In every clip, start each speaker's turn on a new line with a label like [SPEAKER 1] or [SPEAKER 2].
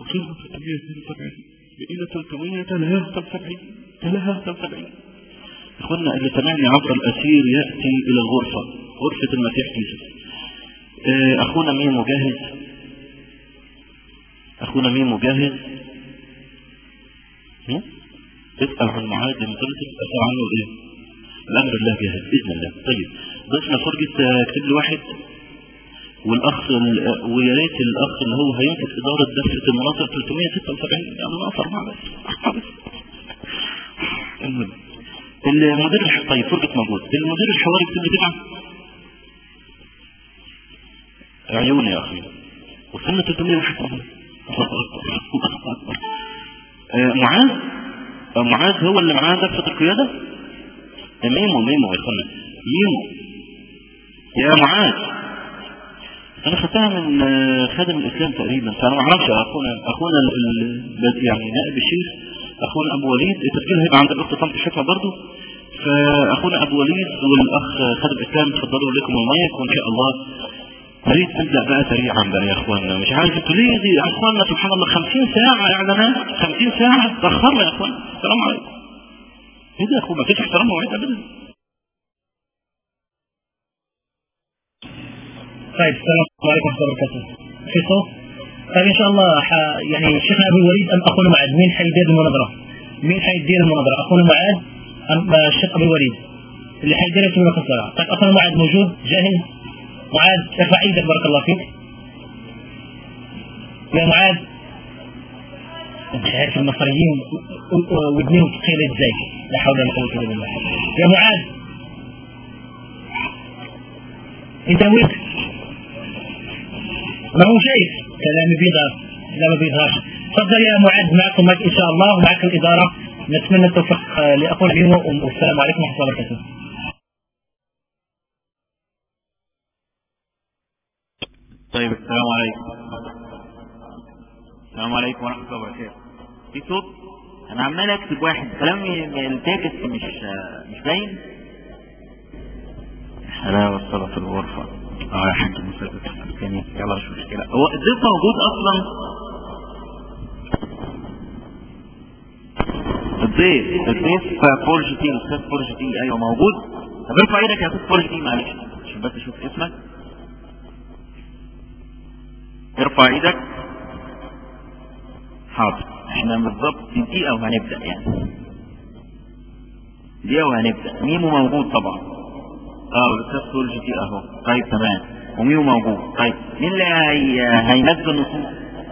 [SPEAKER 1] وصلنا 372 بقينا 373 73 اخوانا اللي سمعني عبر الاسير يأتي الى الغرفة غرفة المسيح يوسف اه اخونا مين مجاهز اخونا مين مجاهز هم؟ اسأل عن معاذ مطلسل اسأل عنه ايه الامر الله جاهز باذن الله طيب ضيفنا فرجة اكتب لي واحد والاخ ويا ريت الاخ اللي هو هيمسك اداره دفه المناطق 376 يعني ناقص اربعه بس المهم المدير الح... طيب فرجة موجود المدير الحواري بتبقى تبعه عيوني يا اخي وصلنا 301 آه معاذ آه معاذ هو اللي معاه دفه القياده ميمو ميمو يا اخوانا ميمو يا معاذ انا خدتها من خادم الاسلام تقريبا فانا ما اعرفش اخونا اخونا يعني نائب الشيخ اخونا ابو وليد التسجيل هيبقى عند الاخت طنط شفا برضه فاخونا ابو وليد والاخ خادم الاسلام اتفضلوا لكم المايك وان شاء الله نريد نبدا بقى سريعا بقى يا اخوانا مش عارف انتوا ليه دي يا اخوانا سبحان الله 50 ساعه اعلانات 50 ساعه تاخرنا يا اخوانا السلام عليكم ايه ده يا اخو ما فيش احترام مواعيد ابدا
[SPEAKER 2] طيب السلام عليكم ورحمة الله وبركاته في صوت طيب ان شاء الله ح... يعني شيخنا ابو الوليد ام اخونا معاذ مين حيدير المناظرة مين حيدير المناظرة اخونا معاذ ام الشيخ ابو الوليد اللي حيدير يسمي لك الصلاة طيب اخونا معاذ موجود جاهز معاذ ارفع ايدك بارك الله فيك يا معاذ مش عارف المصريين ودنيهم تقيل ازاي لا حول ولا قوة الا بالله يا معاذ انت وين ما هو شايف كلامي بيظهر لا ما بيظهرش تفضل يا معاذ معكم مايك ان شاء الله ومعك الاداره نتمنى التوفيق لاخونا اليوم والسلام عليكم ورحمه الله وبركاته
[SPEAKER 3] طيب السلام عليكم السلام عليكم ورحمه الله وبركاته في صوت انا عمال اكتب واحد كلامي التكست مش مش باين حلاوه الصلاه في الغرفه اه يا حاج مسدس الثاني يلا مش مشكله هو الضيف موجود اصلا الضيف الضيف فور جي تي الاستاذ فور جي تي ايوه موجود طب ارفع ايدك يا استاذ فور جي تي معلش عشان بس اشوف اسمك ارفع ايدك حاضر احنا بالظبط دقيقه وهنبدا يعني دقيقه وهنبدا ميمو موجود طبعا اه الاستاذ فور جي تي اهو طيب تمام وميمو موجود طيب مين اللي هي... هينزل نصوص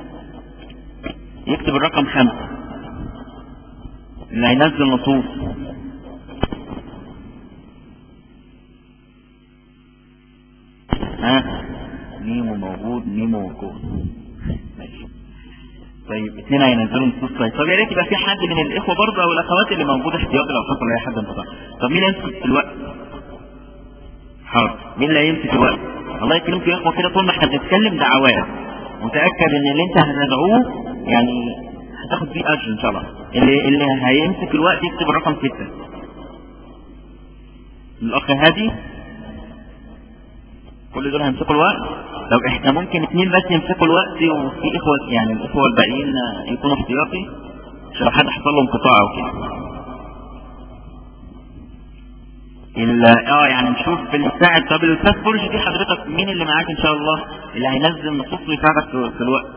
[SPEAKER 3] يكتب الرقم خمسة اللي هينزل نصوص ها ميمو موجود ميمو موجود ماشي طيب اثنين هينزلوا نصوص طيب طب يا ريت يبقى في حد من الاخوه برضه او الاخوات اللي موجوده احتياطي لو حصل اي حد انقطاع طب مين هيمسك في الوقت حاضر مين اللي هيمسك الوقت الله يكرمكم يا اخوه كده طول ما احنا بنتكلم دعوات متاكد ان اللي انت هتدعوه يعني هتاخد فيه اجر ان شاء الله اللي اللي هيمسك الوقت يكتب الرقم ستة الاخ هادي كل دول هيمسكوا الوقت لو احنا ممكن اثنين بس يمسكوا الوقت وفي اخوة يعني الاخوة الباقيين يكونوا احتياطي عشان لو حد حصل له انقطاع او كده اه يعني نشوف بنساعد طب الاستاذ فرج دي حضرتك مين اللي معاك ان شاء الله اللي هينزل نصوص ويساعدك في الوقت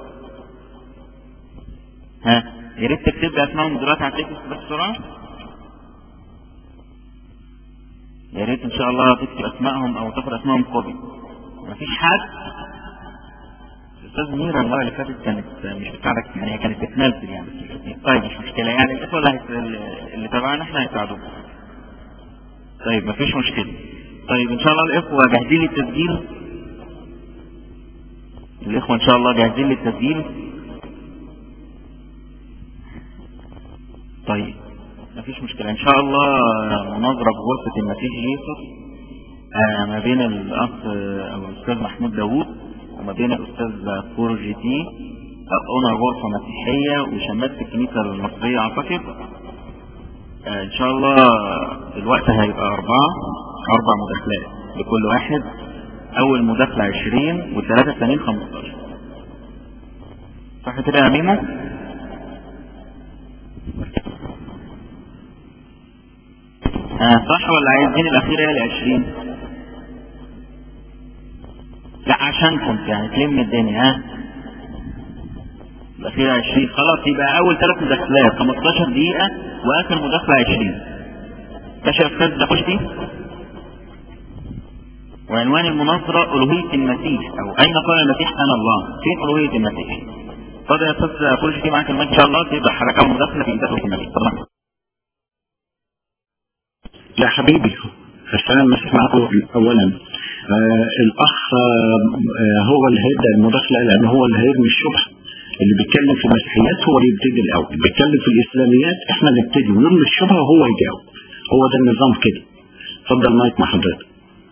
[SPEAKER 3] ها يا ريت تكتب لي اسمائهم دلوقتي على التكست بس بسرعه يا ريت ان شاء الله تكتب اسمائهم او تاخد اسمائهم كوبي مفيش حد الاستاذ ميرا المره اللي فاتت كانت مش بتاعتك يعني هي كانت بتنزل يعني طيب مش مشكله يعني الاخوه اللي, اللي تبعنا احنا هيساعدوك طيب مفيش مشكله طيب ان شاء الله الاخوه جاهزين للتسجيل الاخوه ان شاء الله جاهزين للتسجيل طيب مفيش مشكلة ان شاء الله مناظرة في غرفة المسيح يوسف آه ما بين الاخ او الاستاذ محمود داوود وما بين الاستاذ فور جي تي اونر غرفة مسيحية وشمات في الكنيسة المصرية اعتقد آه ان شاء الله الوقت هيبقى اربعة اربع مداخلات لكل واحد اول مداخلة عشرين والثلاثة الثانيين خمستاشر صح كده يا ميمو آه صح ولا عايزين الأخيرة هي العشرين لا عشانكم يعني تلم الدنيا ها الأخيرة عشرين خلاص يبقى أول ثلاث مداخلات 15 دقيقة وآخر مداخلة عشرين ماشي يا أستاذ ده خش فيه وعنوان المناظرة ألوهية المسيح أو أين قال المسيح أنا الله فين ألوهية المسيح اتفضل يا أستاذ كل شيء معاك المايك إن شاء الله تبقى حركة مداخلة في إدارة المسيح اتفضل
[SPEAKER 4] يا حبيبي السلام مسح معكم اولا آه الاخ آه هو اللي هيبدا المداخله لان هو اللي هيرمي الشبهه اللي بيتكلم في المسيحيات هو اللي يبتدي الاول بيتكلم في الاسلاميات احنا نبتدي ونرمي الشبهه وهو يجاوب هو ده النظام كده اتفضل مايك مع حضرتك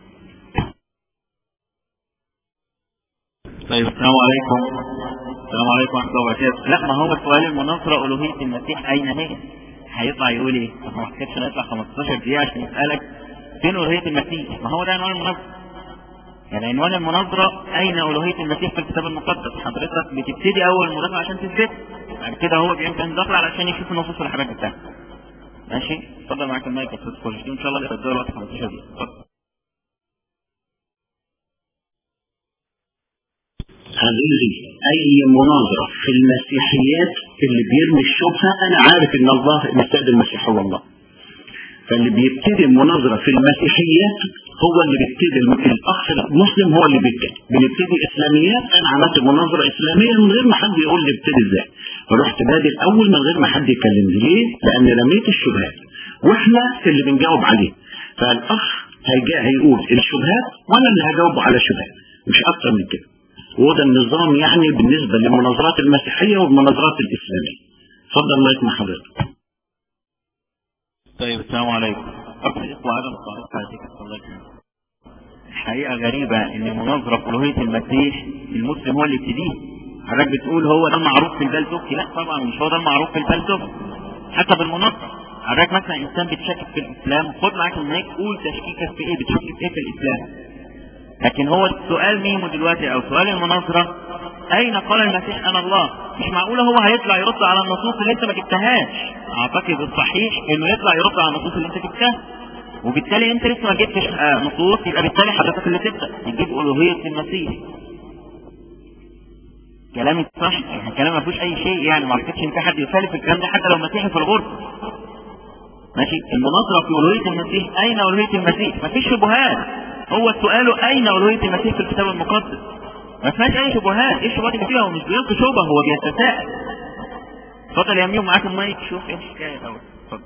[SPEAKER 3] طيب السلام عليكم السلام عليكم ورحمة الله وبركاته لا ما هو سؤال المناظرة ألوهية المسيح أين هي؟ هيطلع يقول ايه؟ ما هو كانش هيطلع 15 دقيقة عشان يسألك فين ألوهية المسيح؟ ما هو ده عنوان المناظرة. يعني عنوان المناظرة أين ألوهية المسيح في الكتاب المقدس؟ حضرتك بتبتدي أول مداخلة عشان تثبت بعد كده هو بيعمل مداخلة علشان يشوف النصوص اللي حضرتك بتاعها. ماشي؟ اتفضل معاك المايك يا أستاذ كوجي إن شاء الله يبقى الوقت 15 دقيقة. اتفضل.
[SPEAKER 4] عزيزي اي مناظره في المسيحيات اللي بيرمي الشبهه انا عارف ان الله مستعد المسيح هو الله فاللي بيبتدي المناظره في المسيحيات هو اللي بيبتدي الاخ المسلم هو اللي بيبتدي بنبتدي اسلاميات انا عملت مناظره اسلاميه من غير ما حد يقول لي ابتدي ازاي فرحت بادئ الاول من غير ما حد يكلمني ليه؟ لان رميت الشبهات واحنا اللي بنجاوب عليه فالاخ هيجي هيقول الشبهات وانا اللي هجاوبه على الشبهات مش اكتر من كده وده النظام يعني بالنسبة للمناظرات المسيحية والمناظرات الإسلامية اتفضل الله يسمح حضرتك
[SPEAKER 3] طيب السلام عليكم أكثر إخوة عدم الصلاة عليك الله يكرمك حقيقة غريبة إن مناظرة في ألوهية المسيح المسلم هو اللي يبتديه حضرتك بتقول هو ده المعروف في البلتوك لا طبعا مش هو ده المعروف في البلتوك حتى بالمناظرة حضرتك مثلا إنسان بتشكك في الإسلام خد معاك المايك قول تشكيكك في إيه بتشكك في إيه في الإسلام لكن هو السؤال ميمو دلوقتي او سؤال المناظرة اين قال المسيح انا الله مش معقولة هو هيطلع يرد على النصوص اللي انت ما جبتهاش اعتقد الصحيح انه يطلع يرد على النصوص اللي انت جبتها وبالتالي انت لسه ما جبتش آه نصوص يبقى بالتالي حضرتك اللي تبدا تجيب الوهيه المسيح كلامي صح يعني كلام ما فيهوش اي شيء يعني ما اعتقدش ان في حد يخالف الكلام ده حتى لو مسيحي في الغرفه ماشي المناظره في الوهيه المسيح اين الوهيه المسيح مفيش شبهات هو السؤال اين الوهيه المسيح في الكتاب المقدس ما فيهاش اي شبهات ايه الشبهات اللي فيها هو مش بيلقي شبهه هو بيتساءل اتفضل يا ميو معاك المايك شوف ايه الحكايه الاول اتفضل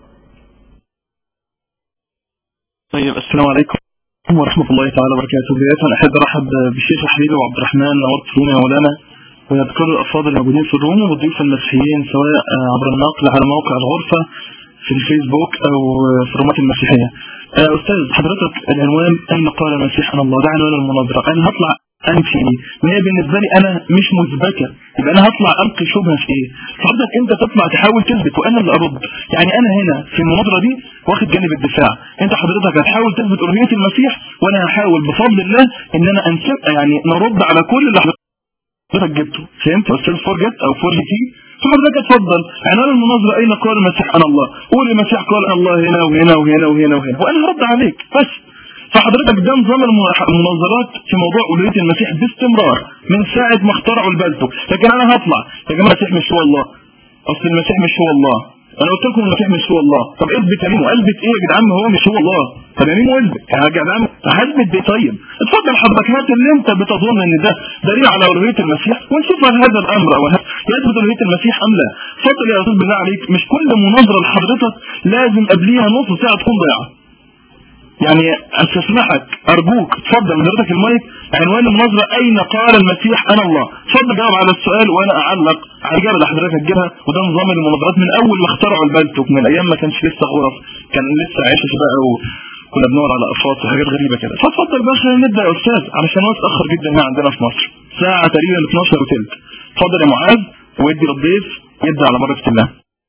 [SPEAKER 5] طيب السلام عليكم ورحمة الله تعالى وبركاته بداية أحب أرحب بالشيخ حبيبي وعبد الرحمن نورت فينا يا مولانا ويذكر الأفاضل الموجودين في الروم والضيوف المسيحيين سواء عبر النقل على موقع الغرفة في الفيسبوك أو في الرومات المسيحية أستاذ حضرتك العنوان أين قال المسيح أنا الله ده عنوان المناظرة أنا هطلع أنفي إيه ما هي بالنسبة لي أنا مش مثبتة يبقى أنا هطلع ألقي شبهة في إيه فحضرتك أنت تطلع تحاول تثبت وأنا اللي أرد يعني أنا هنا في المناظرة دي واخد جانب الدفاع أنت حضرتك هتحاول تثبت ألوهية المسيح وأنا هحاول بفضل الله إن أنا أنسب يعني نرد على كل اللي حضرتك جبته فهمت يا أستاذ فورجت أو فورجتي فحضرتك اتفضل عنوان المناظرة أين قال المسيح أنا الله قول المسيح قال أنا الله هنا وهنا وهنا وهنا وهنا وأنا هرد عليك بس فحضرتك ده نظام المناظرات في موضوع ألوهية المسيح باستمرار من ساعة ما اخترعوا البلتو لكن أنا هطلع يا جماعة المسيح مش هو الله أصل المسيح مش هو الله أنا قلت لكم المسيح مش هو الله طب اثبت يا ميمو اثبت إيه يا جدعان هو مش هو الله طب يا ميمو اثبت يا جدعان هثبت بيه طيب اتفضل حضرتك هات اللي أنت بتظن إن ده دليل على ألوهية المسيح ونشوف هل هذا الأمر أو يثبت ألوهية المسيح أم لا اتفضل يا أستاذ بالله عليك مش كل مناظرة لحضرتك لازم قبليها نص ساعة تكون ضيعة يعني استسمحك ارجوك اتفضل حضرتك المايك عنوان المناظرة اين قال المسيح انا الله اتفضل جاوب على السؤال وانا اعلق على الاجابه اللي حضرتك هتجيبها وده نظام المناظرات من اول ما اخترعوا البلتوك من ايام ما كانش لسه غرف كان لسه عيشه بقى وكنا بندور على افاط وحاجات غريبه كده فاتفضل بقى خلينا نبدا يا استاذ علشان هو اتاخر جدا هنا عندنا في مصر ساعه تقريبا 12 وثلث اتفضل يا معاذ وادي للضيف يبدا على بركه الله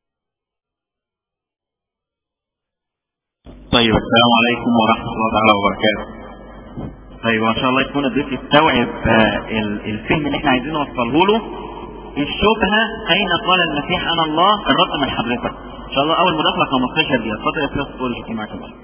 [SPEAKER 3] طيب السلام عليكم ورحمة الله تعالى وبركاته طيب وان شاء الله يكون الضيف يستوعب الفهم اللي احنا عايزين نوصله له الشبهة أين قال المسيح أنا الله الرد من حضرتك إن شاء الله أول مداخلة 15 دقيقة اتفضل يا أستاذ تقول لي معاك المايك.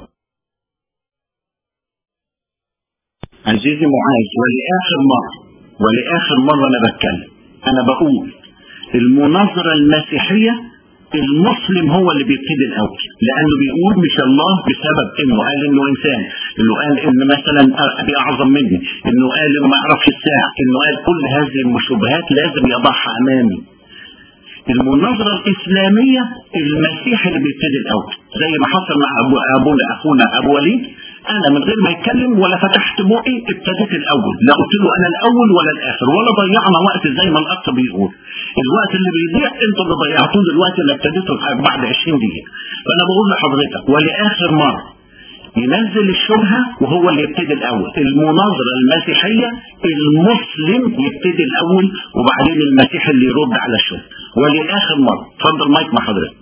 [SPEAKER 4] عزيزي معاذ ولآخر مرة ولآخر مرة أنا بتكلم أنا بقول المناظرة المسيحية المسلم هو اللي بيبتدي الأول لأنه بيقول مش الله بسبب إنه قال إنه إنسان إنه قال إن مثلا أبي أعظم مني إنه قال إنه ما يعرفش الساعة إنه قال كل هذه الشبهات لازم يضعها أمامي المناظرة الإسلامية المسيح اللي بيبتدي الأول زي ما حصل مع أبو أبونا أخونا أبو وليد أنا من غير ما يتكلم ولا فتحت بقي ابتديت الأول لا قلت له أنا الأول ولا الآخر ولا ضيعنا وقت زي ما الأخ بيقول الوقت اللي بيضيع أنتوا اللي ضيعتوه دلوقتي اللي ابتديتوا بعد 20 دقيقة فأنا بقول لحضرتك ولآخر مرة ينزل الشبهة وهو اللي يبتدي الأول المناظرة المسيحية المسلم يبتدي الأول وبعدين المسيح اللي يرد على الشبهة ولآخر مرة اتفضل مايك مع حضرتك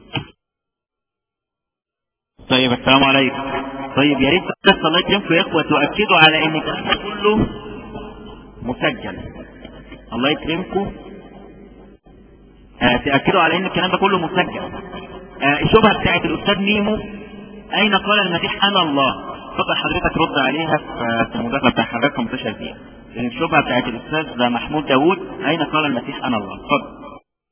[SPEAKER 3] طيب السلام عليكم طيب يا ريت بس الله يكرمكم يا اخوه تؤكدوا على ان الكلام ده كله مسجل الله يكرمكم آه تاكدوا على ان الكلام ده كله مسجل آه الشبهه بتاعت الاستاذ ميمو اين قال المسيح انا الله اتفضل حضرتك رد عليها في المداخله بتاع حضرتك 15 دقيقه لان الشبهه بتاعت الاستاذ محمود داوود اين قال المسيح انا الله اتفضل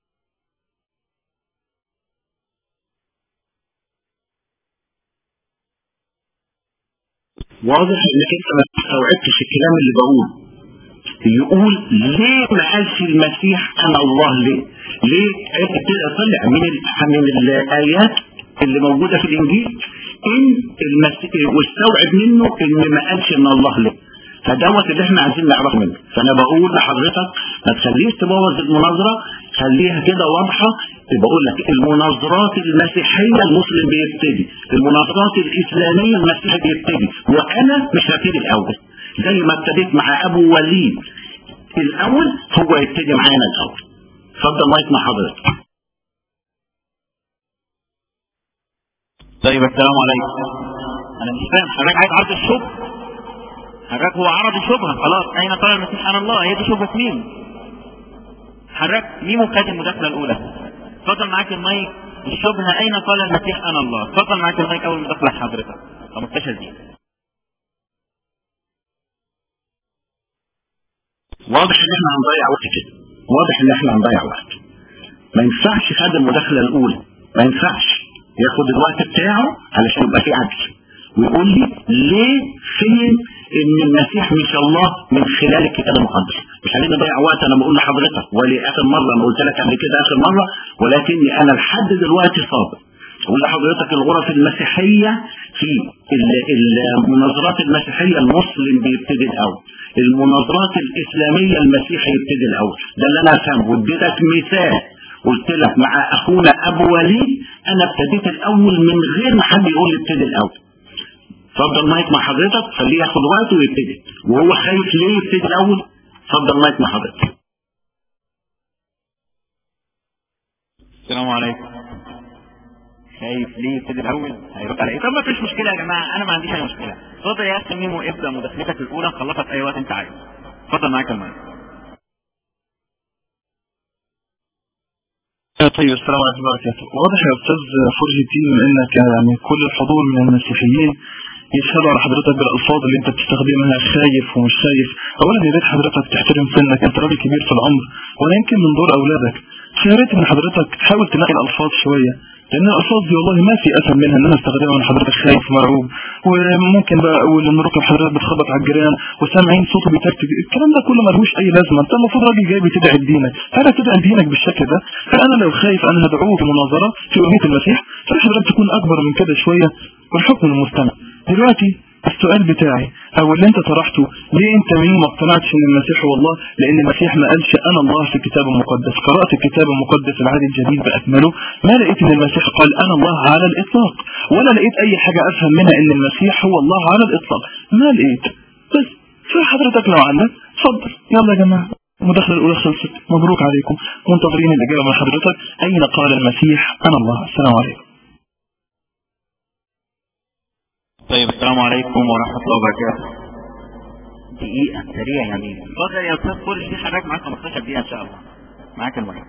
[SPEAKER 4] واضح انك انت ما استوعبتش الكلام اللي بقوله يقول ليه ما قالش المسيح انا الله ليه ليه كده طلع من من الايات اللي موجوده في الانجيل ان المسيح واستوعب منه ان ما قالش ان الله ليه فدوت اللي احنا عايزين نعرف منه فانا بقول لحضرتك ما تخليش تبوظ المناظره خليها كده واضحه بقول لك المناظرات المسيحيه المسلم بيبتدي المناظرات الاسلاميه المسيح بيبتدي وانا مش هبتدي الاول زي ما ابتديت مع ابو وليد الاول هو يبتدي معانا الاول اتفضل مايك مع حضرتك
[SPEAKER 3] طيب السلام عليكم انا مش فاهم حضرتك عايز عرض الشبهه حضرتك هو عرض الشبهه خلاص اين قال المسيح انا الله هي دي شبهه مين حضرتك مين خد المداخله الاولى اتفضل معاك المايك الشبهه اين قال المسيح انا الله اتفضل معاك المايك اول مداخله حضرتك 15 دقيقه
[SPEAKER 4] واضح ان احنا هنضيع وقت كده واضح ان احنا هنضيع وقت ما ينفعش خد المداخله الاولى ما ينفعش ياخد الوقت بتاعه علشان يبقى في عدل ويقول لي ليه فين ان المسيح مش الله من خلال الكتاب المقدس مش عايزين نضيع وقت انا بقول لحضرتك ولاخر مره انا قلت لك قبل كده اخر مره ولكني انا لحد دلوقتي صابر اقول لحضرتك الغرف المسيحيه في المناظرات المسيحيه المسلم بيبتدي الاول المناظرات الاسلاميه المسيحي يبتدي الاول ده اللي انا افهمه واديتك مثال قلت لك مع اخونا ابو وليد انا ابتديت الاول من غير ما حد يقول لي ابتدي الاول اتفضل مايك مع حضرتك خليه ياخد وقته ويبتدي وهو خايف ليه يبتدي الاول اتفضل مايك مع حضرتك
[SPEAKER 3] السلام عليكم خايف ليه يبتدي الاول هيرد على ايه طب ما فيش مشكله يا جماعه انا ما عنديش اي مشكله اتفضل يا اخي ميمو ابدا مداخلتك الاولى خلصها في اي وقت انت عايزه اتفضل معاك المايك
[SPEAKER 5] طيب السلام عليكم ورحمة الله وبركاته واضح يا أستاذ فرجي الدين من أنك يعني كل الحضور من المسيحيين يشهدوا على حضرتك بالألفاظ اللي أنت بتستخدمها خايف ومش خايف أولا يا ريت حضرتك تحترم سنك أنت راجل كبير في العمر وأنا يمكن من دور أولادك يا ريت إن حضرتك تحاول تنقي الألفاظ شوية لان الالفاظ دي والله ما في اسهل منها ان انا استخدمها من حضرتك خايف ومرعوب وممكن بقى اقول ان ركب حضرتك بتخبط على الجيران وسامعين صوته بيتكتك الكلام ده كله ملوش اي لازمه انت المفروض راجل جاي بتدعي دينك فانا تدعي دينك بالشكل ده فانا لو خايف انا هدعوه في مناظره في وهميه المسيح فحضرتك تكون اكبر من كده شويه والحكم للمستمع دلوقتي السؤال بتاعي او اللي انت طرحته ليه انت مين ما اقتنعتش ان المسيح هو الله لان المسيح ما قالش انا الله في الكتاب المقدس قرأت الكتاب المقدس العهد الجديد باكمله ما لقيت ان المسيح قال انا الله على الاطلاق ولا لقيت اي حاجة افهم منها ان المسيح هو الله على الاطلاق ما لقيت بس فحضرتك لو عندك اتفضل يلا يا جماعة المداخلة الأولى خلصت مبروك عليكم منتظرين الإجابة من حضرتك أين قال المسيح أنا الله السلام عليكم
[SPEAKER 3] طيب السلام عليكم ورحمة الله وبركاته دقيقة سريع يعني اتفضل يا أستاذ كل شيء حضرتك معاك 15 دقيقة إن شاء الله معاك المايك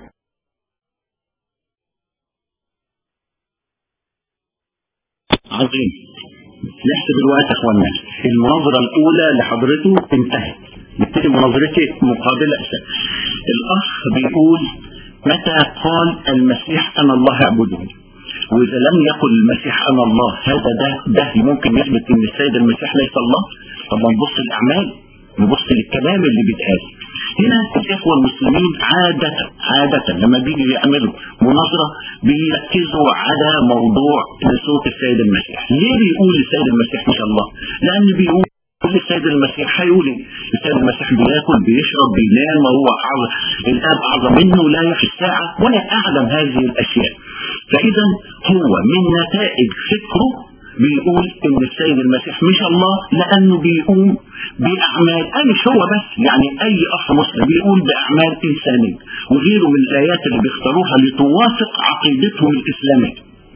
[SPEAKER 4] عظيم نحسب الوقت يا اخوانا المناظرة الاولى لحضرته انتهت نبتدي مناظرتي مقابلة أساس. الاخ بيقول متى قال المسيح انا الله اعبده واذا لم يقل المسيح انا الله هذا ده ده ممكن يثبت ان السيد المسيح ليس الله طب نبص الاعمال نبص للكلام اللي بيتقال هنا الاخوه المسلمين عاده عاده لما بيجي يعملوا مناظره بيركزوا على موضوع لصوت السيد المسيح ليه بيقول السيد المسيح مش الله لان بيقول السيد المسيح هيقول ايه؟ السيد المسيح بياكل بيشرب بينام وهو أعظم الاب اعظم منه لا يحيي الساعه ولا اعلم هذه الاشياء فاذا هو من نتائج فكره بيقول ان السيد المسيح مش الله لانه بيقوم باعمال أه مش هو بس يعني اي اخ مسلم بيقول باعمال انسانيه وغيره من الايات اللي بيختاروها لتوافق عقيدتهم الاسلاميه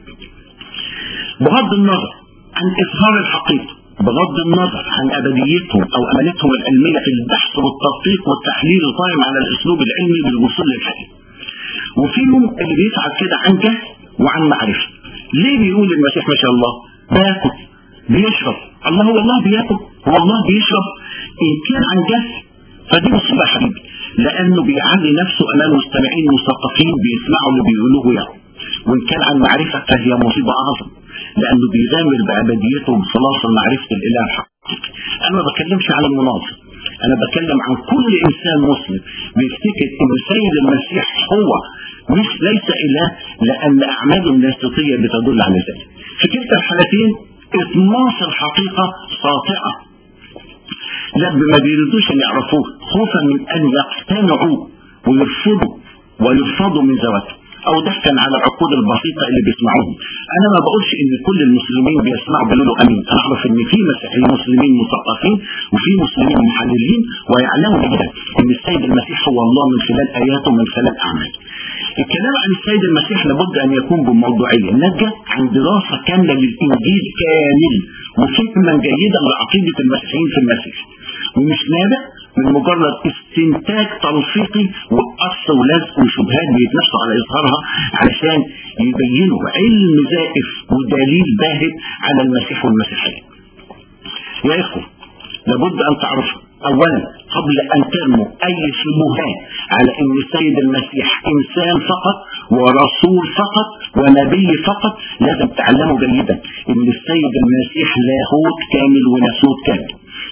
[SPEAKER 4] بغض النظر عن اظهار الحقيقه بغض النظر عن ابديتهم او امانتهم العلميه في البحث والتدقيق والتحليل القائم على الاسلوب العلمي للوصول للحقيقه وفيهم اللي بيسعى كده عن جهل وعن معرفه ليه بيقول المسيح ما شاء الله بياكل بيشرب الله هو الله بياكل هو الله بيشرب ان كان عن جهل فدي مصيبه يا حبيبي لانه بيعلي نفسه امام مستمعين مثقفين بيسمعوا اللي بيقولوه يعني وان كان عن معرفه فهي مصيبه اعظم لانه بيغامر بابديته بخلاص معرفه الاله الحقيقي انا ما بتكلمش على المناظر انا بتكلم عن كل انسان مسلم بيفتكر ان السيد المسيح هو مش ليس اله لان اعماله الناسوتيه بتدل على ذلك في كلتا الحالتين اطماس الحقيقه ساطعه لا ما بيريدوش ان يعرفوه خوفا من ان يقتنعوا ويرفضوا ويرفضوا من ذواته او ضحكا على العقود البسيطة اللي بيسمعوهم انا ما بقولش ان كل المسلمين بيسمعوا بيقولوا امين انا اعرف ان في مسيحيين مسلمين مثقفين وفي مسلمين محللين ويعلموا جدا ان السيد المسيح هو الله من خلال اياته ومن خلال اعماله الكلام عن السيد المسيح لابد ان يكون بموضوعية نجا عن دراسة كاملة للانجيل كامل وفهما جيدا لعقيدة المسيحيين في المسيح ومش نابع من مجرد استنتاج تلفيقي وقص ولزق وشبهات بيتنافسوا على اظهارها علشان يبينوا علم زائف ودليل باهت على المسيح والمسيحيه. يا اخوه لابد ان تعرفوا اولا قبل ان ترموا اي شبهات على ان السيد المسيح انسان فقط ورسول فقط ونبي فقط لازم تعلموا جيدا ان السيد المسيح لاهوت كامل وناسوت كامل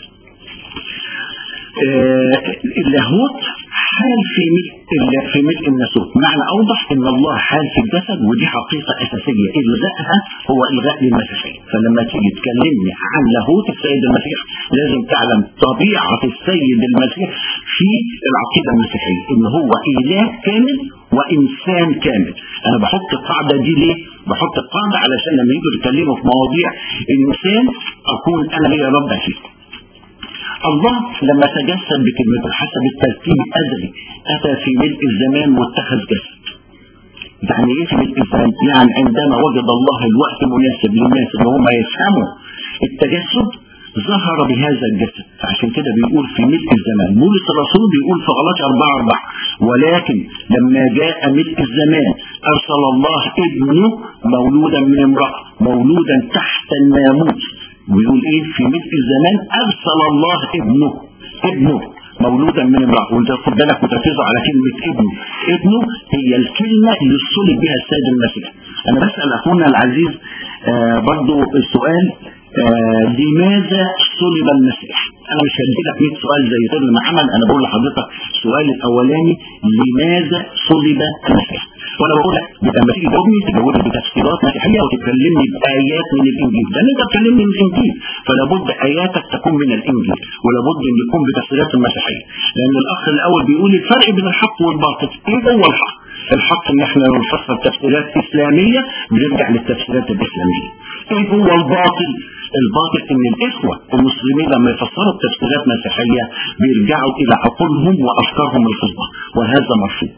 [SPEAKER 4] آه اللاهوت حال في ملء في ملء الناسوت معنى اوضح ان الله حال في الجسد ودي حقيقه اساسيه الغائها هو الغاء للمسيحيه فلما تيجي تكلمني عن لاهوت السيد المسيح لازم تعلم طبيعه السيد المسيح في العقيده المسيحيه ان هو اله كامل وانسان كامل انا بحط القاعده دي ليه بحط القاعده علشان لما يجوا يتكلموا في مواضيع الانسان اكون انا ليا رب فيه الله لما تجسد بكلمته حسب الترتيب الازلي اتى في ملء الزمان واتخذ جسد يعني ايه في ملء الزمان يعني عندما وجد الله الوقت مناسب للناس ان هم يفهموا التجسد ظهر بهذا الجسد فعشان كده بيقول في ملء الزمان بولس الرسول بيقول في غلط 4 4 ولكن لما جاء ملء الزمان ارسل الله ابنه مولودا من امرأة مولودا تحت الناموس ويقول ايه في ملء الزمان ارسل الله ابنه ابنه مولودا من امرأة وانت خد بالك وتركزوا على كلمة ابنه ابنه هي الكلمة اللي صلب بها السيد المسيح انا بسأل اخونا العزيز آه برضو السؤال آه لماذا صلب المسيح انا مش هدي لك 100 سؤال زي طول ما عمل انا بقول لحضرتك السؤال الاولاني لماذا صلب المسيح وانا بقول لك لما تيجي تجاوبني تجاوبني بتفسيرات مسيحيه وتكلمني بايات من الانجيل لان انت بتكلمني من الانجيل فلا بد اياتك تكون من الانجيل ولا بد ان يكون بتفسيرات المسيحيه لان الاخ الاول بيقول الفرق بين الحق والباطل ايه هو الحق الحق ان احنا نفسر تفسيرات اسلاميه بنرجع للتفسيرات الاسلاميه ايه هو الباطل الباطل ان الاخوة المسلمين لما يفسروا تفسيرات مسيحية بيرجعوا الى عقولهم وافكارهم الخصبة وهذا مرفوض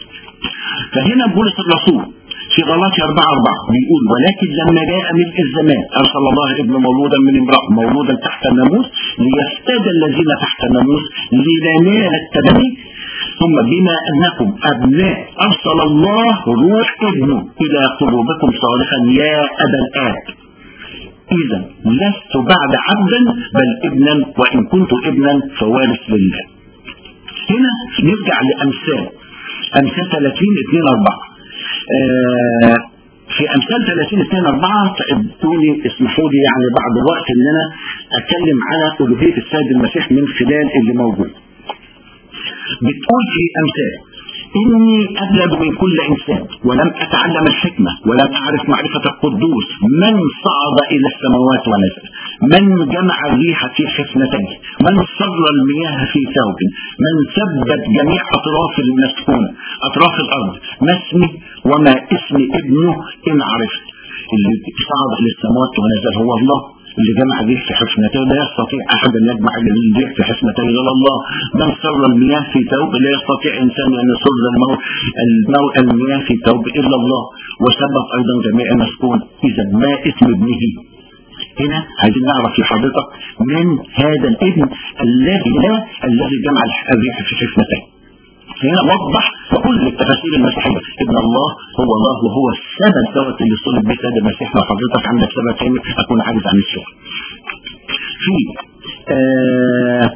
[SPEAKER 4] فهنا بولس الرسول في غلاطي 4 4 بيقول ولكن لما جاء ملء الزمان ارسل الله ابن مولودا من امرأة مولودا تحت الناموس ليفتدى الذين تحت الناموس لننال التبني ثم بما أنكم أبناء أرسل الله روح ابنه إلى قلوبكم صالحا يا أبا الآب إذا لست بعد عبدا بل ابنا وإن كنت ابنا فوارث لله هنا نرجع لأمثال أمثال 30 2 4 آه في أمثال 30 2 4 تقدوني اسمحوا لي يعني بعد وقت إن أنا أتكلم على ألوهية السيد المسيح من خلال اللي موجود بتقول في أمثال إني أبلغ من كل إنسان ولم أتعلم الحكمة ولم أعرف معرفة القدوس من صعد إلى السماوات ونزل من جمع الريح في حفنتيه من صر المياه في ثوب من ثبت جميع أطراف المسكونة أطراف الأرض ما اسمي وما اسم ابنه إن عرفت اللي صعد إلى السماوات ونزل هو الله اللي جمع الريح في حفنتيه لا يستطيع احد ان يجمع الريح في حفنتيه الا الله من سر المياه في ثوب لا يستطيع انسان ان يسر الموت الموت المياه في ثوب الا الله وسبب ايضا جميع المسكون اذا ما اسم ابنه هنا عايزين نعرف لحضرتك من هذا الابن الذي لا الذي جمع الريح في حفنتيه هنا وضح كل التفاسير المسيحية ابن الله هو الله وهو السبب دوت اللي صلب به سيد المسيح لو حضرتك عندك سبب تاني اكون عاجز عن الشغل في آه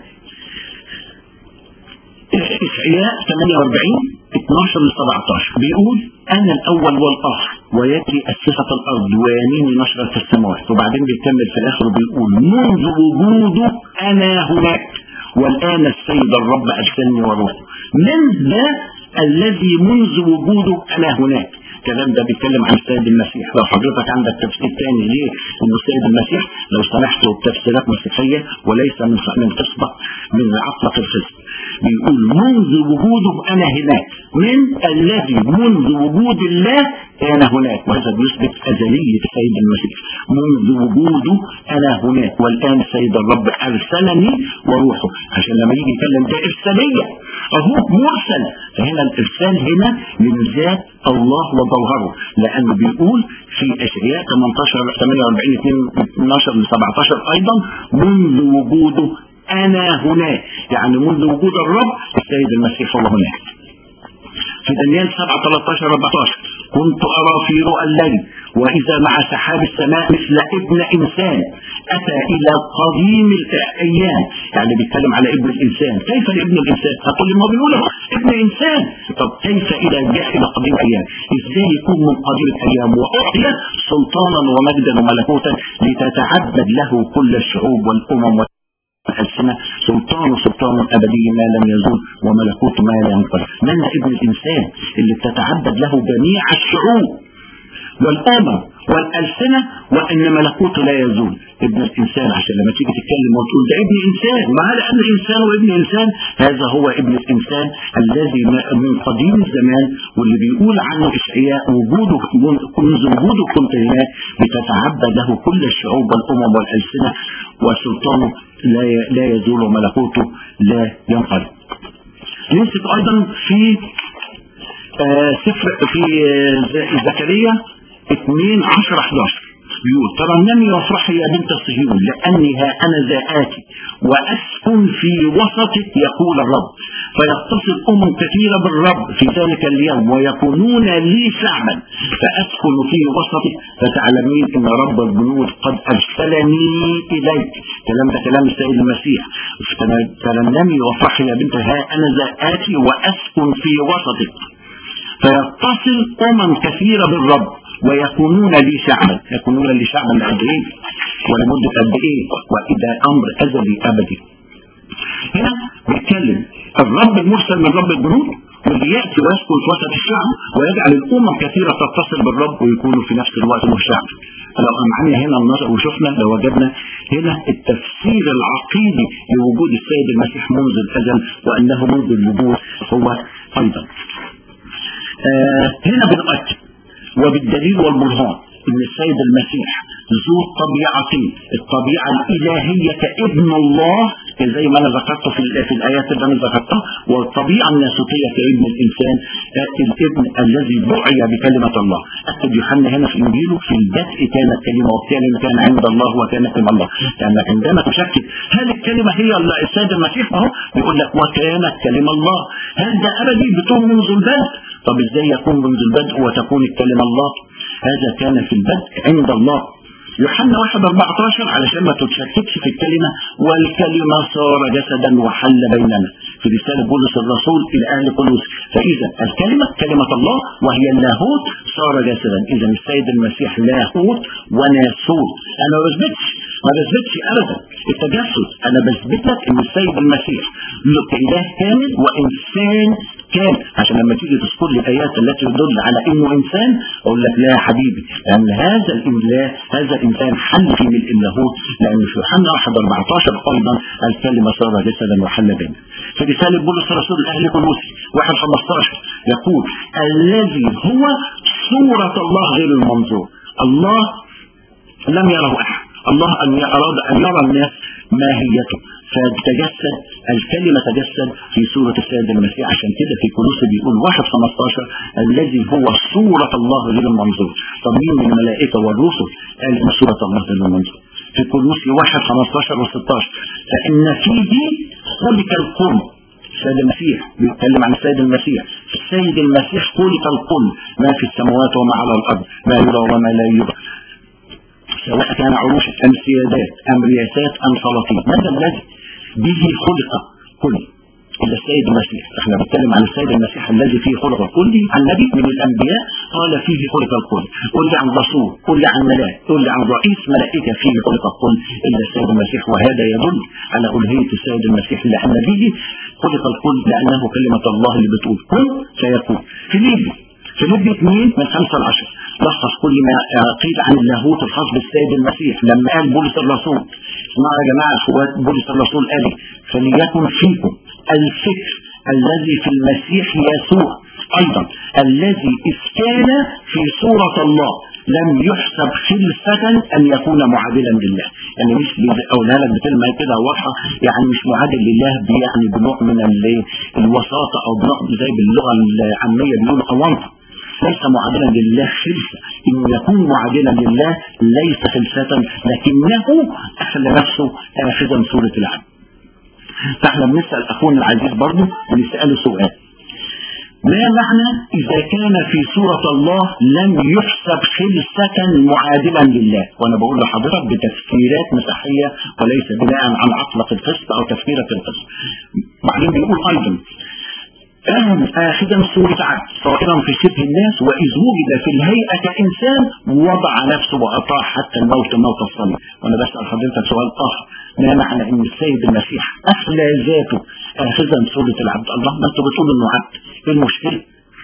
[SPEAKER 4] إشعياء 48 12 ل 17 بيقول أنا الأول والآخر ويدي أسسة الأرض ويميني نشرة السماوات وبعدين بيكمل في الآخر وبيقول منذ وجوده أنا هناك والآن السيد الرب أرسلني وروحه من ده الذي منذ وجوده أنا هناك الكلام ده بيتكلم عن السيد المسيح لو حضرتك عندك تفسير تاني ليه انه السيد المسيح لو سمحتوا بتفسيرات مسيحيه وليس من من تسبق من عقلك الخصم بيقول منذ وجوده انا هناك من الذي منذ وجود الله انا هناك وهذا بيثبت ازليه السيد المسيح منذ وجوده انا هناك والان السيد الرب ارسلني وروحه عشان لما يجي يتكلم ده ارساليه اهو مرسل فهنا الارسال هنا من ذات الله وجوهره لانه بيقول في اشعياء 18 48 12 ل 17 ايضا منذ وجوده انا هناك يعني منذ وجود الرب السيد المسيح هو هناك في دانيال 7 13 14 كنت ارى في رؤى الليل واذا مع سحاب السماء مثل ابن انسان اتى الى قديم الايام يعني بيتكلم على ابن الانسان كيف لابن الانسان هتقول لي ما بيقول ابن انسان طب كيف الى جاء الى قديم الايام ازاي يكون من قديم الايام واعطي سلطانا ومجدا وملكوتا لتتعبد له كل الشعوب والامم السنة سلطان سلطان أبدي ما لم يزول وملكوت ما لا ينقل من ابن الإنسان اللي بتتعبد له جميع الشعوب والأمم والألسنة وأن ملكوته لا يزول ابن الإنسان عشان لما تيجي تتكلم وتقول ده ابن إنسان ما هذا أن إنسان وابن إنسان هذا هو ابن الإنسان الذي من قديم الزمان واللي بيقول عنه إشعياء وجوده منذ وجوده كنت هناك بتتعبد له كل الشعوب والأمم والألسنة وسلطانه لا لا يزول وملكوته لا ينقل نمسك أيضا في آه سفر في آه زكريا 2 10 11 بيقول ترنمي وافرحي يا بنت صهيون لاني ها انا ذا اتي واسكن في وسطك يقول الرب فيتصل امم كثيره بالرب في ذلك اليوم ويكونون لي شعبا فاسكن في وسطك فتعلمين ان رب الجنود قد ارسلني اليك كلام ده كلام السيد المسيح ترنمي وافرحي يا بنت ها انا ذا اتي واسكن في وسطك فيتصل امم كثيره بالرب ويكونون لي شعبا يكونون لي شعبا قد ايه ولمدة قد ايه واذا امر ازلي ابدي هنا بيتكلم الرب المرسل من رب الجنود واللي ياتي ويسكن في وسط الشعب ويجعل الامم كثيره تتصل بالرب ويكونوا في نفس الوقت هو الشعب لو امعنا هنا النظر وشفنا لو وجدنا هنا التفسير العقيدي لوجود السيد المسيح منذ الازل وانه منذ الوجود هو ايضا آه هنا بنؤكد وبالدليل والبرهان ان السيد المسيح ذو طبيعتين الطبيعة الالهية كابن الله زي ما انا ذكرته في ال- في الايات اللي انا ذكرتها والطبيعه الناسوتيه في ابن الانسان آه، الابن الذي دعي بكلمه الله اكد يوحنا هنا في انجيله في البدء كانت كلمه والكلمه كان عند الله وكانت من الله لانك عندما تشكك هل الكلمه هي ال- السيد المسيح اهو بيقول لك وكانت كلمه الله هل ده ابدي بتكون منذ البدء طب ازاي يكون منذ البدء وتكون الكلمه الله هذا كان في البدء عند الله يوحنا 1 14 علشان ما تتشككش في الكلمة والكلمة صار جسدا وحل بيننا في رسالة بولس الرسول إلى أهل قلوس فإذا الكلمة كلمة الله وهي اللاهوت صار جسدا إذا السيد المسيح لاهوت وناسوت أنا ما بثبتش ما بثبتش أبدا التجسد أنا بثبت لك إن السيد المسيح له إله كامل وإنسان كامل عشان لما تيجي تذكر لي الآيات التي تدل على إنه إنسان أقول لك لا يا حبيبي لأن هذا الإله هذا الإنسان حل في ملء اللاهوت لأن في يوحنا 1 14 أيضا الكلمة صار جسدا وحل بيننا في رسالة بولس الرسول لأهل كولوسي 1 15 يقول الذي هو صورة الله غير المنظور الله لم يره أحد الله أن أراد أن يرى الناس ماهيته فتجسد الكلمة تجسد في سورة السيد المسيح عشان كده في كولوسي بيقول 1 15 الذي هو صورة الله غير المنظور طب مين من الملائكة والرسل قال إن صورة الله غير المنظور في كولوسي 1 15 و 16 فإن فيه خلق القرب السيد المسيح بيتكلم عن السيد المسيح السيد المسيح خلق الكل ما في السماوات وما على الأرض ما يرى وما لا يرى سواء كان عروش أم سيادات أم رياسات أم سلاطين ماذا الذي به خلق كل إلا السيد المسيح احنا بنتكلم عن السيد المسيح الذي فيه خلق الكل عن نبي من الأنبياء قال فيه خلق الكل قل لي عن رسول قل لي عن ملاك قل لي عن رئيس ملائكة فيه خلق الكل إلا السيد المسيح وهذا يدل على ألوهية السيد المسيح لأن به خلق الكل لأنه كلمة الله اللي بتقول كن فيكون في ليبي في ليبي 2 من 5 ل 10 لخص كل ما قيل عن اللاهوت الخاص بالسيد المسيح لما قال بولس الرسول اسمعوا يا جماعه اخوات بولس الرسول قال فليكن فيكم الفكر الذي في المسيح يسوع ايضا الذي اذ كان في صوره الله لم يحسب خلفة أن يكون معادلا لله يعني مش أقولها لك بكلمة كده واضحة يعني مش معادل لله يعني بنوع من الوساطة أو بنوع زي باللغة العامية بيقولوا أوانطة ليس معادلا لله خلفة إن يكون معادلا لله ليس خلفة لكنه أخذ نفسه آخذا صورة العبد فاحنا بنسأل أخونا العزيز برضه ونسأله سؤال ما معنى إذا كان في صورة الله لم يحسب خلفة معادلا لله وأنا بقول لحضرتك بتفسيرات مسيحية وليس بناء عن عقلة القسط أو تفسيرة القسط بعدين بيقول أيضا كان آخذا صورة عبد صائرا في شبه الناس وإذ وجد في الهيئة كإنسان وضع نفسه وأطاع حتى الموت موت الصليب وأنا بسأل حضرتك سؤال آخر ما معنى إن السيد المسيح أخلى ذاته آخذا صورة العبد الله ما أنتوا بتقولوا إنه عبد إيه المشكلة؟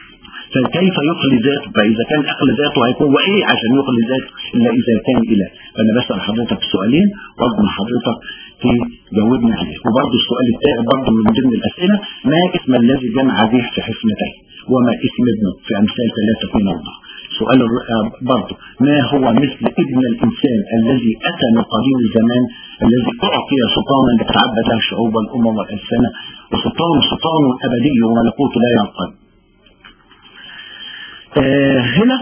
[SPEAKER 4] فكيف يخلي ذاته فإذا كان أخلى ذاته هيكون وإيه عشان يخلي ذاته إلا إذا كان إله فأنا بسأل حضرتك سؤالين وأرجو من حضرتك تجاوبني عليه وبرضه السؤال الثاني برضه من ضمن الأسئلة ما اسم الذي جمع به في حفنتين وما اسم ابنه في أمثال ثلاثة من الله سؤال برضه ما هو مثل ابن الإنسان الذي أتى من قديم الزمان الذي أعطي سلطانا لتتعبد له الشعوب والأمم والألسنة وسلطان سلطان أبدي وملكوت لا ينقضي آه هنا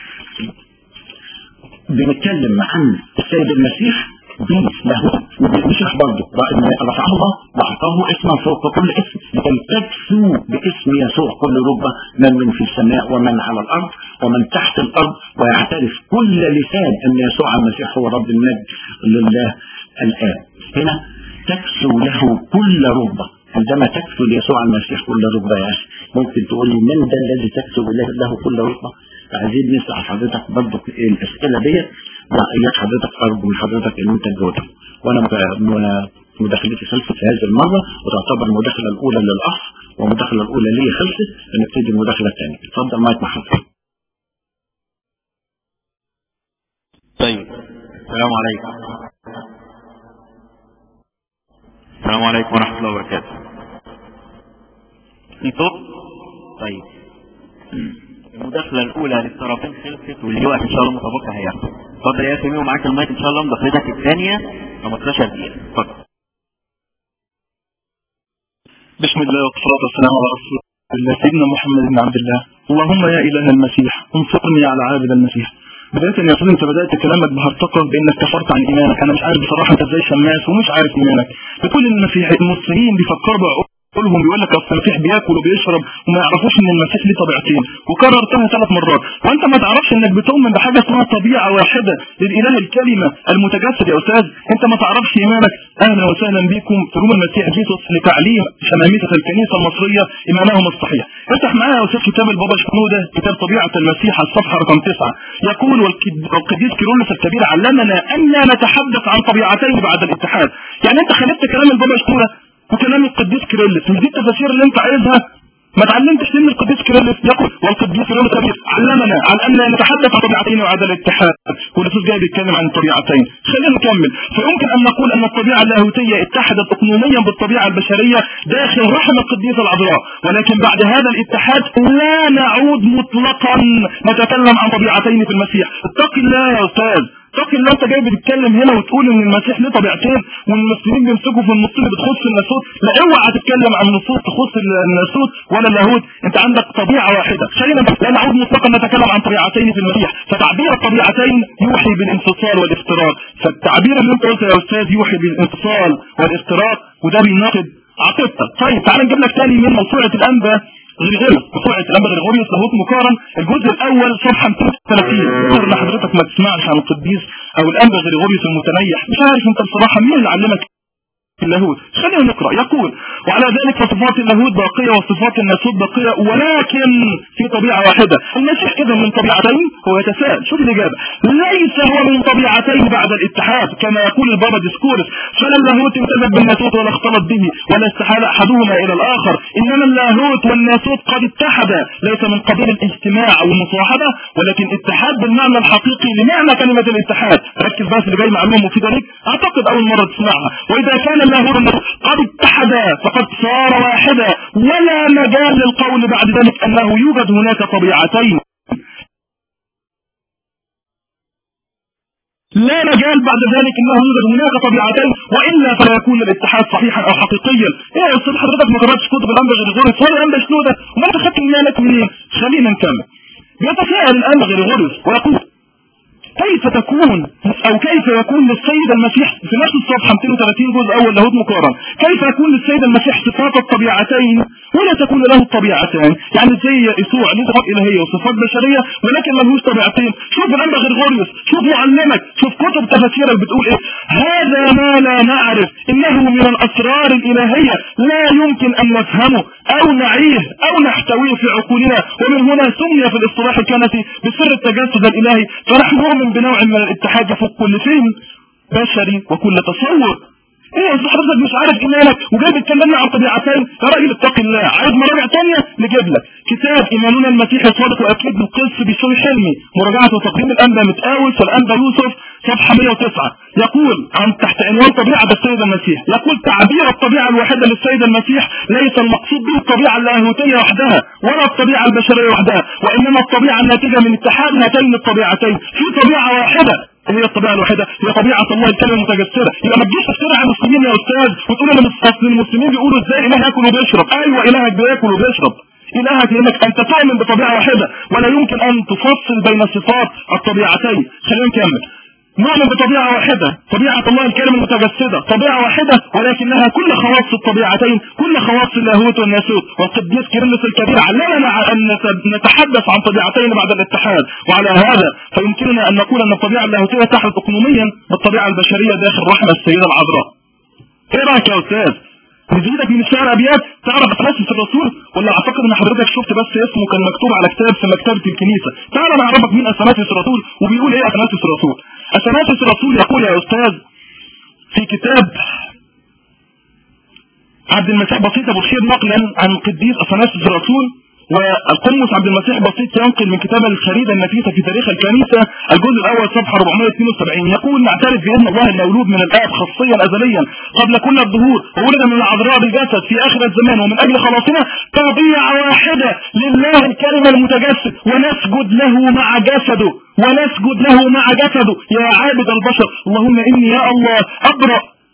[SPEAKER 4] بنتكلم عن السيد المسيح دي له وبنشرح برضه رفعه الله واعطاه اسما فوق كل اسم لكي تكسو باسم يسوع كل ربة من من في السماء ومن على الارض ومن تحت الارض ويعترف كل لسان ان يسوع المسيح هو رب المجد لله الان هنا تكسو له كل ربة عندما تكسو ليسوع المسيح كل ركبة يا أخي ممكن تقول لي من ده الذي تكسو له كل ركبة عايزين نسأل حضرتك برضه الأسئلة ديت وإياك حضرتك أرجو من حضرتك إن أنت تجاوبها وأنا مداخلتي خلصت في هذه المرة وتعتبر المداخلة الأولى للأخ والمداخلة الأولى لي خلصت فنبتدي المداخلة الثانية اتفضل معاك مع حضرتك
[SPEAKER 3] طيب السلام عليكم السلام عليكم ورحمة الله وبركاته في صوت طيب المداخلة الأولى للطرفين خلصت واللي واقف إن شاء الله متبقى هياخد اتفضل يا سمير ومعاك المايك إن شاء الله مداخلتك الثانية 15 دقيقة اتفضل
[SPEAKER 5] بسم الله والصلاة والسلام على رسول الله سيدنا محمد بن عبد الله اللهم يا إله المسيح انصرني على عابد المسيح بداية يا أستاذ أنت بدأت كلامك بهرطقة بأنك كفرت عن إيمانك أنا مش عارف بصراحة أنت إزاي شماس ومش عارف إيمانك بكل المسيح المسلمين بيفكروا بعقولهم بيقول لك أصل المسيح بياكل وبيشرب وما يعرفوش إن المسيح ليه طبيعتين وكررتها ثلاث مرات وأنت ما تعرفش إنك بتؤمن بحاجة اسمها طبيعة واحدة للإله الكلمة المتجسد يا أستاذ أنت ما تعرفش إيمانك أهلا وسهلا بكم في روم المسيح جيسوس لتعليم شمامسة الكنيسة المصرية إيمانهم الصحيح افتح معايا يا أستاذ كتاب البابا شنودة كتاب طبيعة المسيح على الصفحة رقم تسعة يقول والكد- والقديس كيرلس الكبير علمنا أن نتحدث عن طبيعتين بعد الاتحاد يعني أنت خلفت كلام البابا شنودة وكلام القديس كيرلس مش دي التفاسير اللي أنت عايزها ما تعلمتش ان القديس كيرلس يقول والقديس كيرلس الكبير علمنا عن ان نتحدث عن طبيعتين وعدم الاتحاد والاستاذ جاي بيتكلم عن الطبيعتين خلينا نكمل فيمكن ان نقول ان الطبيعه اللاهوتيه اتحدت اقنوميا بالطبيعه البشريه داخل رحم القديسه العذراء ولكن بعد هذا الاتحاد لا نعود مطلقا نتكلم عن طبيعتين في المسيح اتق الله يا استاذ اتق الله انت جاي بتتكلم هنا وتقول ان المسيح له طبيعتين والمسلمين بيمسكوا في النص اللي بتخص الناسوت لا اوعى تتكلم عن نصوص تخص الناسوت ولا اللاهوت انت عندك طبيعه واحده خلينا لا نعود مطلقا نتكلم عن طبيعتين في المسيح فتعبير الطبيعتين يوحي بالانفصال والافتراق فالتعبير اللي انت قلته يا استاذ يوحي بالانفصال والافتراق وده بيناقض عقيدتك طيب تعال نجيب لك تاني من موسوعه الانبا غريغوريوس موسوعه الانبا غريغوريوس لاهوت مقارن الجزء الاول صفحه 230 يظهر ان حضرتك ما تسمعش عن القديس او الانبا غريغوريوس المتنيح مش عارف انت بصراحه مين اللي علمك اللاهوت خلينا نقرا يقول وعلى ذلك فصفات اللاهوت باقيه وصفات الناسوت باقيه ولكن في طبيعه واحده المسيح اذا من طبيعتين هو يتساءل شوف الاجابه ليس هو من طبيعتين بعد الاتحاد كما يقول البابا ديسكورس فلا اللاهوت امتزج بالناسوت ولا اختلط به ولا استحال احدهما الى الاخر انما اللاهوت والناسوت قد اتحدا ليس من قبيل الاجتماع والمصاحبه ولكن اتحاد بالمعنى الحقيقي لمعنى كلمه الاتحاد ركز بس اللي جاي معلومه مفيده ليك اعتقد اول مره تسمعها واذا كان اللاهوت والناسوت قد اتحدا فقد صار واحدا ولا مجال للقول بعد ذلك انه يوجد هناك طبيعتين لا مجال بعد ذلك انه يوجد هناك طبيعتين والا فلا يكون الاتحاد صحيحا او حقيقيا ايه يا استاذ حضرتك ما قراتش كتب الانبا غريغوريوس ولا الانبا شنوده وما انت خدت المالك منين خلينا نكمل بيتساءل الانبا غريغوريوس ويقول كيف تكون او كيف يكون للسيد المسيح في نفس الصفحه 230 جزء اول لاهوت مقارن كيف يكون للسيد المسيح صفات الطبيعتين ولا تكون له الطبيعتان يعني زي يسوع له صفات الهيه وصفات بشريه ولكن ملهوش طبيعتين شوف الانبا غريغوريوس شوف معلمك شوف كتب تفاسيرك بتقول ايه هذا ما لا نعرف انه من الاسرار الالهيه لا يمكن ان نفهمه او نعيه او نحتويه في عقولنا ومن هنا سمي في الاصطلاح الكنسي بسر التجسد الالهي فنحن نؤمن بنوع من الاتحاد يفوق كل فهم بشري وكل تصور ايه يا أستاذ حضرتك مش عارف ايمانك وجاي بتكلمنا عن طبيعتين يا راجل اتق الله عايز مراجع تانية نجيب لك كتاب ايماننا المسيحي الصادق واكيد بالقس بشوي حلمي مراجعه وتقديم الانبا متقاوس والانبا يوسف صفحه 109 يقول عن تحت عنوان طبيعه السيد المسيح يقول تعبير الطبيعه الواحده للسيد المسيح ليس المقصود به الطبيعه اللاهوتيه وحدها ولا الطبيعه البشريه وحدها وانما الطبيعه الناتجه من اتحاد هاتين الطبيعتين في طبيعه واحده هي الطبيعة الوحيدة هي طبيعة الله الكلمة المتجسرة يبقى ما تجيش تفترع على المسلمين يا أستاذ وتقول ان اصل المسلمين بيقولوا ازاي إله ياكل وبيشرب أيوة إلهك بياكل وبيشرب إلهك لأنك أنت تؤمن بطبيعة واحدة ولا يمكن أن تفصل بين صفات الطبيعتين خلينا نكمل نؤمن بطبيعة واحدة طبيعة الله الكلمة المتجسدة طبيعة واحدة ولكنها كل خواص الطبيعتين كل خواص اللاهوت والناسوت والقديس كيرلس الكبير علمنا أن نتحدث عن طبيعتين بعد الاتحاد وعلى هذا فيمكننا أن نقول أن الطبيعة اللاهوتية تحدث اقنوميا بالطبيعة البشرية داخل رحم السيدة العذراء ايه رأيك يا أستاذ نزيدك من الشعر ابيات تعرف اثناسيس الرسول ولا اعتقد ان حضرتك شفت بس اسمه كان مكتوب على كتاب في مكتبه الكنيسه تعال انا اعرفك مين اثناسيس الرسول وبيقول ايه اثناسيس الرسول اثناسيس الرسول يقول يا استاذ في كتاب عبد المسيح بسيط ابو خير نقلا عن القديس اثناسيس الرسول والقمص عبد المسيح بسيط ينقل من كتاب الخريدة النفيسة في تاريخ الكنيسة الجزء الأول صفحة 472 يقول نعترف بأن الله المولود من الآب خاصيا أزليا قبل كل الظهور وولد من العذراء بجسد في آخر الزمان ومن أجل خلاصنا طبيعة واحدة لله الكلمة المتجسد ونسجد له مع جسده ونسجد له مع جسده يا عابد البشر اللهم إني يا الله أبرأ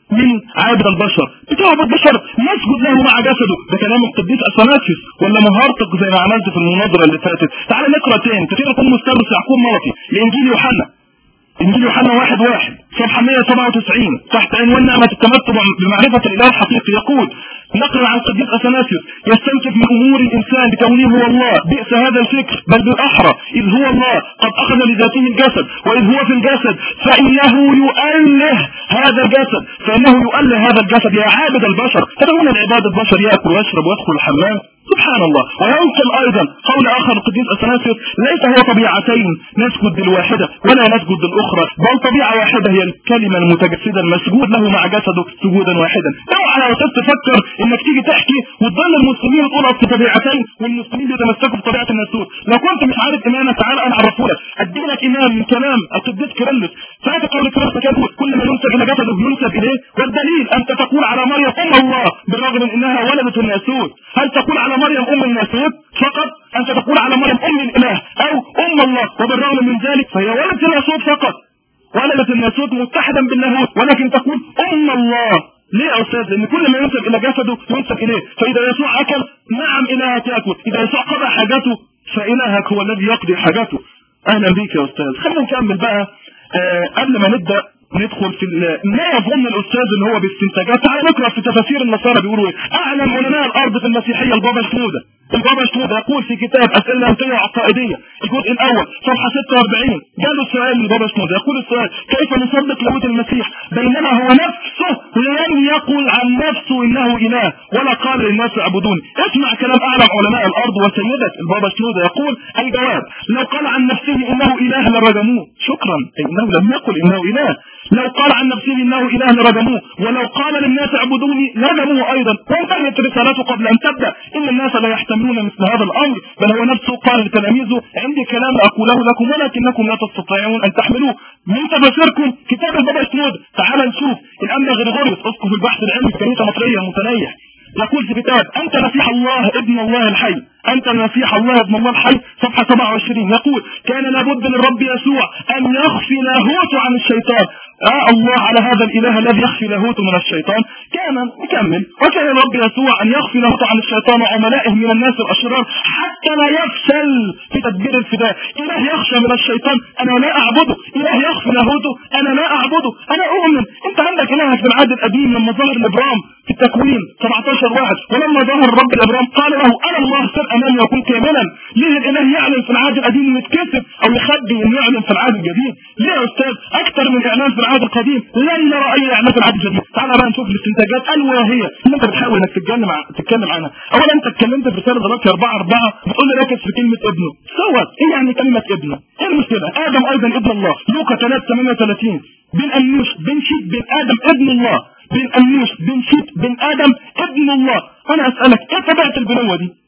[SPEAKER 5] من عابد البشر بتعبد البشر نسجد له مع جسده ده كلام القديس اثناسيوس ولا مهارتك زي ما عملت في المناظره اللي فاتت تعال نقرا تاني كتير يكون مستمس يعقوب مرتي لانجيل يوحنا انجيل يوحنا واحد واحد صفحه 197 تحت عنوان نعمه التمتع بمعرفه الاله الحقيقي يقول نقل عن القديس اثناسيوس يستنكف من امور الانسان بكونه هو الله بئس هذا الفكر بل بالاحرى اذ هو الله قد اخذ لذاته الجسد واذ هو في الجسد فانه يؤله هذا الجسد فانه يؤله هذا الجسد يا عابد البشر تدعون العباد البشر ياكل ويشرب ويدخل الحمام سبحان الله وينقل ايضا قول اخر القديس اثناسيوس ليس هو طبيعتين نسجد للواحده ولا نسجد للاخرى بل طبيعه واحده هي الكلمه المتجسده المسجود له مع جسده سجودا واحدا اوعى لو تفكر انك تيجي تحكي وتضل المسلمين وتقول اصل طبيعتين والمسلمين بيتمسكوا بطبيعه الناسوت لو كنت مش عارف ايمانك تعالى انا اعرفه لك ادي لك ايمان من كلام القديس كيرلس فاتك قول كيرلس كان كل ما ينسب الى جسده ينسب اليه والدليل انت تقول على مريم ام الله بالرغم من انها ولدت الناسوت هل تقول على مريم ام الناسوت فقط انت تقول على مريم ام الاله او ام الله وبالرغم من ذلك فهي ولدت الناسوت فقط ولدت الناسوت متحدا باللاهوت ولكن تقول ام الله ليه يا استاذ لان كل ما ينسب الى جسده ينسب اليه فاذا يسوع اكل نعم الهك ياكل اذا يسوع قضى حاجته فالهك هو الذي يقضي حاجته اهلا بيك يا استاذ خلينا نكمل بقى آه قبل ما نبدا ندخل في ما يظن الاستاذ اللي هو باستنتاجات تعال نقرا في تفاسير النصارى بيقولوا ايه اعلم علماء الارض في المسيحيه البابا شنوده البابا شنوده يقول في كتاب اسئله امثله عقائديه الجزء الاول صفحه 46 جاله السؤال للبابا شنوده يقول السؤال كيف نصدق لاهوت المسيح بينما هو نفسه لم يقل عن نفسه انه اله ولا قال للناس اعبدوني اسمع كلام اعلم علماء الارض وسيدك البابا شنوده يقول الجواب لو قال عن نفسه انه اله لرجموه شكرا اي انه لم يقل انه اله لو قال عن نفسه انه اله لرجموه ولو قال للناس اعبدوني رجموه ايضا وانتهت رسالته قبل ان تبدا ان الناس لا يحتملون مثل هذا الامر بل هو نفسه قال لتلاميذه عندي كلام اقوله لكم ولكنكم لا تستطيعون ان تحملوه من تفاسيركم كتاب البابا شنود تعال نشوف الامن غريغوريوس اسقف البحث العلمي في كنيسه مصريه متنيح يقول في كتاب انت مسيح الله ابن الله الحي انت مسيح الله ابن الله الحي صفحه 27 يقول كان لابد للرب يسوع ان يخفي لاهوته عن الشيطان آه الله على هذا الاله الذي يخفي لاهوته من الشيطان كان نكمل وكان الرب يسوع ان يخفي لاهوته عن الشيطان وعملائه من الناس الاشرار حتى لا يفشل في تدبير الفداء اله يخشى من الشيطان انا لا اعبده اله يخفي لاهوته انا لا اعبده انا اؤمن انت عندك الهك في العهد القديم لما ظهر الابرام في التكوين 17 واحد ولما ظهر الرب الابرام قال له انا الله سر امامي وكن كاملا ليه الاله يعلن في العهد القديم ويتكسب او يخبي انه يعلن في العهد الجديد ليه يا استاذ اكثر من اعلان في العهد القديم لن نرى اي اعلان في العهد الجديد تعال بقى نشوف الاستنتاجات الواهيه اللي انت بتحاول انك تتكلم عن تتكلم عنها اولا انت اتكلمت في رساله دلوقتي 4 4 بتقول لي ركز في كلمه ابنه سوى ايه يعني كلمه ابنه ايه المشكله ادم ايضا ابن الله لوقا 3 38 بن انوش بن شيت بن ادم ابن الله بن انوش بن شيت بن ادم ابن الله انا اسالك ايه طبيعه البنوه دي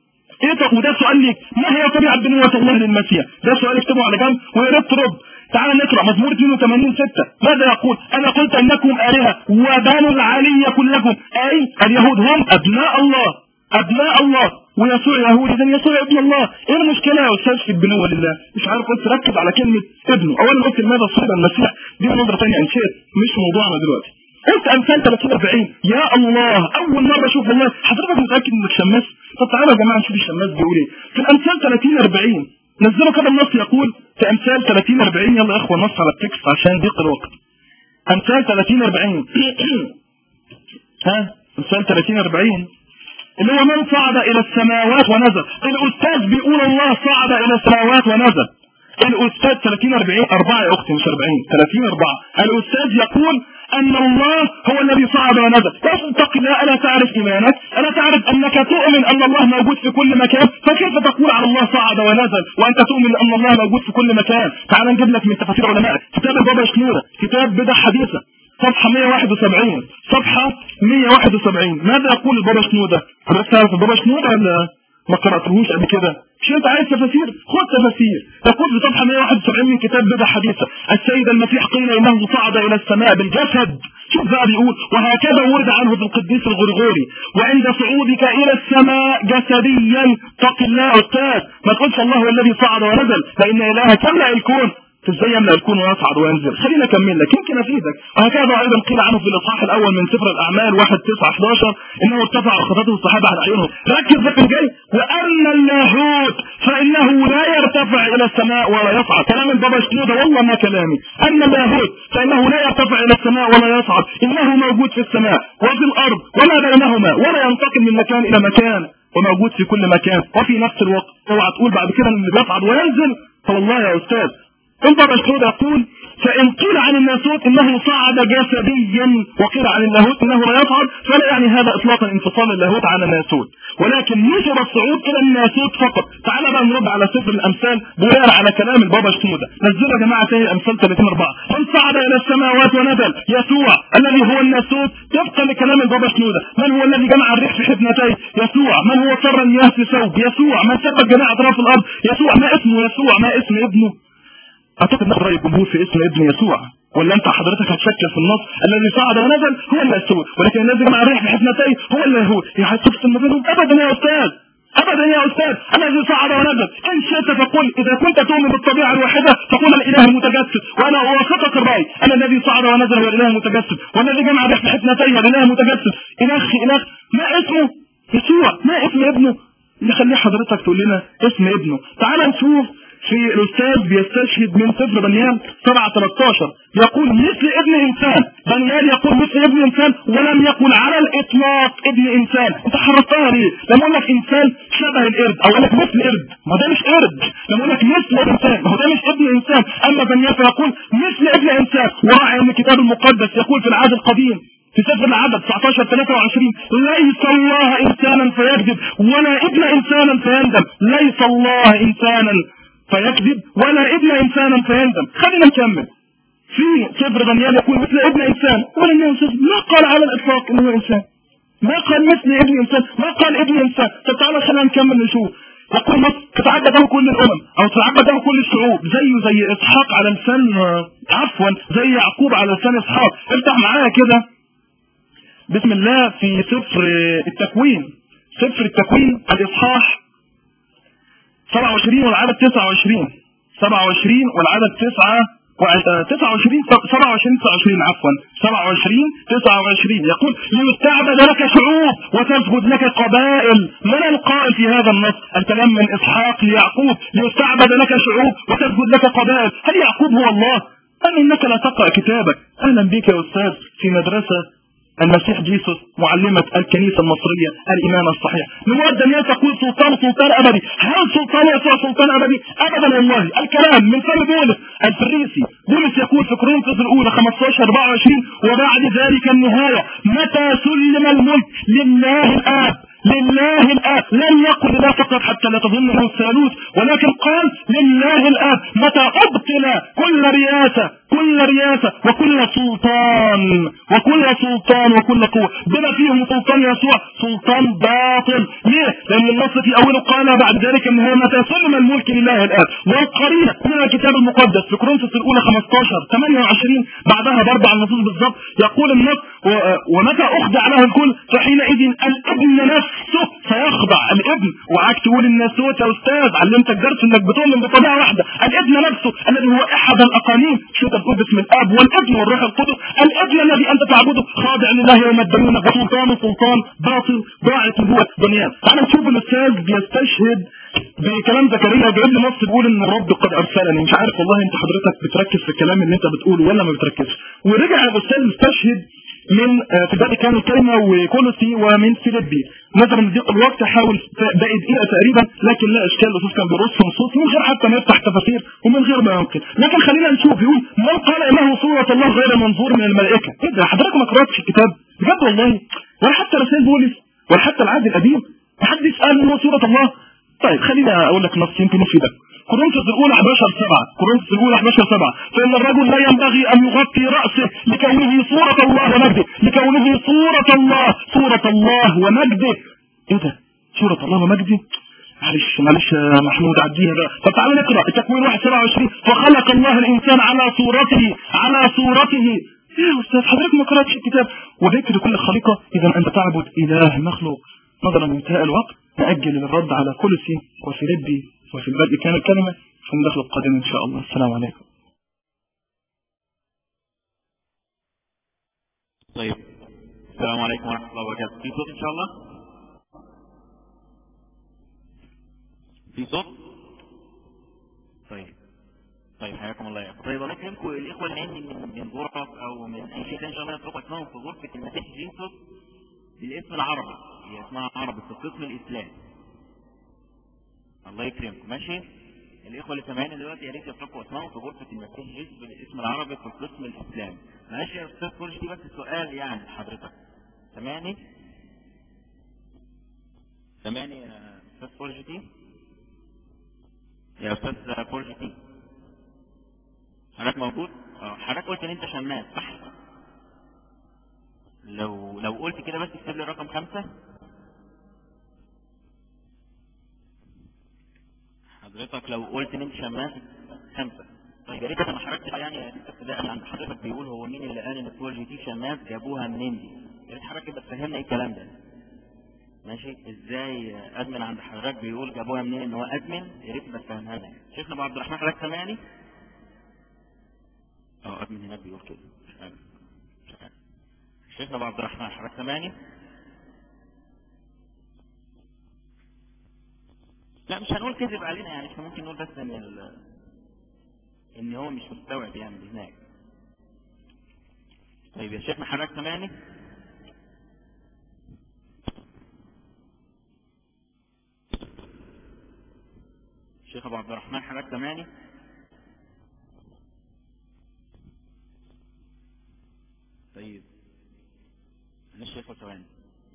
[SPEAKER 5] ايه وده سؤال ليك ما هي طبيعه بنوة الله للمسيح ده سؤال اكتبه على جنب ويا ريت ترد تعال نقرا مزمور 82 6 ماذا يقول انا قلت انكم الهه وبنو العلي كلكم اي اليهود هم ابناء الله ابناء الله ويسوع يهودي اذا يسوع ابن الله ايه المشكله يا استاذ في البنوه لله مش عارف قلت ركز على كلمه ابنه اولا قلت لماذا صلب المسيح دي نظره ثانيه انشئت مش موضوعنا دلوقتي قلت امثال 30 40 يا الله اول مره اشوف والله حضرتك متاكد انك شماس طب تعالوا يا جماعه نشوف الشماس بيقول ايه في الامثال 30 40 نزلوا كده النص يقول في امثال 30 40 يلا يا اخوه نص على التكست عشان ضيق الوقت امثال 30 40 ها امثال 30 40 اللي هو من صعد الى السماوات ونزل الاستاذ بيقول الله صعد الى السماوات ونزل الاستاذ 30 40 4 يا اختي مش 40 30 4 الاستاذ يقول ان الله هو الذي صعد ونزل يا اتق الله الا تعرف ايمانك الا تعرف انك تؤمن ان الله موجود في كل مكان فكيف تقول على الله صعد ونزل وانت تؤمن ان الله موجود في كل مكان تعال نجيب لك من تفاسير علماء كتاب البابا شنوره كتاب بدع حديثه صفحة 171 صفحة 171 ماذا يقول البابا شنودة؟ حضرتك تعرف البابا شنودة ولا ما قرأتهوش قبل كده؟ مش انت عايز تفاسير؟ خد تفاسير يقول في صفحة 171 من كتاب بدع حديثة السيد المسيح قيل انه صعد الى السماء بالجسد شوف بقى بيقول وهكذا ورد عنه في القديس الغرغوري وعند صعودك الى السماء جسديا اتق الله استاذ ما تقولش الله هو الذي صعد ونزل فان الهك يملا الكون ازاي يملا الكون ويصعد وينزل خلينا اكمل لك يمكن افيدك وهكذا ايضا قيل عنه في الاصحاح الاول من سفر الاعمال 1 9 11 انه ارتفع وخطته الصحابه على اعينهم ركز في الجاي واما اللاهوت فانه لا يرتفع الى السماء ولا يصعد كلام البابا شنودة والله ما كلامي اما اللاهوت فانه لا يرتفع الى السماء ولا يصعد انه موجود في السماء وفي الارض وما بينهما ولا ينتقل من مكان الى مكان وموجود في كل مكان وفي نفس الوقت اوعى تقول بعد كده ان اللي بيصعد وينزل فوالله يا استاذ انت مشهود يقول فان قيل عن الناسوت انه صعد جسديا وقيل عن اللاهوت انه لا يصعد فلا يعني هذا اطلاقا انفصال اللاهوت عن الناسوت ولكن نشر الصعود الى الناسوت فقط تعال بقى نرد على سفر الامثال بناء على كلام البابا شنوده نزلوا يا جماعه تاني الامثال 30 4 من صعد الى السماوات ونزل يسوع الذي هو الناسوت طبقا لكلام البابا شنوده من هو الذي جمع الريح في حضنتيه يسوع من هو سر المياه في ثوب يسوع من ثبت جميع اطراف الارض يسوع ما اسمه يسوع ما اسم ابنه اعتقد ناخد راي الجمهور في اسم ابن يسوع ولا انت حضرتك هتشكل في النص الذي صعد ونزل هو الناسوت ولكن الذي مع الريح بحفنتيه هو اللاهوت يعني هتفصل ما بينهم ابدا يا استاذ ابدا يا استاذ الذي صعد ونزل ان شئت فقل اذا كنت تؤمن بالطبيعه الواحده فقل الاله المتجسد وانا اوافقك الراي ان الذي صعد ونزل هو الاله المتجسد والذي جمع الريح بحفنتيه الاله المتجسد الخ الخ ما اسمه يسوع ما اسم ابنه نخليه حضرتك تقول لنا اسم ابنه تعال نشوف في الاستاذ بيستشهد من سفر بنيان 7 13 يقول مثل ابن انسان بنيان يقول مثل ابن انسان ولم يقل على الاطلاق ابن انسان انت حرفتها ليه لما اقول لك انسان شبه القرد او اقول لك مثل قرد ما ده مش قرد لما اقول لك مثل انسان ما هو ده مش ابن انسان اما بنيان فيقول مثل ابن انسان وراعي ان الكتاب المقدس يقول في العهد القديم في سفر العدد 19 23 ليس الله انسانا فيكذب ولا ابن انسانا فيندم ليس الله انسانا فيكذب ولا ابن انسانا فيندم خلينا نكمل في سفر دانيال يقول مثل ابن انسان ولا ما قال على الاطلاق انه انسان ما قال مثل ابن انسان ما قال ابن انسان طب تعالى خلينا نكمل نشوف يقول مصر تتعبد له كل الامم او تتعبد له كل الشعوب زيه زي اسحاق على لسان عفوا زي يعقوب على لسان اسحاق افتح معايا كده بسم الله في سفر التكوين سفر التكوين الاصحاح 27 والعدد 29 27 والعدد 9 29 27 29 عفوا 27 29 يقول ليستعبد لك شعوب وتسجد لك قبائل من القائل في هذا النص الكلام من اسحاق ليعقوب ليستعبد لك شعوب وتسجد لك قبائل هل يعقوب هو الله أم إنك لا تقرأ كتابك أهلا بك يا أستاذ في مدرسة المسيح جيسوس معلمة الكنيسة المصرية الإيمان الصحيح لمرد أن تقول سلطان سلطان أبدي هل سلطان يسوع سلطان أبدي أبدا والله الكلام من فم بولس الفريسي بولس يقول في كورنثوس الأولى 15 24 وبعد ذلك النهاية متى سلم الملك لله الآب لله الآب لم يقل لا فقط حتى لا تظن أنه الثالوث ولكن قال لله الآب متى أبطل كل رياسة كل رياسة وكل سلطان وكل سلطان وكل قوة بما فيهم سلطان يسوع سلطان باطل ليه؟ لأن النص في أوله قال بعد ذلك أن هو متى سلم الملك لله الآب والقرينة من الكتاب المقدس في كورنثوس الأولى 15 28 بعدها بأربع النصوص بالضبط يقول النص ومتى أخضع له الكل فحينئذ الابن نفسه سيخضع الابن وعاك تقول الناسوت يا أستاذ علمتك درس انك بتؤمن بطبيعة واحدة الابن نفسه الذي هو أحد الأقانيم شو تقول باسم الاب والابن والروح القدس الابن الذي انت تعبده خاضع لله يوم الدينونة وسلطان سلطان باطل ضاعت هو الدنيا تعال نشوف الاستاذ بيستشهد بكلام زكريا جايب لي نص بيقول ان الرب قد ارسلني مش عارف والله انت حضرتك بتركز في الكلام اللي انت بتقوله ولا ما بتركزش ورجع الاستاذ مستشهد من في باقي كان الكلمة وكولوسي ومن فيليبي نظرا لضيق الوقت حاول باقي دقيقة تقريبا لكن لا اشكال الاستاذ كان بيرص نصوص من غير حتى ما يفتح تفاسير ومن غير ما ينقل لكن خلينا نشوف يقول من قال انه صورة الله غير منظور من الملائكة ايه ده حضرتك ما قرأتش الكتاب بجد والله ولا حتى رسائل بولس ولا حتى العهد القديم محدش قال انه صورة الله طيب خلينا اقول لك نص يمكن يفيدك كورنثوس الاولى 11 7 كورنثوس الاولى 11 7 فان الرجل لا ينبغي ان يغطي راسه لكونه صورة الله ومجده لكونه صورة الله صورة الله ومجده ايه ده صورة الله ومجده معلش معلش يا محمود عديها بقى طب تعالى نقرا التكوين 1 27 فخلق الله الانسان على صورته على صورته يا استاذ حضرتك ما قراتش الكتاب وذكر كل خليقه اذا انت تعبد اله مخلوق نظرا لانتهاء الوقت نأجل الرد على كل سين وفي ردي وفي البدء كان الكلمة في المدخل القادم إن شاء الله السلام عليكم
[SPEAKER 3] طيب السلام عليكم ورحمة الله وبركاته في صوت إن شاء الله في صوت طيب طيب حياكم الله يا أخوة طيب الله يكرمكم الإخوة اللي عندي من من غرف أو من أي شيء إن شاء الله يتركوا اسمهم في غرفة المسيح جيسوس بالاسم العربي هي اسمها عربي في القسم الإسلامي الله يكرمكم ماشي الإخوة اللي سامعين دلوقتي يا ريت يتركوا اسمهم في غرفة المسيح جيسوس بالاسم العربي في القسم الإسلامي ماشي يا أستاذ كل دي بس سؤال يعني حضرتك سامعني سامعني يا أستاذ فورجتي يا أستاذ فورجتي حضرتك موجود؟ اه حضرتك قلت ان انت شماس صح؟ لو لو قلت كده بس اكتب لي رقم خمسة حضرتك لو قلت ان انت شماس خمسة طيب يا ريت انا حضرتك يعني ابتداء عند حضرتك بيقول هو مين اللي قال ان الفور جي تي شماس جابوها منين دي؟ يا ريت حضرتك تبقى تفهمنا ايه الكلام ده؟ ماشي ازاي ادمن عند حضرتك بيقول جابوها منين ان هو ادمن يا ريت تبقى تفهمها لنا شيخنا ابو عبد الرحمن حضرتك سامعني؟ اه ادمن هناك بيقول كده مش عارف مش عارف شيخنا ابو عبد الرحمن حضرتك سامعني؟ لا مش هنقول كذب علينا يعني احنا ممكن نقول بس ان ال... ان هو مش مستوعب يعني هناك طيب يا شيخنا حضرتك سامعني؟ شيخ ابو عبد الرحمن حضرتك سامعني؟ طيب انا الشيخ ثواني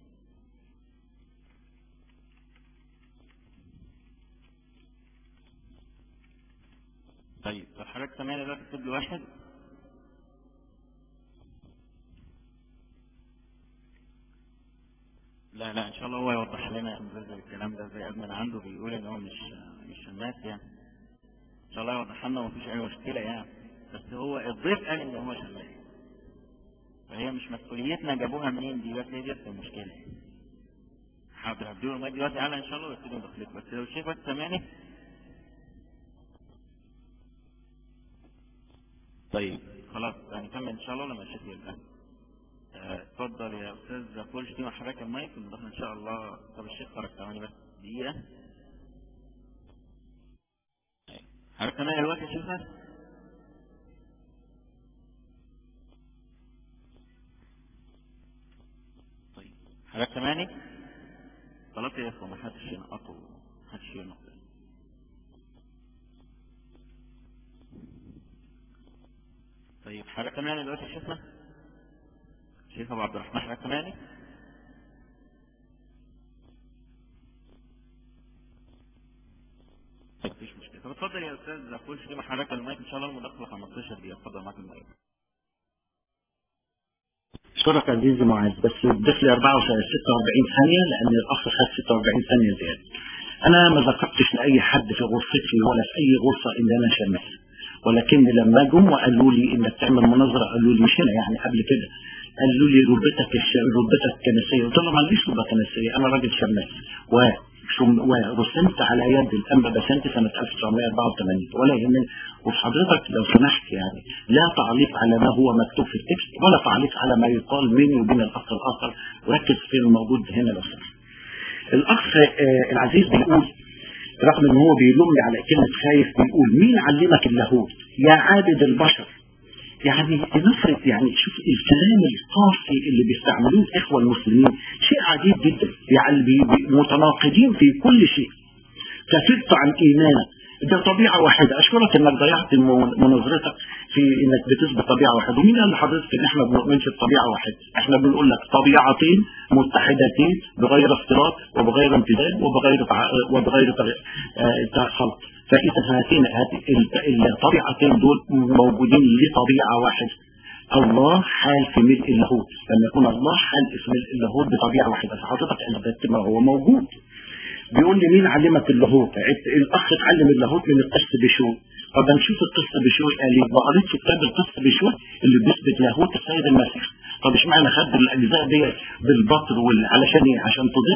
[SPEAKER 3] طيب طب حضرتك سامعني دلوقتي اكتب لي واحد لا لا ان شاء الله هو يوضح لنا زي الكلام ده زي ادمن عنده بيقول ان هو مش مش شماس يعني ان شاء الله يوضح لنا ومفيش اي مشكله يعني بس هو الضيف قال ان هو شماس فهي مش مسؤوليتنا جابوها منين دي بس هي دي المشكله حاضر هديله المايك دلوقتي اعلى ان شاء الله ويبتدي ندخلك بس لو الشيخ بس سامعني طيب خلاص هنكمل ان شاء الله لما الشيخ يبقى اتفضل يا استاذ كل شيء حضرتك المايك ونروح ان شاء الله طب الشيخ خرج ثواني بس دقيقه حضرتك معايا دلوقتي يا شيخنا طيب حضرتك سامعني خلاص يا اخوه ما حدش ينقطه ما حدش ينقط طيب حضرتك سامعني دلوقتي يا شيخنا شيخ ابو عبد الرحمن حضرتك سامعني طيب مفيش مشكله طب اتفضل يا استاذ كل شيء حضرتك المايك ان شاء الله المداخله 15 دقيقه اتفضل معاك المايك
[SPEAKER 4] اشكرك عزيزي معاذ بس ضيف لي 46 ثانيه لان الاخ خد 46 ثانيه زياده انا ما ذكرتش لاي حد في غرفتي ولا في اي غرفه ان انا شمس ولكن لما جم وقالوا لي انك تعمل مناظره قالوا لي مش هنا يعني قبل كده قالوا لي رتبتك الش... رتبتك الكنسيه قلت لهم ما عنديش رتبه كنسيه انا راجل شماس و ورسمت على يد الانبا بسنت سنه 1984 ولا يهمني وحضرتك لو سمحت يعني لا تعليق على ما هو مكتوب في التكست ولا تعليق على ما يقال بيني وبين الاخ الاخر وركز في الموجود هنا لو سمحت. الاخ آه العزيز بيقول رغم ان هو بيلوم لي على كلمه خايف بيقول مين علمك اللاهوت يا عابد البشر يعني نفرض يعني شوف الكلام القاسي اللي بيستعملوه الاخوه المسلمين شيء عجيب جدا يعني متناقضين في كل شيء كفرت عن ايمانك ده طبيعة واحدة أشكرك إنك ضيعت مناظرتك في إنك بتثبت طبيعة واحدة ومين قال لحضرتك إن إحنا بنؤمنش بطبيعة واحدة إحنا بنقول لك طبيعتين متحدتين بغير اختلاط وبغير امتداد وبغير تع... وبغير آه خلط فإذا هاتين الطبيعتين دول موجودين لطبيعة واحدة الله حال في ملء اللاهوت لما يكون الله حال في ملء اللاهوت بطبيعة واحدة فحضرتك أثبتت ما هو موجود بيقول لي مين علمك اللاهوت الاخ اتعلم اللاهوت من القس بشوي طب نشوف القس بشوي قال لي ما قريتش كتاب القس بشوي اللي بيثبت لاهوت السيد المسيح طب اشمعنى خد الاجزاء دي بالبطر وال... علشان ايه عشان تضل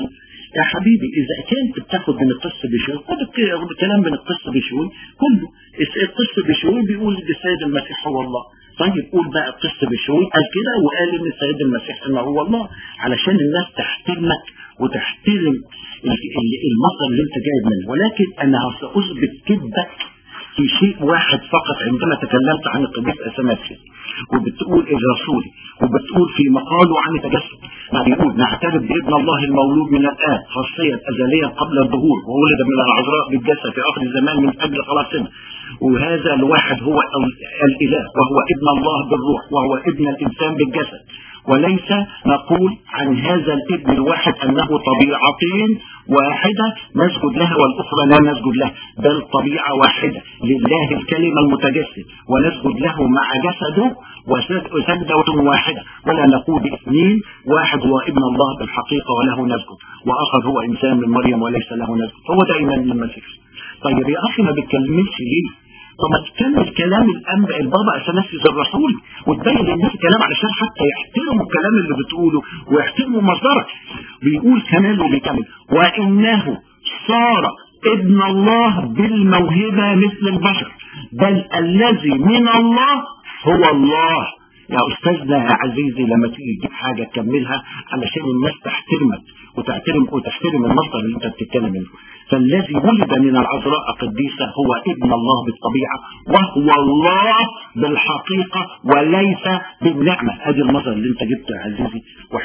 [SPEAKER 4] يا حبيبي اذا كنت بتاخد من القس بشوي خد الك- الكلام من القس بشوي كله الس- القس بشوي بيقول ان السيد المسيح هو الله طيب قول بقى القس بشوي قال كده وقال ان السيد المسيح انه هو الله علشان الناس تحترمك وتحترم ال- ال- المصدر اللي انت جايب منه ولكن انا ساثبت كذبك في شيء واحد فقط عندما تكلمت عن القديس اثناسيوس وبتقول الرسول وبتقول في مقاله عن التجسد ما بيقول نعترف بابن الله المولود من الاب خاصيا ازليا قبل الظهور وولد من العذراء بالجسد في اخر الزمان من اجل خلاصنا وهذا الواحد هو ال- الاله وهو ابن الله بالروح وهو ابن الانسان بالجسد وليس نقول عن هذا الابن الواحد انه طبيعتين واحدة نسجد لها والاخرى لا نسجد لها بل طبيعة واحدة لله الكلمة المتجسد ونسجد له مع جسده وسج- وسجدة واحدة ولا نقول باثنين واحد هو ابن الله بالحقيقة وله نسجد واخر هو انسان من مريم وليس له نسجد هو ده ايمان المسيح طيب يا اخي ما بتكلمش ليه طب ما تكمل كلام الانبا البابا اثناسيوس الرسول وتبين للناس الكلام علشان حتى يحترموا الكلام اللي بتقوله ويحترموا مصدرك بيقول كمان وبيكمل وانه صار ابن الله بالموهبه مثل البشر بل الذي من الله هو الله يا استاذنا يا عزيزي لما تيجي تجيب حاجه تكملها علشان الناس تحترمك وتحترم وتحترم المصدر اللي انت بتتكلم منه فالذي ولد من العذراء قديسة هو ابن الله بالطبيعة وهو الله بالحقيقة وليس بالنعمة ادي المصدر اللي انت جبته يا عزيزي وح...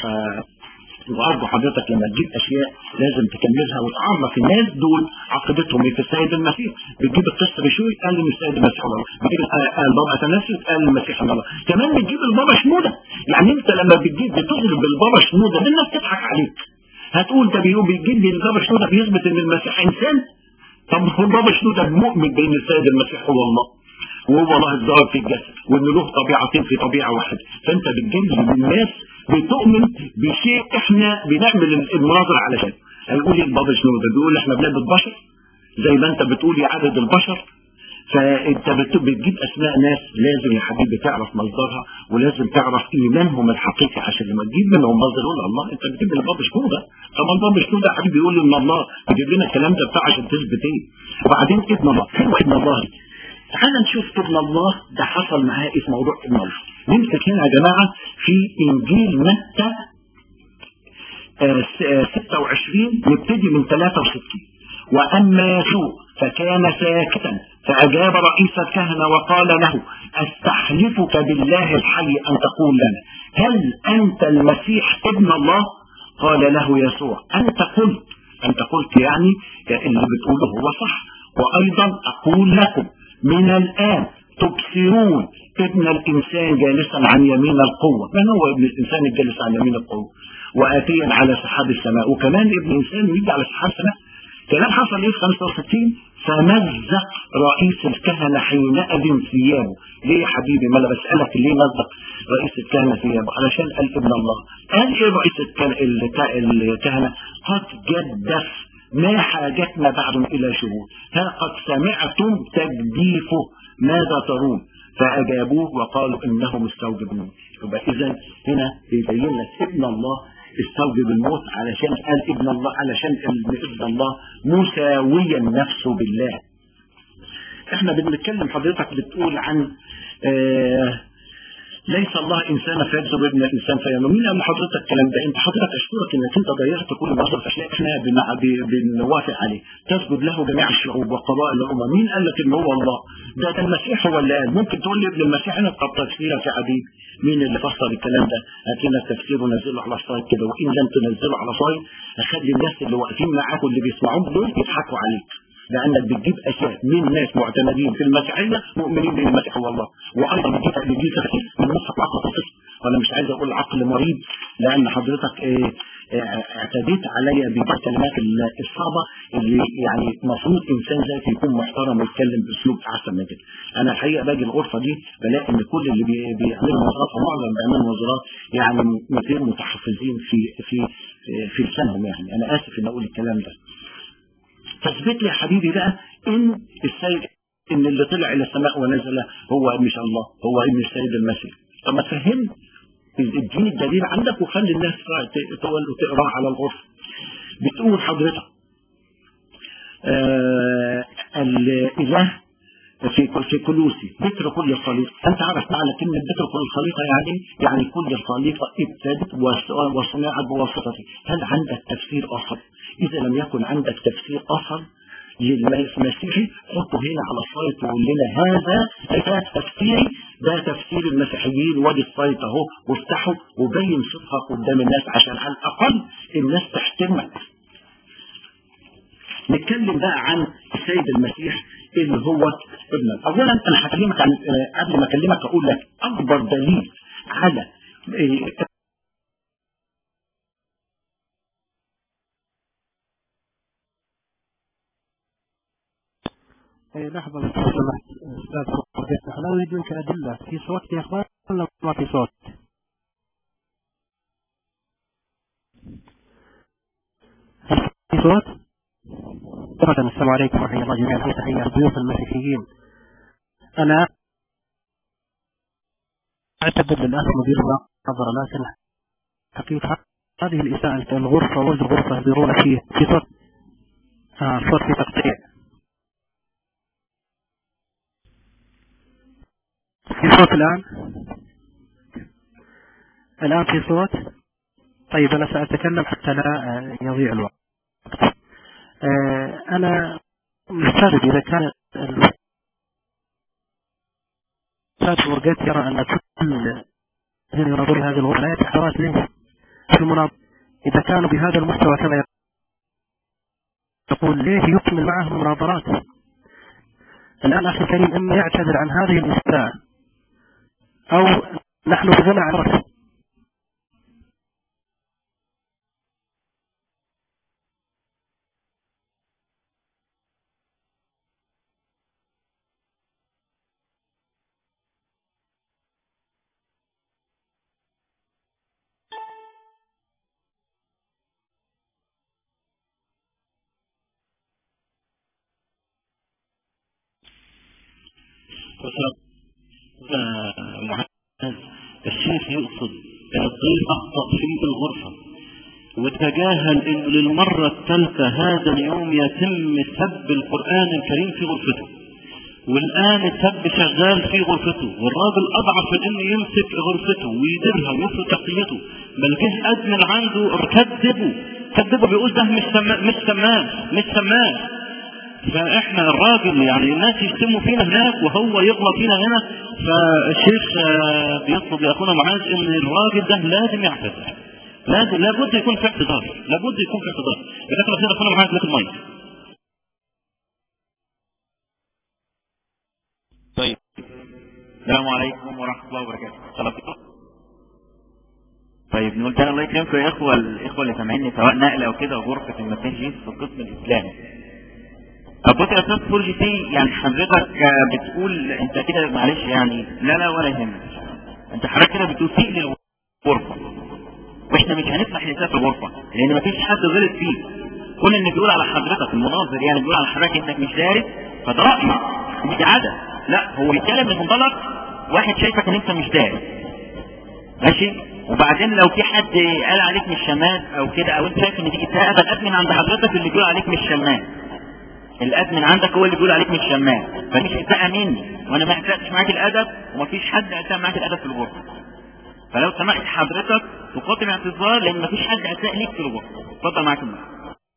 [SPEAKER 4] وأرجو حضرتك لما تجيب أشياء لازم تكملها وتعرف الناس دول عقيدتهم إيه في السيد المسيح بتجيب القصة بشوي قال إن السيد المسيح هو الله بتجيب ال- آه، البابا أتناسيوس قال المسيح هو الله كمان بتجيب البابا شنودة يعني أنت لما بتجيب بتغلب البابا شنودة الناس تضحك عليك هتقول ده بيقول بيجيب لي البابا شنودة بيثبت إن المسيح إنسان طب هو البابا شنودة مؤمن بأن السيد المسيح هو الله وهو الله الظاهر في الجسد وان له طبيعتين في طبيعه واحده فانت بتجيب الناس بتؤمن بشيء احنا بنعمل المناظره علشان هيقول البابا شنو ده بيقول احنا بنعبد بشر زي ما انت بتقول يا عدد البشر فانت بت- بتجيب اسماء ناس لازم يا حبيبي تعرف مصدرها ولازم تعرف ايمانهم الحقيقي عشان لما تجيب منهم مصدر يقول الله انت بتجيب البابا شنو ده طب البابا شنو ده يا حبيبي يقول ان الله بيجيب لنا الكلام ده بتاع عشان تثبت ايه وبعدين ابن الله هو ابن الله تعال نشوف ابن الله ده حصل معاه ايه في موضوع ابن الله نمسك هنا يا جماعه في انجيل متى آه، س- آه، 26 نبتدي من 63 واما يسوع فكان ساكتا فاجاب رئيس الكهنه وقال له استحلفك بالله الحي ان تقول لنا هل انت المسيح ابن الله قال له يسوع انت قلت انت قلت يعني اللي بتقوله هو صح وايضا اقول لكم من الان تبصرون ابن الانسان جالسا عن يمين القوه من هو ابن الانسان الجالس عن يمين القوه واتيا على سحاب السماء وكمان ابن الانسان يجي على سحاب السماء كلام حصل ايه في 65 فمزق رئيس الكهنة حينئذ ثيابه ليه يا حبيبي ما انا بسألك ليه مزق رئيس الكهنة ثيابه علشان قال ابن الله قال ايه رئيس الكهنة, الك- الكهنة قد جدف ما حاجتنا بعد الى شهود ها قد سمعتم تجديفه ماذا ترون فأجابوه وقالوا إنه مستوجب الموت يبقى إذا هنا بيبين لك ابن الله استوجب الموت علشان قال ابن الله علشان ابن ابن الله مساويا نفسه بالله احنا بنتكلم حضرتك بتقول عن آه ليس الله انسانا فيجذب ابن الانسان فيموت مين قال لحضرتك الكلام ده انت حضرتك اشكرك انك انت ضيعت كل النظر في اشياء احنا بن- ب- بنوافق عليه تسجد له جميع الشعوب وقبائل الامم مين قال لك ان هو الله ده ده المسيح هو اللي قال ممكن تقول لي ابن المسيح انا طب تفسيرك يا حبيبي مين اللي فسر الكلام ده هات لنا التفسير ونزله على الصايد كده وان لم تنزله على صايد اخلي الناس اللي واقفين معاك واللي بيسمعوك دول يضحكوا عليك لانك بتجيب اشياء من ناس معتمدين في المسيحيه مؤمنين بالمسيح هو الله وايضا بتجيب بتجيب تفسير من نص عقل القسط وانا مش عايز اقول عقل مريض لان حضرتك آه، آه، اعتديت عليا ببعض الكلمات ال- الصعبه اللي يعني المفروض انسان زيك يكون محترم ويتكلم باسلوب احسن من كده. انا الحقيقه باجي الغرفه دي بلاقي ان كل اللي بي- بيعملوا وزارات ومعظم بيعملوا وزارات يعني غير متحفظين في في في لسانهم يعني انا اسف ان اقول الكلام ده. تثبت لي يا حبيبي بقى ان السيد ان اللي طلع الى السماء ونزل هو مش الله هو ابن السيد المسيح طب ما تفهمني اديني الدليل عندك وخلي الناس ت- تقول وتقراه على الغرفه بتقول حضرتك آه الاله في في كلوسي بتر كل خليقة أنت عارف معنى كلمة بتر كل خليقة يعني يعني كل خليقة ابتدت وص- وصنعت بواسطته هل عندك تفسير آخر إذا لم يكن عندك تفسير آخر للمسيحي حطه هنا على السايت وقول لنا هذا ده تفسيري ده تفسير المسيحيين وادي السايت اهو وافتحه وبين صدقك قدام الناس عشان على الأقل الناس تحترمك نتكلم بقى عن السيد المسيح اللي هو ابن اولا انا هكلمك عن آه، قبل ما اكلمك اقول لك اكبر دليل على آه،
[SPEAKER 6] إيه، لحظة بس لو سمحت أستاذ فرقت أنا أريد منك أدلة في صوت يا أخوان ولا ما في صوت؟ في صوت؟ مرة السلام عليكم ورحمة الله جميعا في تحية الضيوف المسيحيين أنا أعتقد للأخ مدير النظر لكن حقيقة هذه الإساءة الغرفة وجه الغرفة يديرون فيه في صوت آه صوت في تقطيع في صوت الآن الآن في صوت طيب أنا سأتكلم حتى لا آه، يضيع الوقت آه، أنا مستغرب إذا كان الأستاذ ورقات يرى أن كل الذين يناظرون هذه الغرفة لا يتحرك ليه في المناظرة إذا كانوا بهذا المستوى كما يقول ليه يكمل معهم مناظرات الآن أخي الكريم إما يعتذر عن هذه الإساءة أو نحن بغنى عن رأسه
[SPEAKER 1] معاذ الشيخ يقصد ان الضيف اخطا في الغرفه وتجاهل انه للمره الثالثه هذا اليوم يتم سب القران الكريم في غرفته والان السب شغال في غرفته والراجل اضعف من انه يمسك غرفته ويديرها ويفرض تقنيته بل جه ادمن عنده كذبه كذبه بيقول ده مش سما مش سمان مش سمان فاحنا الراجل يعني الناس يشتموا فينا هناك وهو يغلط فينا هنا فالشيخ آه، بيطلب لاخونا معاذ ان الراجل ده لازم يعتذر لازم لابد يكون في اعتذار لابد يكون في اعتذار جزاك الله خير اخونا معاذ لك المايك
[SPEAKER 3] طيب السلام عليكم ورحمة الله وبركاته خلاص طيب نقول تاني الله يكرمكم يا اخوة الاخوة اللي سامعيني سواء نقل او كده غرفة المساجين في القسم الاسلامي طب بص يا استاذ فرجي تي يعني حضرتك آه، بتقول انت كده معلش يعني لا لا ولا يهمك انت حضرتك كده بتسيء للغرفة واحنا مش هنفتح حساب الغرفة لان مفيش حد غلط فيه كل اللي بيقول على حضرتك المناظر يعني بيقول على حضرتك انك مش دارس فده رأي مش عادة لا هو بيتكلم من منطلق واحد شايفك ان انت مش دارس ماشي وبعدين لو في حد قال عليك مش شمال او كده او انت شايف ان دي اساءه ده الادمن عند حضرتك اللي بيقول عليك مش شمال الادمن عندك هو اللي بيقول عليك مش شمال فمش اساءه مني وانا ما اساءتش معاك الادب ومفيش حد اساء معاك الادب في الغرفه فلو سمحت حضرتك تقدم اعتذار لان مفيش حد اساء ليك في الغرفه اتفضل معاك المايك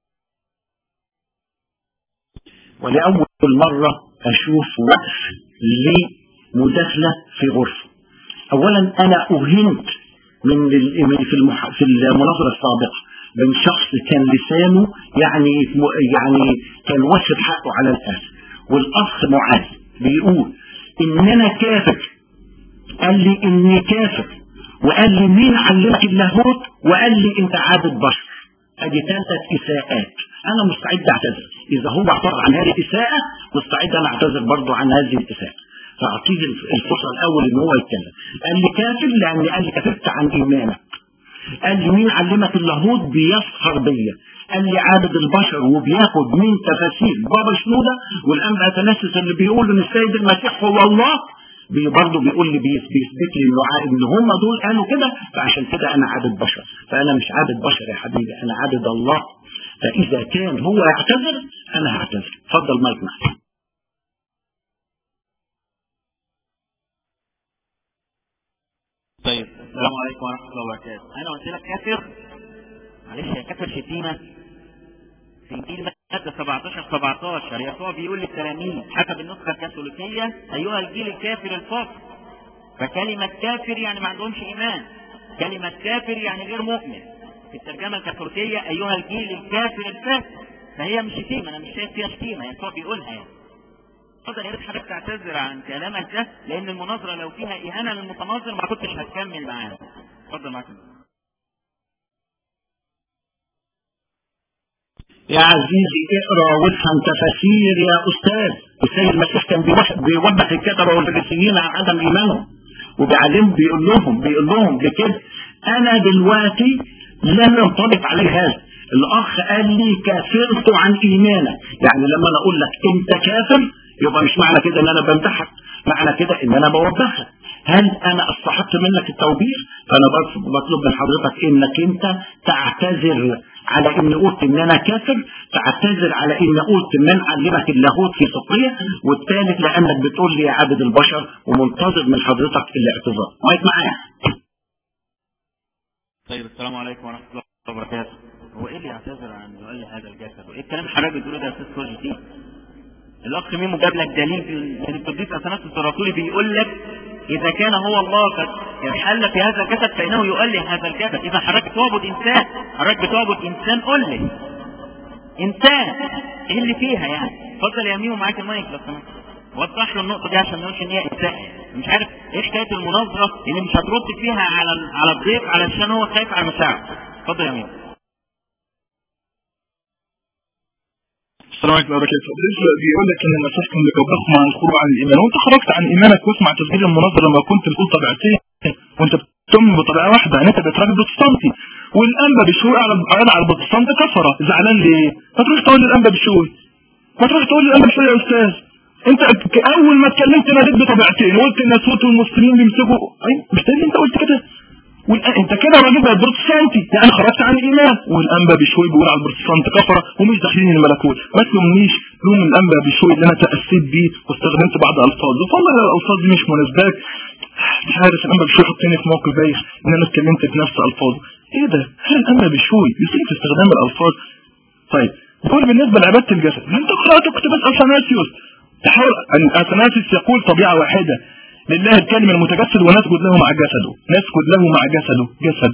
[SPEAKER 4] ولأول مرة أشوف وقف لمداخلة في غرفة أولا أنا أهنت من ال- من- في المح... في المناظرة السابقة من شخص كان لسانه يعني يعني كان واخد حقه على الآخر والأخ معاذ بيقول إن أنا كافر قال لي إني كافر وقال لي مين علمك اللاهوت وقال لي أنت عابد بشر ادي ثلاثة اساءات انا مستعد اعتذر اذا هو اعتذر عن هذه الاساءة مستعد انا اعتذر برضه عن هذه الاساءة فاعطيه الفرصة الاول ان هو يتكلم قال لي كافر لان قال لي كفرت عن ايمانك قال لي مين علمك اللاهوت بيسخر بيا قال لي عابد البشر وبياخد من تفاسير بابا شنودة والانبا اتنسس اللي بيقول ان السيد المسيح هو الله بي برضه بيقول لي بيس- بيثبت لي انه عا- ان هم دول قالوا كده فعشان كده انا عابد بشر فانا مش عابد بشر يا حبيبي انا عابد الله فإذا كان هو يعتذر أنا هعتذر اتفضل مايك معك
[SPEAKER 3] طيب السلام عليكم ورحمة الله وبركاته أنا قلت لك كافر معلش يا كافر شتيمة في إنجيل مادة 17 17 يسوع بيقول للتلاميذ حسب النسخة الكاثوليكية أيها الجيل الكافر الفاصل فكلمة كافر يعني ما عندهمش إيمان كلمة كافر يعني غير مؤمن في الترجمة الكاثوليكية أيها الجيل الكافر الفاسد فهي مش شتيمة أنا مش شايف فيها شتيمة يسوع بيقولها يعني اتفضل يا ريت حضرتك تعتذر عن كلامك ده لأن المناظرة لو فيها إهانة للمتناظر ما كنتش هتكمل معانا اتفضل معاك
[SPEAKER 4] يا عزيزي اقرا وافهم تفاسير يا استاذ السيد المسيح كان بيوح- بيوضح الكتبه والفريسيين عن عدم ايمانهم وبعدين بيقول لهم بيقول لهم بكده انا دلوقتي لم ينطبق عليه هذا الاخ قال لي كافرت عن ايمانك يعني لما انا اقول لك انت كافر يبقى مش معنى كده ان انا بمدحك معنى كده ان انا بوضحك هل انا استحق منك التوبيخ فانا بس- بطلب من حضرتك انك انت تعتذر على اني قلت ان انا كافر تعتذر على اني قلت من علمك اللاهوت في سقية والثالث لانك بتقول لي يا عبد البشر ومنتظر من حضرتك الاعتذار مايك معايا
[SPEAKER 3] طيب السلام عليكم ورحمة الله وبركاته هو ايه اللي يعتذر عن يقول هذا الجسد وايه الكلام اللي حضرتك بتقوله ده يا استاذ سوري دي الاخ ميمو جاب لك دليل في- من القديس اثناسيوس الرسولي بيقول لك اذا كان هو الله قد حل في هذا الجسد فانه يؤله هذا الجسد اذا حضرتك بتعبد انسان حضرتك بتعبد انسان قل لي انسان ايه اللي فيها يعني اتفضل يا ميمو معاك المايك لو سمحت وضح له النقطه دي عشان ما نقولش ان هي اساءه مش عارف ايه حكايه المناظره اللي مش هترد فيها على ال- على الضيف علشان هو خايف على مشاعره اتفضل يا ميمو
[SPEAKER 5] السلام عليكم ورحمة الله وبركاته بالنسبة بيقول لك ان المسيح كان بيوبخهم عن الخروج عن الايمان وانت خرجت عن ايمانك واسمع تسجيل المناظرة لما كنت بتقول طبيعتين وانت بتؤمن بطبيعة واحدة يعني انت بتراجع بروتستانتي والانبا بشوي على قال على البروتستانت كفرة زعلان ليه؟ ما تروح تقول للانبا بشوي ما تروح تقول للانبا بشوي يا استاذ انت ك- اول ما اتكلمت ناديت بطبيعتين وقلت ان السود والمسلمين بيمسكوا اي مش ده اللي انت قلت كده والآن انت كده راجل بقى بروتستانتي يعني خرجت عن الايمان والانبا بشوي بيقول على البروتستانت كفره ومش داخلين الملكوت ما تلومنيش لوم الانبا بشوي اللي انا تاسيت بيه واستخدمت بعض الفاظه والله الالفاظ دي مش مناسباك مش عارف الانبا بشوي حطني في موقف بايخ ان انا اتكلمت بنفس الفاظه ايه ده هل الانبا بشوي يصير في استخدام الالفاظ طيب بقول بالنسبه لعباده الجسد ما انت قرات كتب اثناسيوس تحاول ان اثناسيوس يقول طبيعه واحده لله الكلمة المتجسد ونسجد له مع جسده نسجد له مع جسده جسد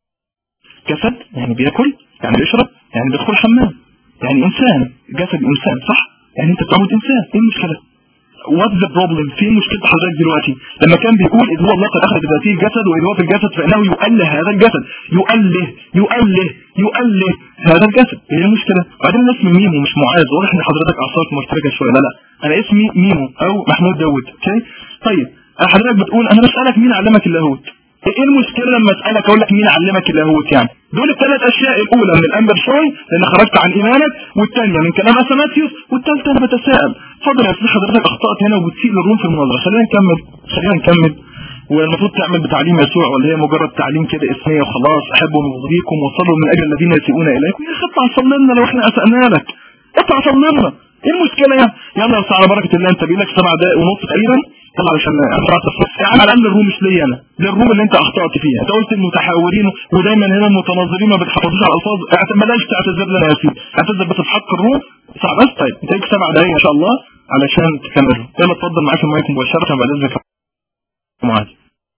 [SPEAKER 5] جسد يعني بياكل يعني بيشرب يعني بيدخل حمام يعني انسان جسد انسان صح يعني انت بتعبد انسان ايه المشكلة وات ذا بروبلم في مشكلة حضرتك دلوقتي لما كان بيقول اذ هو الله قد اخرج ذاته الجسد واذ هو في الجسد فانه يؤله هذا الجسد يؤله يؤله يؤله هذا الجسد ايه المشكلة بعدين الناس من ميمو مش معاذ واضح ان حضرتك اعصابك مرتبكة شوية لا لا انا اسمي ميمو او محمود داوود اوكي طيب حضرتك بتقول انا بسألك مين علمك اللاهوت ايه المشكلة لما اسألك اقول لك مين علمك اللاهوت يعني دول الثلاث اشياء الاولى من الانبر شوي لان خرجت عن ايمانك والثانية من كلام اثناسيوس والثالثة انا بتساءل اتفضل يا استاذ حضرتك اخطأت هنا وبتسيء للروم في المناظرة خلينا نكمل خلينا نكمل والمفروض تعمل بتعليم يسوع ولا هي مجرد تعليم كده اسمية وخلاص احبوا مبغضيكم وصلوا من اجل الذين يسيئون اليكم يا اخي اطلع صلي لنا لو احنا اسأنا لك اطلع صلي لنا ايه المشكلة يعني يلا يا أستاذ على بركة الله انت بيلك سبع دقايق ونص تقريبا طلع عشان اسرع تصفيق يعني على الاقل الروم مش ليا انا للروم اللي انت اخطأت فيها انت قلت المتحاورين ودايما هنا المتناظرين ما بتحافظوش على الالفاظ اعت- بلاش تعتذر لنا يا سيدي اعتذر بس في حق الروم صعب بس طيب انت ليك سبع دقايق ان شاء الله علشان تكمل يلا اتفضل معاك المايك مباشرة بعد اذنك يا معاذ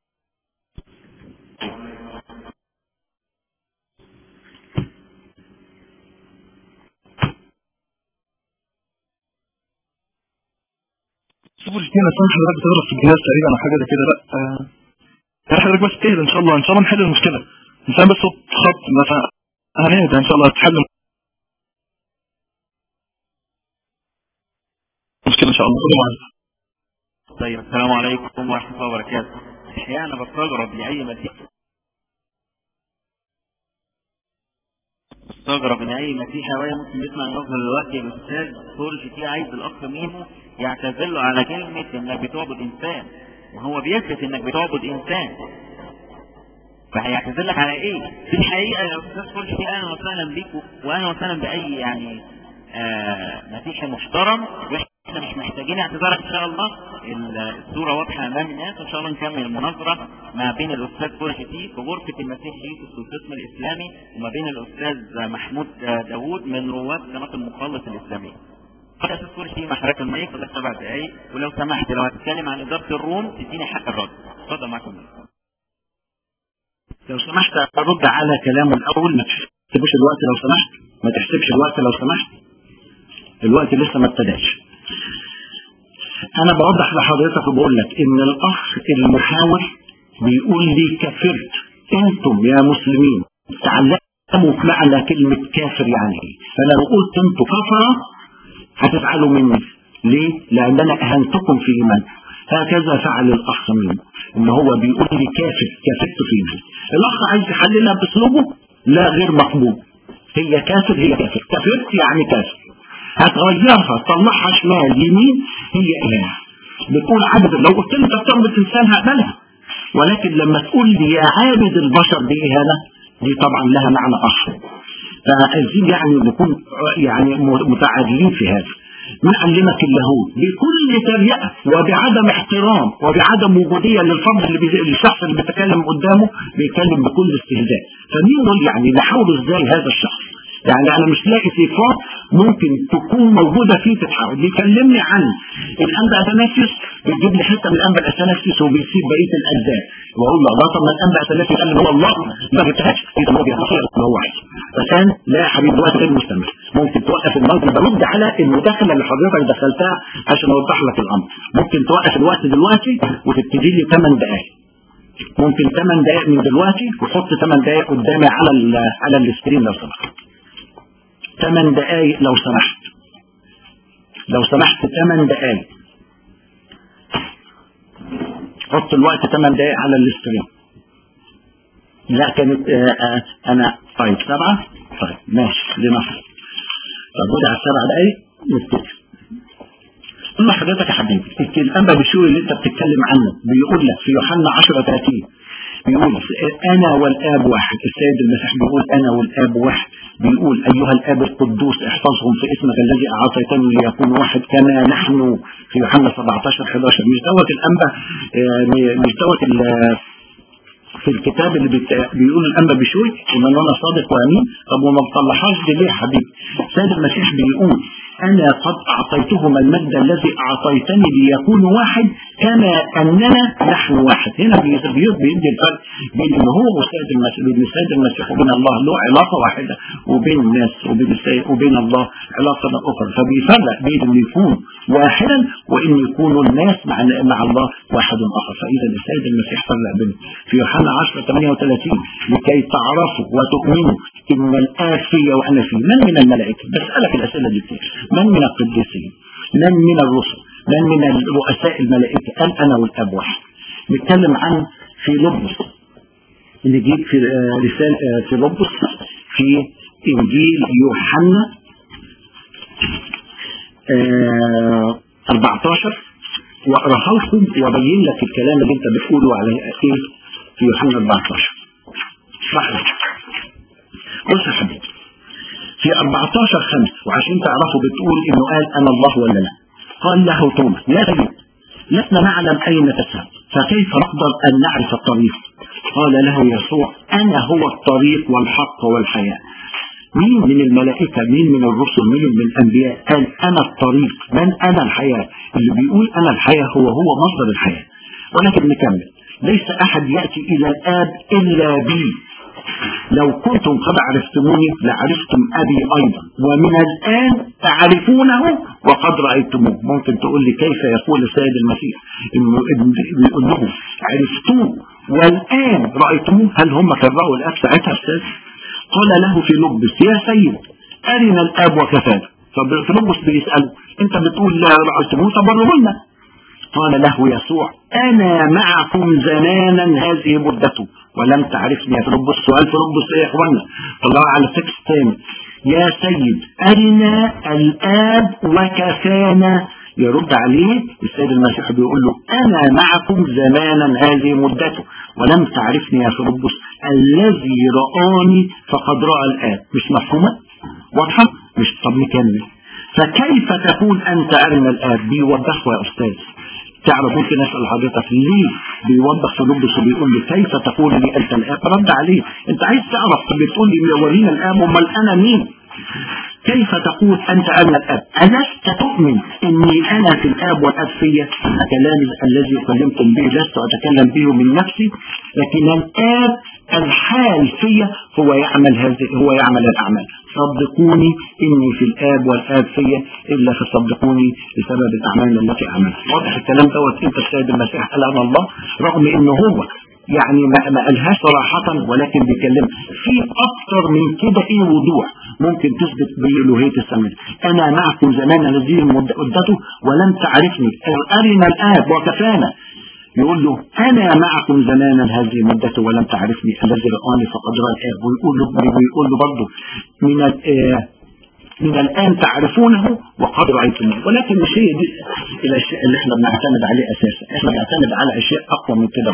[SPEAKER 5] صفر اتنين اصلا حضرتك بتضرب في الجهاز تقريبا او حاجه زي كده لا آه. يعني حضرتك بس تهدى ان شاء الله ان شاء الله نحل المشكله انسان بس صوت خط مثلا هنهدى ان شاء الله تحل المشكله ان شاء الله خدوا معانا
[SPEAKER 3] طيب السلام عليكم ورحمة الله وبركاته الحقيقة أنا بستغرب لأي مسيح بستغرب إن أي مسيحي أو أي مسلم يسمع النظر دلوقتي يا أستاذ سورج فيه عايز الأخ ميمو يعتذر له على كلمة إنك بتعبد إنسان وهو بيثبت إنك بتعبد إنسان فهيعتذر لك على ايه؟ في الحقيقه يا استاذ كل شيء اهلا وسهلا بيك واهلا وسهلا باي يعني آه مسيحي محترم واحنا مش محتاجين اعتذارك ان شاء الله الصوره واضحه امام الناس وان شاء الله نكمل المناظره ما بين الاستاذ كرشي في غرفه المسيح يوسف والقسم الاسلامي وما بين الاستاذ محمود داوود من رواد قناه المخلص الاسلاميه. يا استاذ كرشي مع حضرتك المايك فضلك سبع دقايق ولو سمحت لو هتتكلم عن اداره الروم تديني حق الرد. اتفضل معاكم
[SPEAKER 4] لو سمحت ارد على كلامه الاول ما تحسبش الوقت لو سمحت ما تحسبش الوقت لو سمحت الوقت لسه ما ابتداش انا بوضح لحضرتك وبقول لك ان الاخ المحاور بيقول لي كفرت انتم يا مسلمين تعلموا معنى كلمة كافر يعني ايه فانا لو قلت انتم كفرة هتزعلوا مني ليه لاننا اهنتكم في ايمانكم هكذا فعل الاخ مني ان هو بيقول لي كافر كافرت فيها الاخ عايز يحللها باسلوبه لا غير مقبول هي كافر هي كافر كافرت يعني كافر هتغيرها تطلعها شمال يمين هي ايه بتقول عبد لو قلت لي انت بتعبد انسان هقبلها ولكن لما تقول لي يا عابد البشر دي اهانه دي طبعا لها معنى اخر فعايزين يعني نكون يعني متعادلين في هذا نعلمك اللاهوت بكل تريقة وبعدم احترام وبعدم وجودية للفرد اللي بيز... الشخص اللي بيتكلم قدامه بيتكلم بكل استهزاء فمين دول يعني نحاول ازاي هذا الشخص يعني انا مش لاقي صفات ممكن تكون موجوده فيه تتحول بيكلمني عن الانبا اثناسيوس بيجيب لي حته من الانبا اثناسيوس وبيسيب بقيه الاجزاء واقول له الله طب ما الانبا اثناسيوس قال هو الله ما جبتهاش يبقى هو بيعمل ما هو عايز فكان لا يا حبيبي الوقت غير مستمر ممكن توقف الموت برد على المداخله اللي حضرتك دخلتها عشان اوضح لك الامر ممكن توقف الوقت دلوقتي وتبتدي لي 8 دقائق ممكن 8 دقائق من دلوقتي وحط 8 دقائق قدامي على على السكرين لو سمحت 8 دقائق لو سمحت لو سمحت 8 دقائق حط الوقت 8 دقائق على الاستريم لا كانت آآ آآ انا طيب سبعة طيب ماشي لنفر طب ودع السبع دقائق نتكلم قول له حضرتك يا حبيبي الانبا بشوي اللي انت بتتكلم عنه بيقول لك في يوحنا 10 30 بيقول انا والاب واحد السيد المسيح بيقول انا والاب واحد بيقول ايها الاب القدوس احفظهم في اسمك الذي اعطيتني ليكون واحد كما نحن في يوحنا 17 11 مش دوت الانبا مش دوت في الكتاب اللي بت... بيقول الانبا بشوي ان انا صادق وامين طب وما بطلعهاش دي ليه يا حبيبي السيد المسيح بيقول انا قد اعطيتهم المجد الذي اعطيتني ليكون واحد كما اننا نحن واحد هنا بيدي الفرق بين ان هو والسيد المسيح بين السيد المسيح وبين الله له علاقه واحده وبين الناس وبين السيد وبين الله علاقه اخرى فبيفرق بين انه يكون واحدا وان يكونوا الناس مع مع الله واحد اخر فاذا السيد المسيح فرق بينهم في يوحنا 10 38 لكي تعرفوا وتؤمنوا ان الاب في وانا في من من الملائكه بسالك الاسئله دي كتير من من القديسين من من الرسل من من رؤساء الملائكة قال أنا والأب واحد نتكلم عن في لبس نجيب في رسالة في لبس في إنجيل يوحنا 14 واقراها لكم وابين لك الكلام اللي انت بتقوله عليه ايه في يوحنا 14 صح بص يا حبيبي في 14 5 وعشان تعرفوا بتقول انه قال انا الله ولا لا قال له توما يا سيد لسنا نعلم اين تذهب فكيف نقدر ان نعرف الطريق قال له يسوع انا هو الطريق والحق والحياه مين من الملائكة مين من الرسل مين من الأنبياء قال أنا الطريق من أنا الحياة اللي بيقول أنا الحياة هو هو مصدر الحياة ولكن نكمل ليس أحد يأتي إلى الآب إلا بي لو كنتم قد عرفتموني لعرفتم أبي أيضا ومن الآن تعرفونه وقد رأيتموه ممكن تقول لي كيف يقول السيد المسيح إنه بيقول لهم عرفتوه والآن رأيتموه هل هم كان رأوا الآب ساعتها أستاذ قال له في لبس يا سيد أرنا الآب وكفانا ففي لبس بيسأله أنت بتقول لا رأيتموه طب لنا قال له يسوع أنا معكم زمانا هذه مدته ولم تعرفني يا فيلبس سؤال فيلبس ايه يا اخوانا طلعوا على تكست تاني يا سيد أرنا الآب وكفانا يرد عليه السيد المسيح بيقول له أنا معكم زمانا هذه مدته ولم تعرفني يا فيلبس الذي رآني فقد رأى الآب مش مفهومة؟ واضحة؟ مش طب نكمل فكيف تكون أنت أرنا الآب بيوضحه يا أستاذ تعرف ممكن اسال حضرتك ليه بيوضح في لبس وبيقول لي كيف تقول لي انت الاب رد عليه انت عايز تعرف طب بتقول لي ورينا الاب امال انا مين كيف تقول أنت أنا الأب ألست تؤمن أني أنا في الآب والأب فيا كلامي الذي كلمتم به لست أتكلم به من نفسي لكن الآب الحال فيا هو يعمل هذه هو يعمل الأعمال صدقوني إني في الآب والآب فيا إلا فصدقوني بسبب الأعمال التي أعملها واضح الكلام دوت أنت السيد المسيح قال أنا الله رغم إنه هو يعني ما, ما قالهاش صراحة ولكن بيكلم في أكتر من كده إيه وضوح ممكن تثبت بألوهية السماء أنا معكم زمان هذه مدته ولم تعرفني أرنا الآب وكفانا يقول له أنا معكم زمانا هذه مدته ولم تعرفني الذي رآني فقد رأى الآب ويقول له ويقول له برضه من من الآن تعرفونه وقد رأيتموه ولكن مش هي دي الأشياء اللي احنا بنعتمد عليه أساسا احنا بنعتمد على أشياء أقوى من كده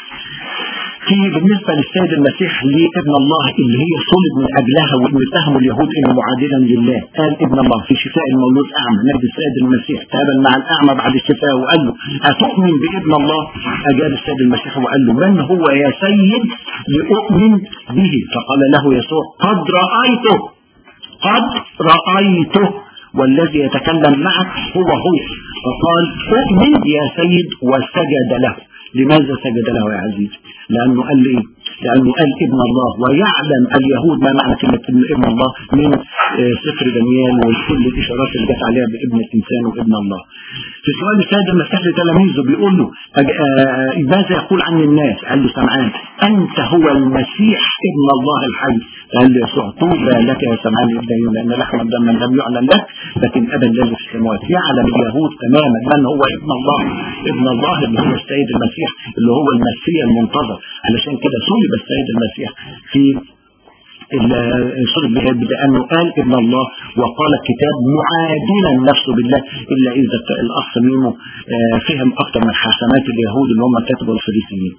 [SPEAKER 4] في بالنسبة للسيد المسيح لابن الله اللي هي صلب من أجلها واتهموا اليهود إنه معادلا لله قال ابن الله في شفاء المولود أعمى مجد السيد المسيح تقابل مع الأعمى بعد الشفاء وقال له أتؤمن بابن الله أجاب السيد المسيح وقال له من هو يا سيد لأؤمن به فقال له يسوع قد رأيته قد رأيته والذي يتكلم معك هو هو فقال اؤمن يا سيد وسجد له لماذا سجد له يا عزيز لأنه قال لي لأنه قال ابن الله ويعلم اليهود ما معنى كلمة ابن الله من سفر دانيال وكل الإشارات اللي جت عليها بابن الإنسان وابن الله في سؤال السيد المسيح لتلاميذه بيقول له ماذا يقول عن الناس قال له سمعان أنت هو المسيح ابن الله الحي قال له يسوع طوبى لك يا سمعان ابن يوم لأن لحم دما لم يعلن لك لكن أبا الذي في السماوات يعلم اليهود تماما من هو ابن الله ابن الله اللي هو السيد المسيح اللي هو المسيح المنتظر علشان كده صلب السيد المسيح في صلب بأنه قال ابن الله وقال الكتاب معادلا نفسه بالله إلا إذا الأخ ميمو فهم أكثر من حسنات اليهود اللي هم كتبوا الفريسيين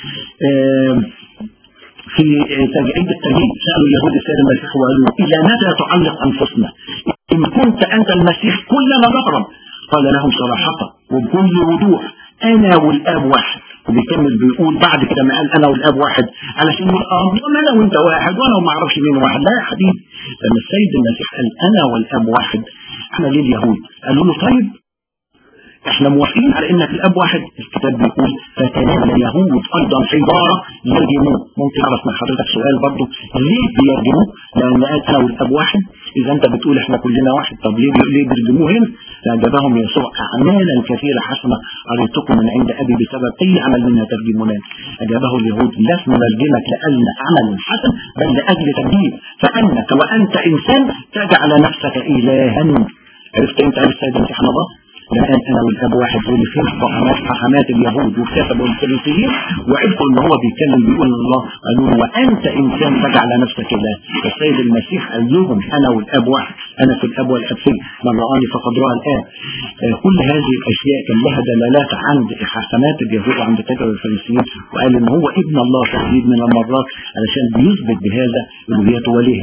[SPEAKER 4] في تجعيد التجديد سألوا اليهود السيد المسيح وقالوا إلى متى تعلق أنفسنا إن كنت أنت المسيح كلنا نهرب قال لهم صراحة وبكل وضوح أنا والآب واحد وبيكمل بيقول بعد كده ما قال انا والاب واحد علشان يقول اه انا وانت واحد وانا وما اعرفش مين واحد لا يا حبيبي لما السيد المسيح قال انا والاب واحد احنا ليه اليهود قالوا له طيب احنا موافقين على انك الاب واحد الكتاب بيقول فتنال اليهود ايضا عباره يرجموه ممكن اعرف من حضرتك سؤال برضه ليه بيرجموه؟ لان قال انا والاب واحد اذا انت بتقول احنا كلنا واحد طب ليه ليه بيرجموه هنا؟ فاجابهم يسوع اعمالا كثيره حسنه اريتكم من عند ابي بسبب اي عمل منها ترجمونان اجابه اليهود لسنا نرجمك لاجل عمل حسن بل لاجل تبديل فانك وانت انسان تجعل نفسك الها عرفت انت عرفت سيد المسيح الله؟ لأن أنا والأب واحد دول فين فحمات فحمات اليهود وكتبوا الفريسيين وعرفوا إن هو بيتكلم بيقول الله قالوا له وأنت إنسان تجعل نفسك إله السيد المسيح قال لهم أنا والأب واحد أنا في الأب والأب في من رآني فقد رأى الآب آه كل هذه الأشياء كان لها دلالات عند حسنات اليهود وعند كتب الفريسيين وقال إن هو ابن الله تحديد من المرات علشان بيثبت بهذا ألوهيته وليه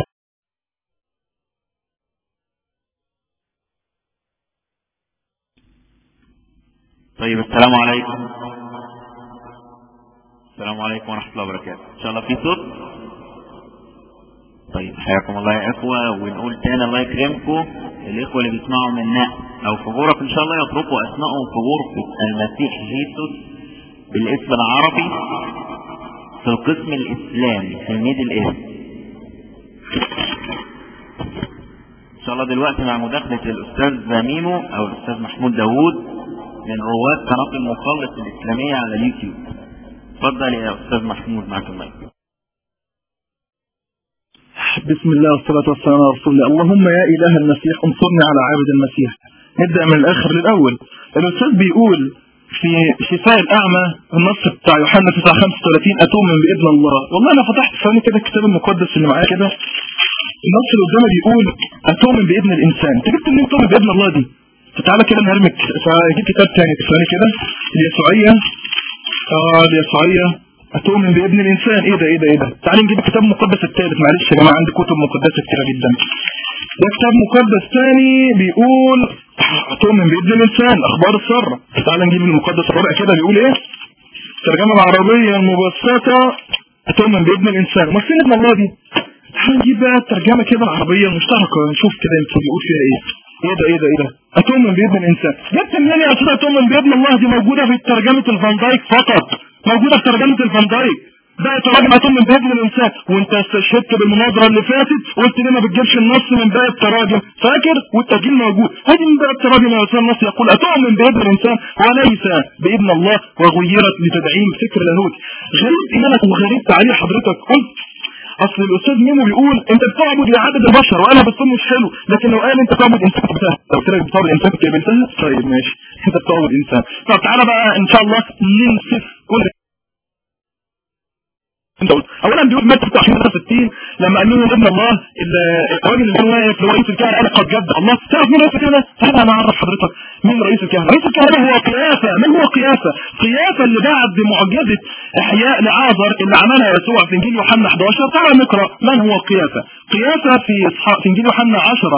[SPEAKER 3] طيب السلام عليكم السلام عليكم ورحمة الله وبركاته ان شاء الله في صوت طيب حياكم الله يا اخوة ونقول تاني الله يكرمكم الاخوة اللي بيسمعوا منا او في غرف ان شاء الله يتركوا اسمائهم في غرفة المسيح جيسوس بالاسم العربي في القسم الاسلامي في الميدل ايست ان شاء الله دلوقتي مع مداخلة الاستاذ ميمو او الاستاذ محمود داوود من رواد قناة المخلص الإسلامية على اليوتيوب اتفضل يا أستاذ محمود معك المايك
[SPEAKER 5] بسم الله والصلاة والسلام على رسول الله اللهم يا إله المسيح انصرني على عابد المسيح نبدأ من الآخر للأول الأستاذ بيقول في شفاء الأعمى النص بتاع يوحنا 9 35 أتؤمن بابن الله والله أنا فتحت ثاني كده الكتاب المقدس اللي معايا كده النص اللي قدامي بيقول أتؤمن بابن الإنسان أنت جبت منين تؤمن بابن الله دي فتعالى كده نرمك فجيب كتاب تاني تفهمي كده اليسوعية اه اليسوعية أتؤمن بابن الإنسان إيه ده إيه ده إيه ده تعالى نجيب الكتاب المقدس الثالث معلش يا جماعة عندي كتب مقدسة كتيرة جدا ده كتاب مقدس تاني بيقول أتؤمن بابن الإنسان أخبار السارة تعالى نجيب المقدس الرابع كده بيقول إيه الترجمة العربية المبسطة أتؤمن بابن الإنسان ما فين ابن الله دي تعالى نجيب بقى الترجمة كده العربية المشتركة نشوف كده يمكن بيقول فيها إيه ايه ده ايه ده ايه ده اتؤمن بابن الانسان جبت منين يا استاذ اتؤمن بابن الله دي موجوده في ترجمه الفان دايك فقط موجوده في ترجمه الفان دايك ده تراجم اتؤمن بابن الانسان وانت استشهدت بالمناظره اللي فاتت قلت ليه ما بتجيبش النص من باقي التراجم فاكر والتسجيل موجود هذه من باقي التراجم يا استاذ النص يقول اتؤمن بابن الانسان وليس بابن الله وغيرت لتدعيم فكر لاهوت غريب ايمانك وغريب تعليق حضرتك قلت اصل الاستاذ ميمو بيقول انت بتعبد لعدد البشر وانا بصوم مش حلو لكن لو قال انت بتعبد انسان قبلتها لو قلت لك بتعبد انسان كنت قبلتها طيب ماشي انت بتعبد انسان طب تعالى بقى ان شاء الله ننسف كل انت قلت اولا بيقول مات 26 لما قال لهم ابن الله الراجل اللي كان واقف اللي هو رئيس الكهنه قال قد جد الله تعرف مين رئيس الكهنه؟ تعالى انا اعرف حضرتك مين رئيس الكهنه؟ رئيس الكهنه هو قيافه من هو قيافه؟ قيافه اللي بعد معجزه احياء لعازر اللي عملها يسوع في انجيل يوحنا 11 تعالى نقرا من هو قيافه؟ قيافه في في انجيل يوحنا 10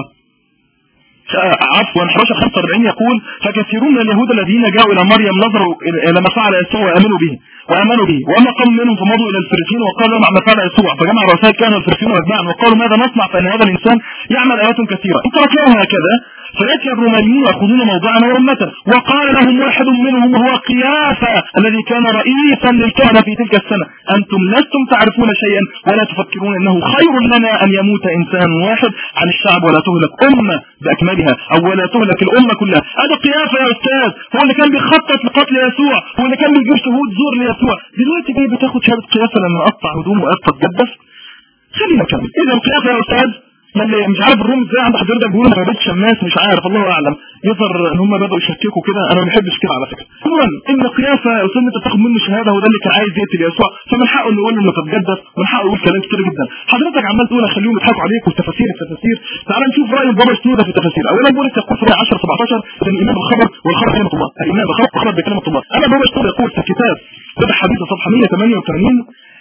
[SPEAKER 5] عفوا 11 45 يقول فكثيرون من اليهود الذين جاءوا الى مريم نظروا الى ما فعل يسوع وامنوا به وامنوا به واما قوم منهم فمضوا الى الفريسيين وقالوا لهم عما فعل يسوع فجمع رؤساء كانوا الفريسيين واجمعا وقالوا ماذا نصنع فان هذا الانسان يعمل ايات كثيره ان تركناه هكذا فياتي الرومانيون ياخذون موضعنا ورمة وقال لهم واحد منهم وهو قيافه الذي كان رئيسا للكهنه في تلك السنه انتم لستم تعرفون شيئا ولا تفكرون انه خير لنا ان يموت انسان واحد عن الشعب ولا تهلك امه باكملها او ولا تهلك الامه كلها هذا قيافه يا استاذ هو اللي كان بيخطط لقتل يسوع هو اللي كان بيجيب شهود زور ليسوع دلوقتي جاي بتاخد شهاده قيافه لما اقطع هدومه وقطع تجدف خلينا نكمل اذا القيافه يا استاذ ما اللي مش عارف الروم ازاي عند حضرتك بيقولوا ما بقتش شماس مش عارف الله اعلم يظهر ان هم بداوا يشككوا كده انا ما بحبش كده على فكره المهم ان قيافه يا استاذ انت تاخد منه شهاده وده اللي كان عايز يقتل يسوع فمن حقه انه يقول انه تتجدد ومن حقه يقول كلام كتير جدا حضرتك عمال تقول اخليهم يضحكوا عليك والتفاسير التفاسير تعال نشوف راي بابا شنوده في التفاسير اولا بيقول لك يقول في 10 17 ان الايمان بالخبر والخبر كلمه الله الايمان بالخبر والخبر بكلمه الله انا بابا شنوده يقول في الكتاب بدأ حديث صفحه 188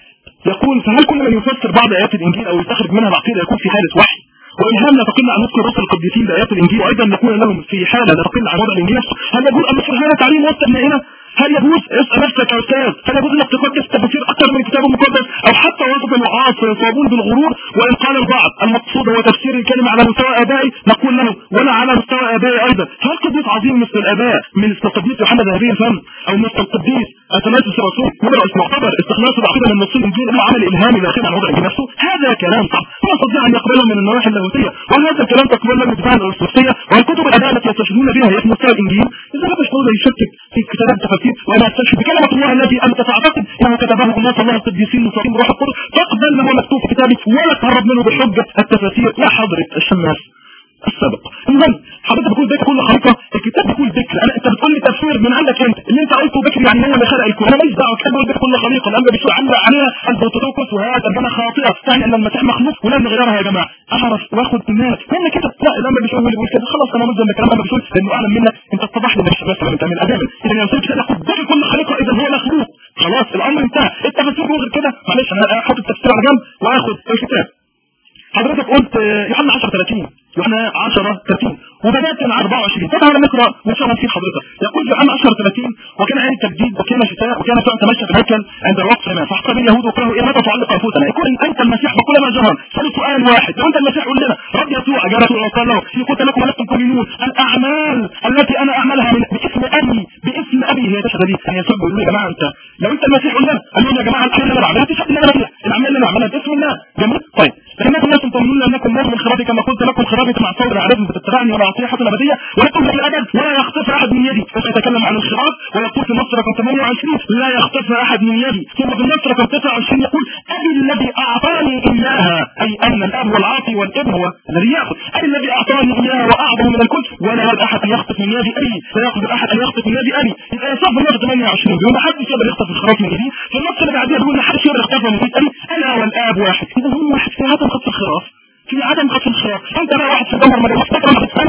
[SPEAKER 5] يقول فهل كل من يفسر بعض ايات الانجيل او يستخرج منها العقيده يكون في حاله وحي والهام لا تقل عن نطق الرسل القديسين بايات الانجيل وايضا نكون لهم في حاله لا تقل عن وضع الانجيل نفسه هل يقول ان سبحانه تعليم وسط ابنائنا هل يجوز اسال نفسك يا استاذ هل يجوز انك تقدس تفاسير اكثر من الكتاب المقدس او حتى وسط الوعاظ فيصابون بالغرور وان قال البعض المقصود هو تفسير الكلمه على مستوى ابائي نقول له ولا على مستوى ابائي ايضا هل قديس عظيم مثل الاباء من القديس يوحنا ذهبي الفم او مثل القديس اثناسيوس الرسول مدرس معتبر استخلاص العقيده من نص الانجيل انه عمل الهامي داخل عن وضع نفسه هذا كلام صح لا يستطيع ان يقبله من النواحي اللاهوتيه وهذا الكلام تقبل له الدفاع الارثوذكسيه والكتب الاداء التي يستشهدون بها هي في مستوى الانجيل اذا هذا شنو يشكك في كتابات التفاسير وانا استشهد بكلمه الله التي انت تعتقد انه كتبه الناس الله القديسين المصابين روح القدس تقبل ما هو مكتوب في كتابك ولا تهرب منه بحجه التفاسير يا حضره الشماس السابق المهم حضرتك بتقول ذكر كل خليقه الكتاب بيقول ذكر انا انت بتقول لي تفسير من عندك انت اللي انت قلته ذكر يعني هو اللي خلق الكون انا ماليش دعوه الكتاب بيقول ذكر كل خليقه الانبياء بيشوف على عليها البروتوكوس وهذا انا خاطئه يعني ان المسيح مخلوق ولا نغيرها يا جماعه اعرف واخد الناس هم كده لا الانبياء بيشوف اللي بيقول كده خلاص انا ملزم بكلام الانبياء بيشوف لانه اعلم منك انت اتضح لي مش بس انت من الادام اذا يا استاذ كده ذكر كل خليقه اذا هو مخلوق خلاص الامر انتهى التفسير غير كده معلش انا احط التفسير على جنب واخد الكتاب حضرتك قلت يوحنا 10 30 يوحنا 10 30 وبدات من 24 طبعا نقرا وان شاء الله نسيب حضرتك يقول يوحنا 10 30 وكان عين تجديد وكان شتاء وكان سوء تمشى في الهيكل عند الوقت ما فاحقب اليهود وكرهوا ايه متى تعلق انفسنا يقول ان انت المسيح بكل ما جهر سأل سؤال واحد لو انت المسيح قول لنا رب يسوع اجاب يسوع وقال له في قلت لكم ولستم تؤمنون الاعمال التي انا اعملها من باسم ابي باسم ابي هي تشهد لي ان يسوع بيقول يا جماعه انت لو انت المسيح قول لنا قال لهم يا جماعه الاعمال اللي انا بعملها تشهد ان انا مسيح الاعمال اللي انا بعملها باسم الله جميل طيب لكنكم لستم تؤمنون لانكم نار من خرابي كما قلت لكم خرابي مع صور عادتهم فتتبعني ولا اعطيه حتى الابديه ولكم في الابد ولا يخطف احد من يدي فسيتكلم عن الخراف ويقول في النصر رقم 28 لا يخطف احد من يدي ثم في النصر رقم 29 يقول ابي الذي اعطاني اياها اي ان الاب هو العاطي والابن هو الذي ياخذ ابي الذي اعطاني اياها واعظم من الكل ولا يرد احد ان يخطف من يدي ابي لا يقدر احد ان يخطف من يدي ابي يبقى يصف النصر 28 بيقول ما حدش يقدر يخطف الخراف من يدي في النص اللي بعديها بيقول ما حدش يقدر يخطفها من يدي ابي انا والاب واحد اذا هم واحد في عدم خطف الخراف في عدم خطف الخراف انت بقى واحد في الدمر ما تفتكر ما تتعامل بالكتاب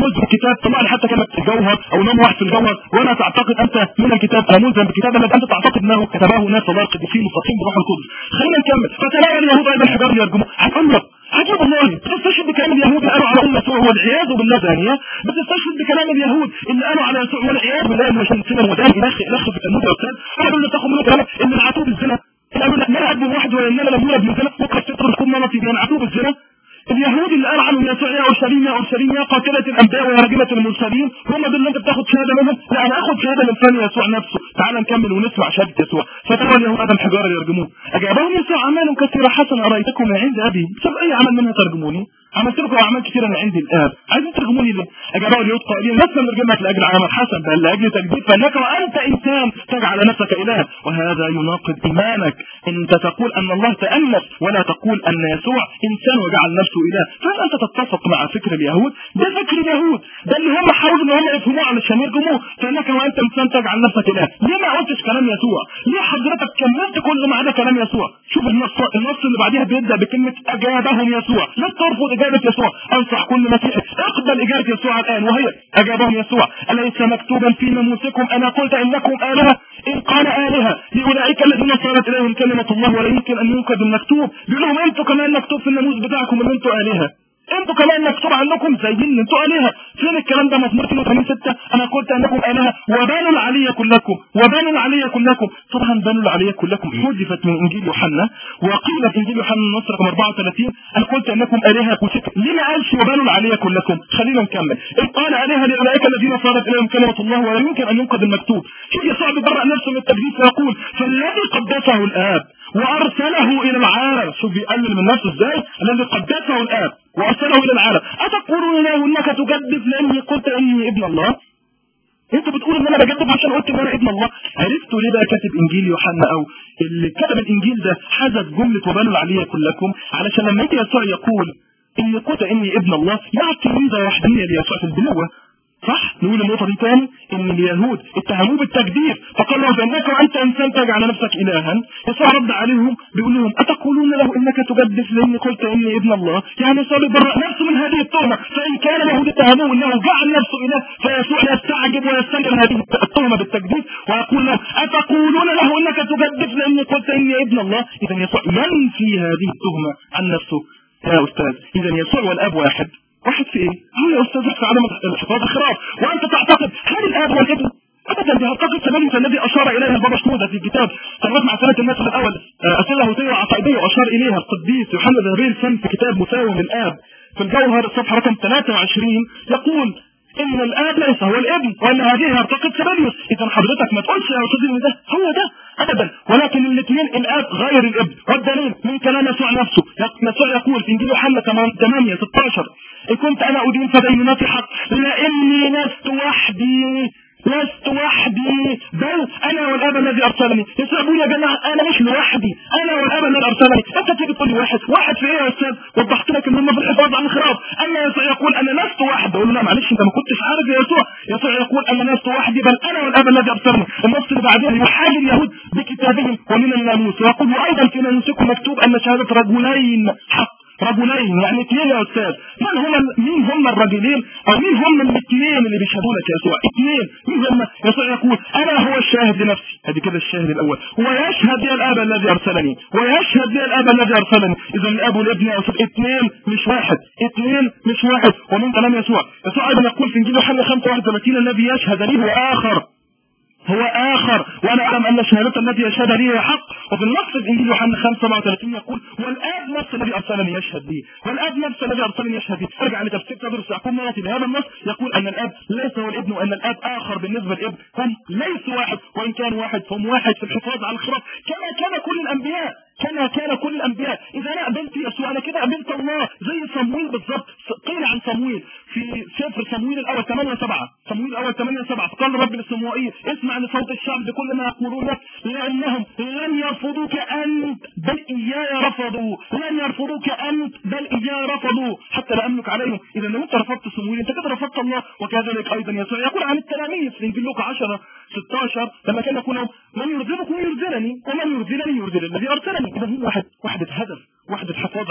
[SPEAKER 5] الكتاب طلع لي حتى كلمه الجوهر او نوم واحد في الجوهر ولا تعتقد انت من الكتاب انا ملزم بالكتاب الذي انت تعتقد انه كتبه ناس الله القديسين مصطفين بروح القدس خلينا نكمل فتلاقي اليهود ايضا حجار يرجموا هتقول عجيب والله بتستشهد بكلام اليهود اللي قالوا على ام يسوع والعياذ بالله ثانيه بتستشهد بكلام اليهود اللي قالوا على يسوع والعياذ بالله انه عشان سنه ودان الخ الخ في التلميذ يا استاذ انا بقول لك تاخد منه كلامك ان العتوب الزنا قالوا لك ما يعجب واحد ولا اننا لم يولد من زنا وقد تترك كل نصيب يعني عتوب الزنا اليهود اللي قال عنهم يسوع يا اورشليم يا اورشليم يا قاتله الانبياء ويا راجمه المرسلين هم دول اللي انت بتاخد شهاده منهم لا انا اخد شهاده من فن يسوع نفسه تعال نكمل ونسمع شهاده يسوع فترى اليهود ادم حجاره يرجموه اجابهم يسوع اعمال كثيره حسنه ارايتكم من عند ابي بسبب اي عمل منها ترجموني عملت لكم اعمال كثيره من عند الاب عايزين ترجموني ليه؟ اجابه اليهود قائلين لسنا نرجمك لاجل عمل حسن بل لاجل تجديد فانك وانت انسان تجعل نفسك اله وهذا يناقض ايمانك انت تقول ان الله تانس ولا تقول ان يسوع انسان وجعل نفسه اله فهل انت تتفق مع فكر اليهود؟ ده فكر اليهود ده اللي هم حاولوا ان هم يفهموه علشان يرجموه فانك وانت انسان تجعل نفسك اله ليه ما قلتش كلام يسوع؟ ليه حضرتك كملت كل ما عدا كلام يسوع؟ شوف النص النص اللي بعديها بيبدا بكلمه اجابهم يسوع لا ترفض اجابه يسوع انصح كل مسيحي اقبل اجابه يسوع الان وهي اجابهم يسوع اليس مكتوبا في ناموسكم انا قلت انكم الهه ان قال الهه لاولئك الذين صارت اليهم كلمه الله ولا يمكن ان ينقذ المكتوب بيقول لهم انتوا كمان مكتوب في الناموس بتاعكم ان انتوا الهه انتوا كمان مكتوب عنكم زيين انتوا الهه فين الكلام ده مزمور 82 6 انا قلت انكم الهه وبنوا العلي كلكم وبنوا العلي كلكم طبعا بنوا العلي كلكم حذفت من انجيل يوحنا وقيل في انجيل يوحنا النص رقم 34 انا قلت انكم الهه كلكم ليه ما قالش وبنوا العلي كلكم خلينا نكمل إذ قال الهه لاولئك الذين صارت اليهم كلمه الله ولا يمكن ان ينقذ المكتوب شوف يسوع بيبرأ نفسه من التكذيب فيقول فالذي قدسه الاب وارسله الى العالم شوف بيقلل من نفسه ازاي الذي قدسه الاب وارسله الى العالم اتقولون له انك تجدف لاني قلت اني ابن الله انتوا بتقولوا ان انا بجدف عشان قلت ان انا ابن الله عرفتوا ليه بقى كاتب انجيل يوحنا او اللي كتب الانجيل ده حذف جمله وبنوا العليه كلكم علشان لما يجي يسوع يقول اني قلت اني ابن الله يعطي ميزه وحديه ليسوع في البنوه صح نقول النقطة دي تاني ان اليهود اتهموه بالتكذيب فقال له فانك وانت انسان تجعل نفسك الها يسوع رد عليهم بيقول لهم اتقولون له انك تجدف لاني قلت اني ابن الله يعني يسوع بيبرأ نفسه من هذه التهمة فان كان اليهود اتهموه انه جعل نفسه اله فيسوع يستعجب ويستنكر هذه التهمة بالتكذيب ويقول له اتقولون له انك تجدف لاني قلت اني ابن الله اذا يسوع ينفي هذه التهمة عن نفسه يا استاذ اذا يسوع والاب واحد واحد في ايه؟ هو يا استاذ في عدم الحفاظ الخراف وانت تعتقد هل الاب والابن ابدا دي هتقد تملك الذي اشار اليه البابا شنوده في كتاب قنوات مع سنه الناس الاول اسئله هوتيه وعقائديه واشار اليها القديس يوحنا ذهبي الفم في كتاب مساوم الاب في الجوهر الصفحه رقم 23 يقول ان الاب ليس هو الابن وان هذه يرتقد سبيليوس اذا حضرتك ما تقولش يا استاذ ان ده هو ده ابدا ولكن الاثنين الاب غير الابن والدليل من كلام يسوع نفسه يسوع يقول في انجيل يوحنا 8 16 ان كنت انا ادين فدينونتي حق لاني لست وحدي لست وحدي بل انا والاب الذي ارسلني يسوع يقول يا جماعه انا مش لوحدي انا والاب الذي ارسلني انت تيجي تقول لي واحد واحد في ايه يا استاذ وضحت لك ان هم في الحفاظ عن الخراف اما يسوع يقول انا لست وحدي اقول له لا معلش انت ما كنتش عارف يا يسوع يسوع يقول انا لست وحدي بل انا والاب الذي ارسلني النص اللي بعدين يحاجي اليهود بكتابهم ومن الناموس ويقول وايضا في ناموسكم مكتوب ان شهاده رجلين حق رجلين يعني اثنين يا استاذ من هم مين هم الرجلين او مين هم الاثنين اللي بيشهدوا لك يا يسوع اثنين مين هم يسوع يقول انا هو الشاهد لنفسي ادي كده الشاهد الاول ويشهد لي الاب الذي ارسلني ويشهد لي الاب الذي ارسلني اذا الاب والابن يا استاذ اثنين مش واحد اثنين مش واحد ومن كلام يسوع يسوع ايضا يقول في انجيل يوحنا 35 الذي يشهد لي هو اخر هو آخر وأنا أعلم أن الشهادة التي يشهد لي هي حق وفي النص في إنجيل يوحنا 5 37 يقول والآب نفس الذي أرسلني يشهد لي والآب نفس الذي أرسلني يشهد لي أرجع لتفسير تدرس يعقوب يأتي بهذا النص يقول أن الآب ليس هو الابن وأن الآب آخر بالنسبة للابن هم ليسوا واحد وإن كان واحد فهم واحد في الحفاظ على الخراف كما كان كل الأنبياء كما كان كل الانبياء اذا انا قابلت يسوع انا كده قابلت الله زي صمويل بالظبط قيل عن صمويل في سفر صمويل الاول 8 7 صمويل الاول 8 7 فقال رب لصموئيل اسمع لصوت الشعب بكل ما يقولون لك لانهم لن يرفضوك انت بل اياي رفضوا لن يرفضوك انت بل اياي رفضوا حتى لا املك عليهم اذا لو انت رفضت صمويل انت كده رفضت الله وكذلك ايضا يسوع يقول عن التلاميذ في انجيل لوقا 10 16 لما كان يقول لهم من يرزقكم يرزقني ومن يرزقني يرزق الذي ارسلني اذا هو واحد وحده هدف وحده حفاظ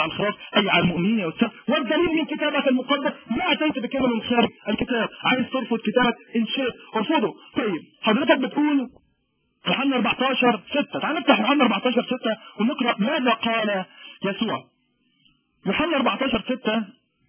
[SPEAKER 5] على الخلاص أي على المؤمنين يا أستاذ والدليل من كتابك المقدس ما أتيت بكلمة من خارج الكتاب عايز ترفض كتابك إن شئت ارفضه طيب حضرتك بتقول يوحنا 14 6 تعال نفتح يوحنا 14 6 ونقرأ ماذا قال يسوع يوحنا 14 6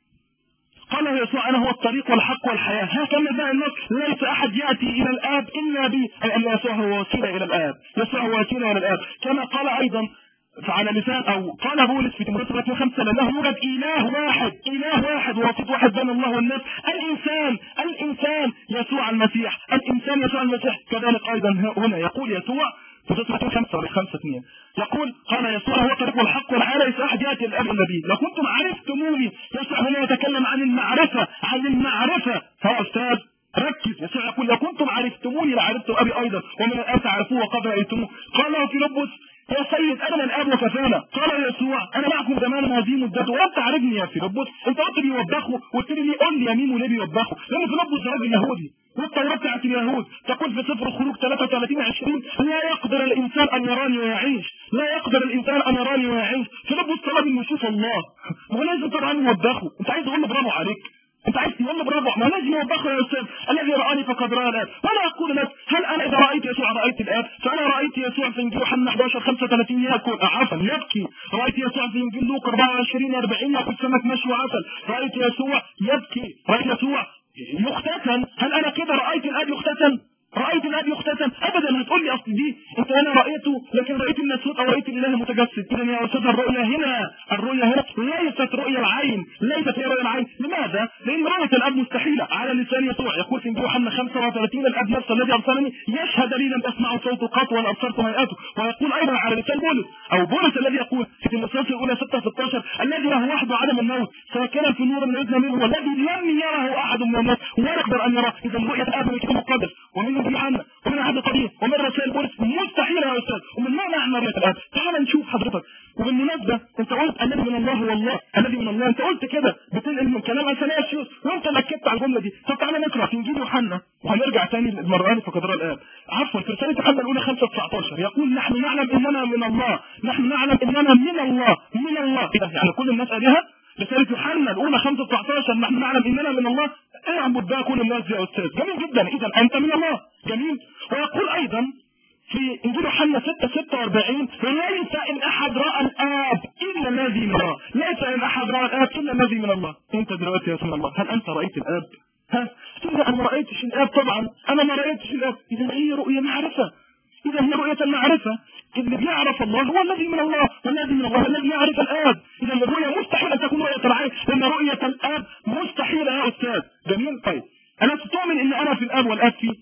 [SPEAKER 5] قال يسوع انا هو الطريق والحق والحياه هكذا جاء النص ليس احد ياتي الى الاب الا بي اي ان يسوع هو وسيله الى الاب يسوع هو وسيله الى الاب كما قال ايضا فعلى لسان او قال بولس في تيموثاوس 5 لانه يوجد اله واحد اله واحد ووسيط واحد بين الله والناس الانسان الانسان يسوع المسيح الانسان يسوع المسيح كذلك ايضا هنا يقول يسوع في تسعة خمسة ولا خمسة اثنين يقول قال يسوع هو طريق والحق والحياة ليس أحد يأتي الأب إلا بي لو كنتم عرفتموني يسوع هنا يتكلم عن المعرفة عن المعرفة فهو أستاذ ركز يسوع يقول لو كنتم عرفتموني لعرفتم أبي أيضا ومن الآن تعرفوه وقد رأيتموه قال له فيلبس يا سيد انا الاب وكفانا قال يسوع انا معكم زمان هذه مدته ولم تعرفني يا فيلبس انت قلت بيوبخوا قلت لي ليه قول لي يا ميمو ليه بيوبخوا لان فيلبس راجل يهودي والتوراة بتاعت اليهود تقول في سفر الخروج 33 20 لا يقدر الانسان ان يراني ويعيش لا يقدر الانسان ان يراني ويعيش فيلبس طلب انه يشوف الله ما هو لازم طبعا يوبخه انت عايز تقول له برافو عليك انت عايز تقول له برافو ما لازم يوبخه يا استاذ الذي رآني فقد رأى الاب ولا اقول لك هل انا اذا رأيت يسوع رأيت الاب فانا رأيت يسوع في انجيل يوحنا 11 35 ياكل عفوا يبكي رأيت يسوع في انجيل لوقا 24 40 ياكل سمك مشوي عسل رأيت يسوع يبكي رأيت يسوع يختتن هل انا كده رأيت الاب يختتن رأيت الاب يختتن ابدا هتقول لي اصل دي انت انا رأيته لكن رأيت الناسوت او رأيت الاله متجسد اذا يا استاذ الرؤيا هنا الرؤيا هنا ليست رؤيا العين ليست هي رؤيا العين لماذا؟ لان رؤية الاب مستحيلة على لسان يسوع يقول في انجيل يوحنا 35 الاب نفس الذي ارسلني يشهد لي لم اسمع صوته قط ولا ابصرت هيئته ويقول ايضا على لسان بولس او بولس الذي يقول في تيموثاوس الاولى 6 16 الذي له وحده عدم الموت ساكنا في نور من اذن منه والذي لم يره احد من الناس ولا يقدر ان يراه اذا رؤية الاب من الكتاب المقدس ومن يوحنا ومن عهد قديم ومن رسائل بولس مستحيل يا استاذ ومن ما معنى رؤية الاب تعال نشوف حضرتك وبالمناسبة انت قلت الذي من الله هو الله الذي من الله انت قلت كده بتنقل من كلام اثناسيوس وانت اكدت على الجملة دي طب تعالى نقرا في انجيل يوحنا وهنرجع تاني المرة فقد رأى الاب عفوا في رسالة يوحنا الاولى 5 19 يقول نحن نعلم اننا من الله نحن نعلم اننا من الله من الله ايه ده يعني كل الناس قالها رسالة يوحنا الأولى 5 19 نحن نعلم إننا من الله اعبد بقى كل الناس يا أستاذ جميل جدا إذا أنت من الله جميل ويقول أيضا في إنجيل يوحنا 6 46 ليس إن أحد رأى الآب إلا الذي من الله ليس إن أحد رأى الآب إلا الذي من الله أنت دلوقتي يا رسول الله هل أنت رأيت الآب؟ ها؟ إذا أنا ما رأيتش الآب طبعا أنا ما رأيتش الآب إذا هي رؤية معرفة إذا هي رؤية المعرفة اللي بيعرف الله هو الذي من الله والذي من الله الذي يعرف الآب إذا الرؤية مستحيل أن تكون رؤية العين لأن رؤية الآب مستحيلة يا أستاذ جميل طيب أنا تؤمن إن أنا في الآب والآب فيه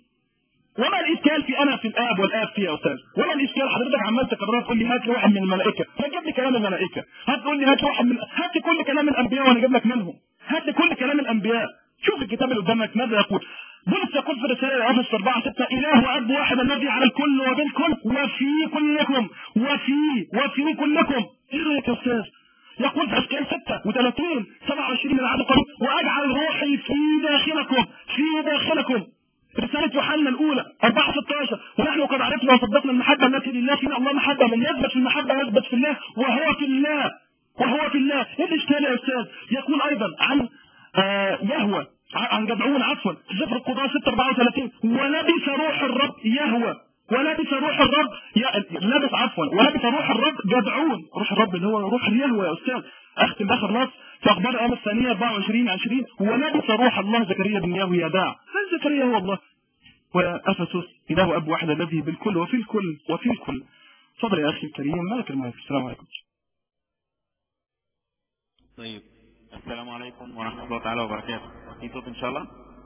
[SPEAKER 5] وما الإشكال في أنا في الآب والآب فيه يا أستاذ ولا الإشكال حضرتك عمال تكرر تقول لي هات لي واحد من الملائكة فجيب لي كلام الملائكة هات تقول لي هات واحد من هات لي كل كلام الأنبياء وأنا أجيب لك منهم هات لي كل كلام الأنبياء شوف الكتاب اللي قدامك ماذا يقول بولس يقول في رسالة أفس 4 6 إله وأب واحد الذي على الكل وبالكل وفي كلكم وفي وفي كلكم إيه رأيك يا أستاذ؟ يقول في أشكال 36 27 من العدد قريب وأجعل روحي في داخلكم في داخلكم رسالة يوحنا الأولى 4 16 ونحن قد عرفنا وصدقنا المحبة التي لله فينا الله محبة من يثبت في المحبة يثبت في الله وهو في الله وهو في الله ايه الاشكال يا استاذ يقول ايضا عن آه يهوى عن جدعون عفوا في سفر القضاء 6 34 ولبس روح الرب يهوى ولبس روح الرب لبس عفوا ولبس روح الرب جدعون روح الرب اللي هو روح اليهوى يا استاذ اختم باخر نص في اخبار الامم الثانيه 24 20 ولبس روح الله زكريا بن يهوى يداع من زكريا هو الله وافسس اله اب واحد الذي بالكل وفي الكل وفي الكل تفضل يا اخي الكريم مالك المايك السلام عليكم
[SPEAKER 3] طيب السلام عليكم ورحمة الله تعالى وبركاته في صوت ان شاء الله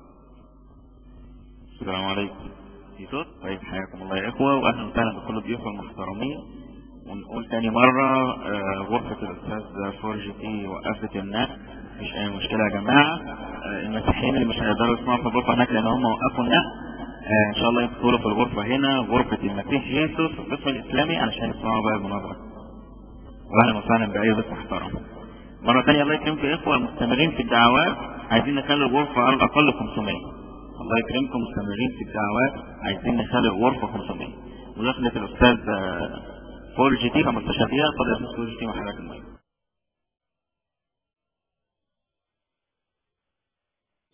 [SPEAKER 3] السلام عليكم في صوت طيب حياكم الله يا اخوة واهلا وسهلا بكل الضيوف المحترمين ونقول تاني مرة آه، غرفة الاستاذ فرج تي وقفت الناس مفيش اي مشكلة يا جماعة آه، المسيحيين اللي مش هيقدروا يسمعوا في الغرفة هناك لان هم وقفوا الناس آه، ان شاء الله يدخلوا في الغرفة هنا غرفة المسيح يسوع في القسم الاسلامي علشان يسمعوا بقى المناظرة واهلا وسهلا باي ضيف محترم مرة تانية الله يكرمكم يا إخوة المستمرين في الدعوات عايزين نخلي الغرفة على الأقل 500 الله يكرمكم مستمرين في الدعوات عايزين نخلي الغرفة 500 مداخلة الأستاذ آه، فول جي تي 15 دقيقة قد يسوس فول جي تي محلات المية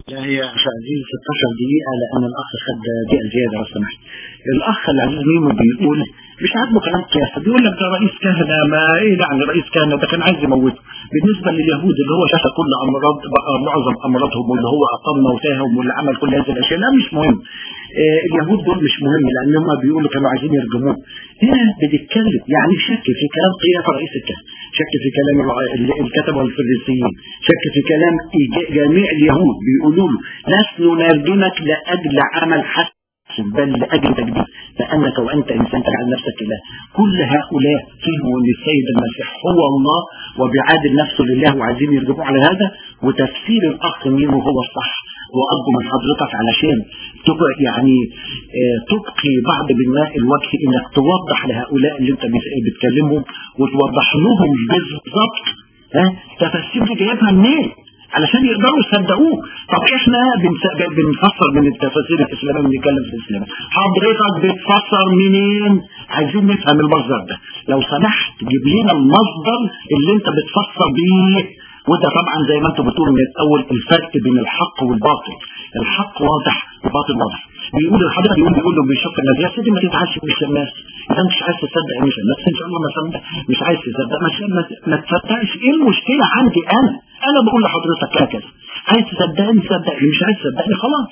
[SPEAKER 4] لا هي عشان دي 16 دقيقة لأن الأخ خد دقيقة زيادة لو سمحت. الأخ العزيز ميمو بيقول مش عاجبه كلام قياسة بيقول لك ده رئيس كهنة ما إيه يعني رئيس كهنة ده كان عايز يموته. بالنسبة لليهود اللي هو شاف كل أمراض بقى معظم أمراضهم واللي هو أقام موتاهم واللي عمل كل هذه الأشياء لا مش مهم. آه اليهود دول مش مهم لأن هم بيقولوا كانوا عايزين يرجموه. هنا بنتكلم يعني شك في كلام قياسة رئيس الكهنة. شك في كلام الع- ال- الكتبة والفريسيين شك في كلام إيجا- جميع اليهود بيقولوا له لسنا نرجمك لأجل عمل حسن بل لأجل تجديد لأنك وأنت إنسان تجعل نفسك إله كل هؤلاء فهموا أن السيد المسيح هو الله وبيعادل نفسه لله وعايزين يرجموه على هذا وتفسير الأخ ميمو هو الصح وأرجو من حضرتك علشان تبقى يعني آه، تبقي بعض بماء الوجه انك توضح لهؤلاء اللي انت بت- بتكلمهم وتوضح لهم بالظبط ها تفسير دي جايبها منين علشان يقدروا يصدقوه طب احنا بنس- بنفسر من التفاسير الاسلاميه بنتكلم في الاسلام حضرتك بتفسر منين عايزين نفهم المصدر ده لو سمحت جيب لنا المصدر اللي انت بتفسر بيه وده طبعا زي ما انتم بتقولوا من الاول الفرق بين الحق والباطل الحق واضح والباطل واضح بيقول الحضرتك بيقول بيقول له بيشوف الناس يا سيدي ما تتعش مش الناس اذا مش عايز تصدق مش الناس ان شاء الله ما تصدق مش عايز تصدق مش ما, ما تصدقش ايه المشكله عندي انا انا بقول لحضرتك هكذا عايز تصدقني صدقني مش عايز تصدقني خلاص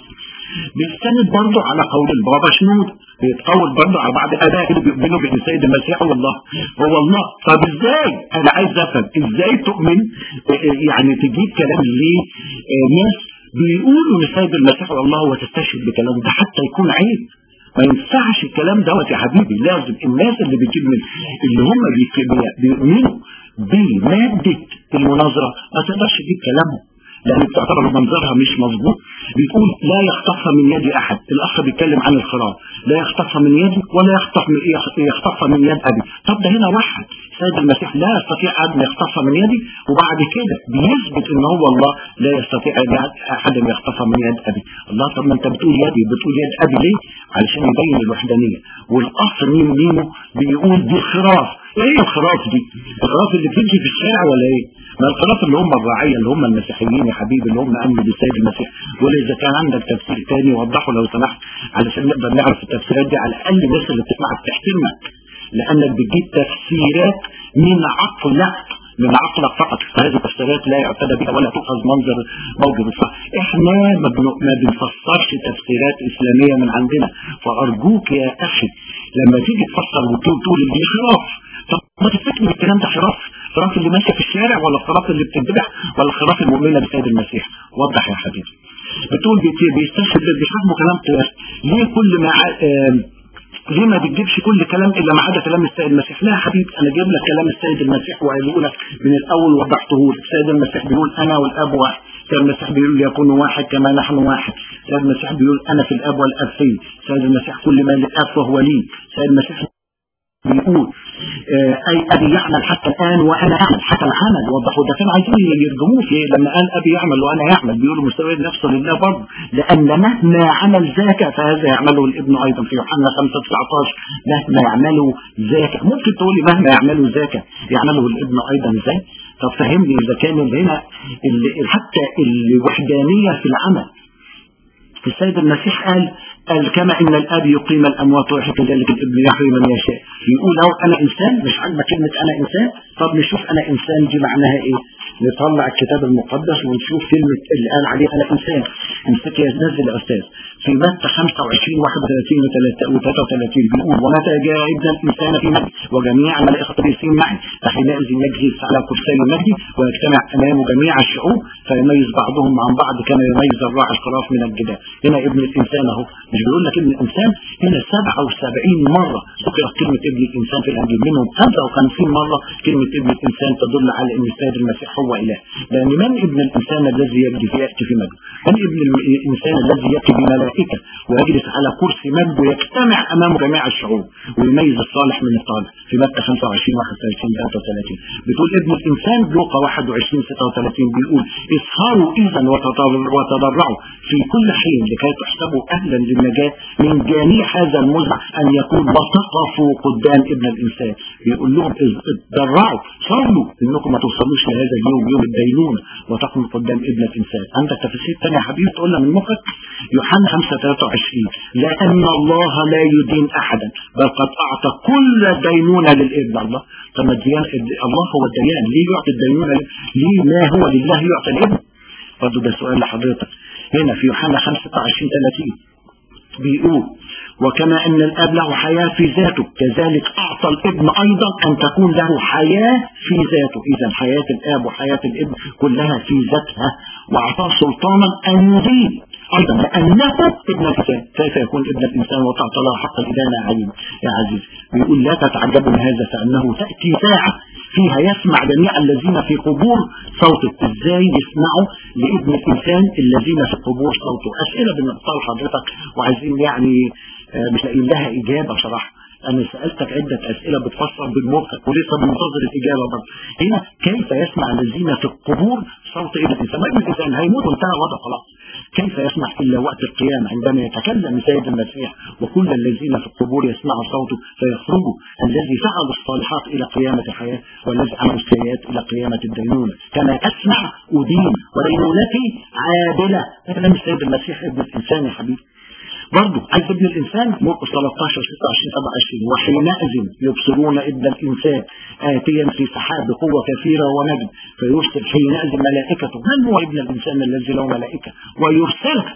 [SPEAKER 4] بيستند برضه على قول البابا شنود بيتقول برضه على بعض الاباء اللي بيؤمنوا بان السيد المسيح هو الله هو الله طب ازاي انا عايز افهم ازاي تؤمن يعني تجيب كلام ليه آه، ناس بيقولوا ان السيد المسيح هو الله وتستشهد بكلام ده حتى يكون عيب ما ينفعش الكلام دوت يا حبيبي لازم الناس اللي بتجيب من اللي هم بيك- بيؤمنوا بمادة المناظرة ما تقدرش تجيب كلامهم لأن بتعتبر منظرها مش مظبوط بيقول لا يخطفها من يد أحد الأخ بيتكلم عن الخراف لا يخطفها من يدي ولا يخطف من يخطفها من يد أبي طب ده هنا واحد سيد المسيح لا يستطيع أحد أن يخطفها من يدي وبعد كده بيثبت ان هو الله لا يستطيع احد ان يخطفها من يد ابي الله طب ما انت بتقول يدي بتقول يد ابي ليه علشان يبين الوحدانيه والاخ مين ميمو بيقول دي خراف ايه الخراف دي الخراف اللي بتمشي في الشارع ولا ايه ما الخراف اللي هم الرعيه اللي هم المسيحيين يا حبيبي اللي هم امنوا بالسيد المسيح ولا اذا كان عندك تفسير تاني وضحه لو سمحت علشان نقدر نعرف التفسيرات دي على الاقل الناس اللي بتسمعك تحترمك لانك بتجيب تفسيرات من عقلك من عقلك فقط فهذه التفسيرات لا يعتدى بها ولا تؤخذ منظر موجب الصح احنا ما بن- ما بنفسرش تفسيرات اسلاميه من عندنا فارجوك يا اخي لما تيجي تفسر وتقول تقول دي خراف طب ما تفتكر الكلام ده خراف خراف اللي ماشيه في الشارع ولا الخراف اللي بتذبح ولا الخراف المؤمنه بالسيد المسيح وضح يا حبيبي بتقول بيت- بيستشهد بيحكموا كلام قياس ليه كل ما ع- آم، ليه ما بتجيبش كل كلام الا ما عدا كلام السيد المسيح لا يا حبيبي انا جايب لك كلام السيد المسيح وقايله لك من الاول وضحته لك السيد المسيح بيقول انا والاب واحد السيد المسيح بيقول ليكون واحد كما نحن واحد السيد المسيح بيقول انا في الاب والاب في السيد المسيح كل ما للاب فهو لي السيد المسيح بيقول آه، اي ابي يعمل حتى الان وانا اعمل حتى العمل وضحوا ده كانوا عايزين يرجموه في لما قال ابي يعمل وانا يعمل بيقولوا مستوى نفسه لله برضه لان مهما عمل ذاك فهذا يعمله الابن ايضا في يوحنا 5 19 مهما يعمله ذاك ممكن تقولي مهما يعمله ذاك يعمله الابن ايضا ازاي طب فهمني اذا كان هنا ال- حتى الوحدانيه في العمل السيد المسيح قال قال كما ان الاب يقيم الاموات ويحيي كذلك الابن يحيي من يشاء يقول اهو انا انسان مش عاجبك كلمه انا انسان طب نشوف انا انسان دي معناها ايه نطلع الكتاب المقدس ونشوف كلمه اللي قال عليه انا انسان امسك يا نزل يا استاذ في متى 25 31 و 33 بيقول ومتى جاء ابن الانسان في مجد وجميع الملائكه قديسين معي فحينئذ يجلس على كرسي المجد ويجتمع امامه جميع الشعوب فيميز بعضهم عن بعض كما يميز الراعي الخراف من الجدال هنا ابن الانسان اهو مش بيقول لك ابن الانسان هنا 77 مره ذكرت كلمه ابن الانسان في الانجيل منهم 55 مره كلمه ابن الانسان تدل على ان السيد المسيح هو اله لان من ابن الانسان الذي يجري ياتي في مجده من ابن الانسان الذي ياتي بملائكه ويجلس على كرسي مجده ويجتمع امامه جميع الشعوب ويميز الصالح من الطالح في متى 25 31 33 بتقول ابن الانسان لوقا 21 36 بيقول اسهروا اذا وتضر- وتضرعوا في كل حين لكي تحسبوا اهلا للنجاه من جميع هذا المزع ان يكون وتقفوا قدام ابن الانسان بيقول لهم إذ- اتضرعوا صلوا انكم ما توصلوش لهذا اليوم يوم يوم الدينونة وتقوم قدام ابن الإنسان عندك تفسير تاني يا حبيبي تقولها من مخك يوحنا 5 23 لأن الله لا يدين أحدا بل قد أعطى كل دينونة للابن الله طب ما الديان الله هو الديان ليه يعطي الدينونة ليه ما هو لله يعطي الابن برضه ده سؤال لحضرتك هنا في يوحنا 25 30 بيقول وكما أن الأب له حياة في ذاته كذلك أعطى الابن أيضا أن تكون له حياة في ذاته إذا حياة الآب وحياة الابن كلها في ذاتها وأعطاه سلطانا أن يدين أيضا لأنه ابن الإنسان كيف يكون ابن الإنسان وتعطى له حق الإدانة يا عزيز يا عزيز بيقول لا تتعجبوا من هذا فأنه تأتي ساعة فيها يسمع جميع الذين في قبور صوته ازاي يسمعوا لابن الإنسان الذين في قبور صوته أسئلة بنقطع حضرتك وعايزين يعني آه، مش لاقيين لها إجابة صراحة أنا سألتك عدة أسئلة بتفسر بالمخك ولسه بننتظر الإجابة برضه هنا كيف يسمع الذين في القبور صوت ابن الإنسان ما ابن الإنسان هيموت وانتهى وضع خلاص كيف يسمع إلا وقت القيامة عندما يتكلم سيد المسيح وكل الذين في القبور يسمعوا صوته فيخرجوا الذي فعل الصالحات إلى قيامة الحياة والذي عمل السيئات إلى قيامة الدينونة كما أسمع أدين ودينونتي عادلة ده كلام السيد المسيح ابن الإنسان يا حبيبي برضه عايز ابن الإنسان مرقس 13 26 27 وحينئذ يبصرون ابن الإنسان آتيا في سحاب بقوة كثيرة ونجم فيرسل حينئذ ملائكته من هو ابن الإنسان الذي له ملائكة ويرسلها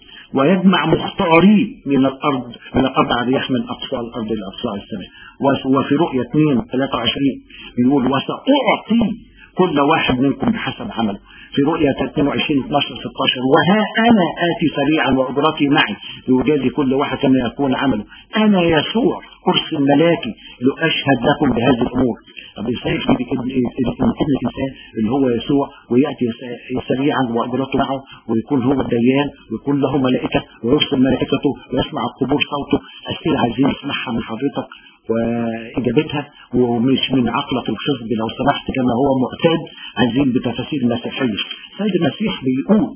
[SPEAKER 4] ويجمع مختارين من الأرض من الأرض عريح من أقصى الأرض إلى أقصى السماء وفي رؤية 2 23 بيقول وسأعطي كل واحد منكم بحسب عمله في رؤية 22 12 16 وها أنا آتي سريعا وأجرتي معي لأجازي كل واحد كما يكون عمله أنا يسوع أرسل ملاكي لأشهد لكم بهذه الأمور طب ازاي يجي ابن ابن الانسان اللي هو يسوع وياتي سريعا واجرته معه ويكون هو الديان ويكون له ملائكه ويرسل ملائكته ويسمع القبور صوته اسئله عايزين نسمعها من حضرتك واجابتها ومش من عقلك الخصب لو سمحت كما هو معتاد عايزين بتفاسير مسيحيه سيد المسيح بيقول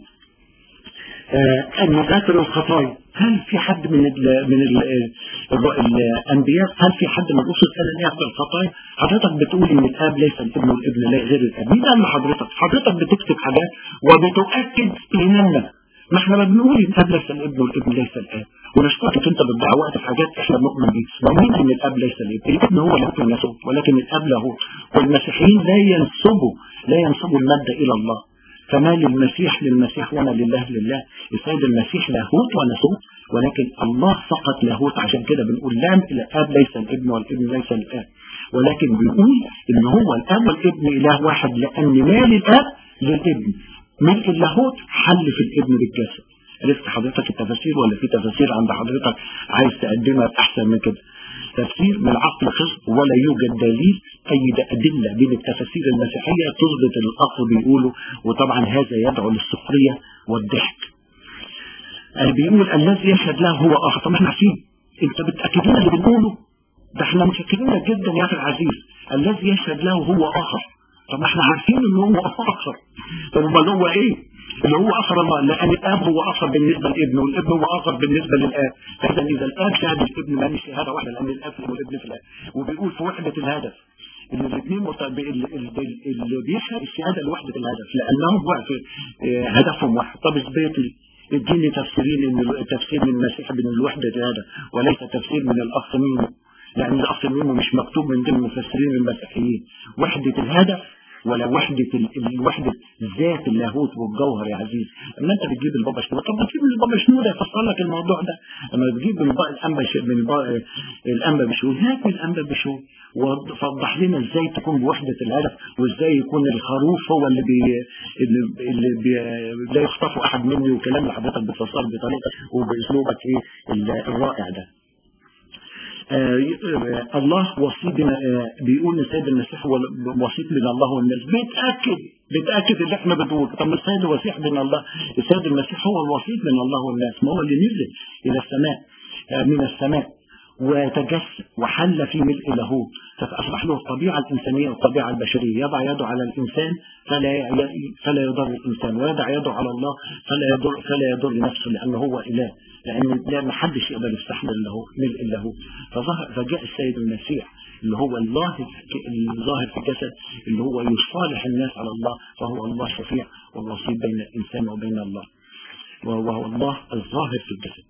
[SPEAKER 4] آه أن غافر الخطايا هل في حد من ال من ال الأنبياء هل في حد من الرسل قال أن يغفر الخطايا حضرتك بتقول إن الآب ليس الابن والابن لا غير الآب مين قال لحضرتك حضرتك بتكتب حاجات وبتؤكد إيماننا ما احنا ما بنقول ان الاب ليس الابن والابن ليس الاب ونشترك انت بتضيع وقت في حاجات احنا بنؤمن بيها نؤمن ان الاب ليس الابن الابن هو اللي ممكن يسوق ولكن الاب له والمسيحيين لا ينسبوا لا ينسبوا المادة الى الله فما للمسيح للمسيح وما لله لله السيد المسيح لاهوت ونسوت ولكن الله فقط لاهوت عشان كده بنقول لا الاب ليس الابن والابن ليس الاب ولكن بنقول ان هو الاب والابن اله واحد لان مال الاب للابن ملك اللاهوت حل في الابن بالجسد عرفت حضرتك التفاسير ولا في تفاسير عند حضرتك عايز تقدمها احسن من كده تفسير من عقل خصب ولا يوجد دليل اي ادله بين التفاسير المسيحيه تثبت الاخ بيقوله وطبعا هذا يدعو للسخريه والضحك بيقول الذي يشهد له هو اخر طب احنا عارفين انت بتاكد لنا اللي بنقوله ده احنا متاكدين لك جدا يا اخي العزيز الذي يشهد له هو اخر طب احنا عارفين ان هو اخر طب امال هو ايه اللي هو اخر الله لان الاب هو اخر بالنسبه للابن والابن هو اخر بالنسبه للاب فاذا اذا الاب شهد الابن ما مش شهاده واحده لان الاب والابن في الاب وبيقول في وحده الهدف ان الاثنين مت... اللي بيشهد الشهاده لوحده الهدف لانهم هدفهم واحد طب اثبت لي اديني تفسيرين ان التفسير من المسيح بين الوحده الهدف وليس تفسير من الاخ ميمو لان الاخ ميمو مش مكتوب من ضمن المفسرين المسيحيين وحده الهدف ولا وحدة الوحدة ذات اللاهوت والجوهر يا عزيز اما انت بتجيب البابا شنودة طب بتجيب البابا شنودة يفسر لك الموضوع ده اما بتجيب الانبا من الانبا بشوي هات من الانبا بشوي وفضح لنا ازاي تكون بوحدة الهدف وازاي يكون الخروف هو اللي بي اللي, اللي بي لا يخطفه احد مني وكلام اللي حضرتك بتفسر بطريقتك وباسلوبك ايه الرائع ده آه الله وسيط آه بيقول السيد المسيح هو وسيط بين الله والناس بيتاكد بيتاكد اللي احنا بنقول طب السيد وسيح بين الله السيد المسيح هو الوسيط بين الله والناس ما هو اللي نزل الى السماء آه من السماء وتجسد وحل في ملء له فأصبح له الطبيعة الإنسانية والطبيعة البشرية يضع يده على الإنسان فلا فلا يضر الإنسان ويضع يده على الله فلا يضر فلا يضر نفسه لأنه هو إله لأن لا ما حدش يقدر يستحمل له ملء له فظهر فجاء السيد المسيح اللي هو الله الظاهر في الجسد اللي هو يصالح الناس على الله فهو الله شفيع والوسيط بين الإنسان وبين الله وهو الله الظاهر في الجسد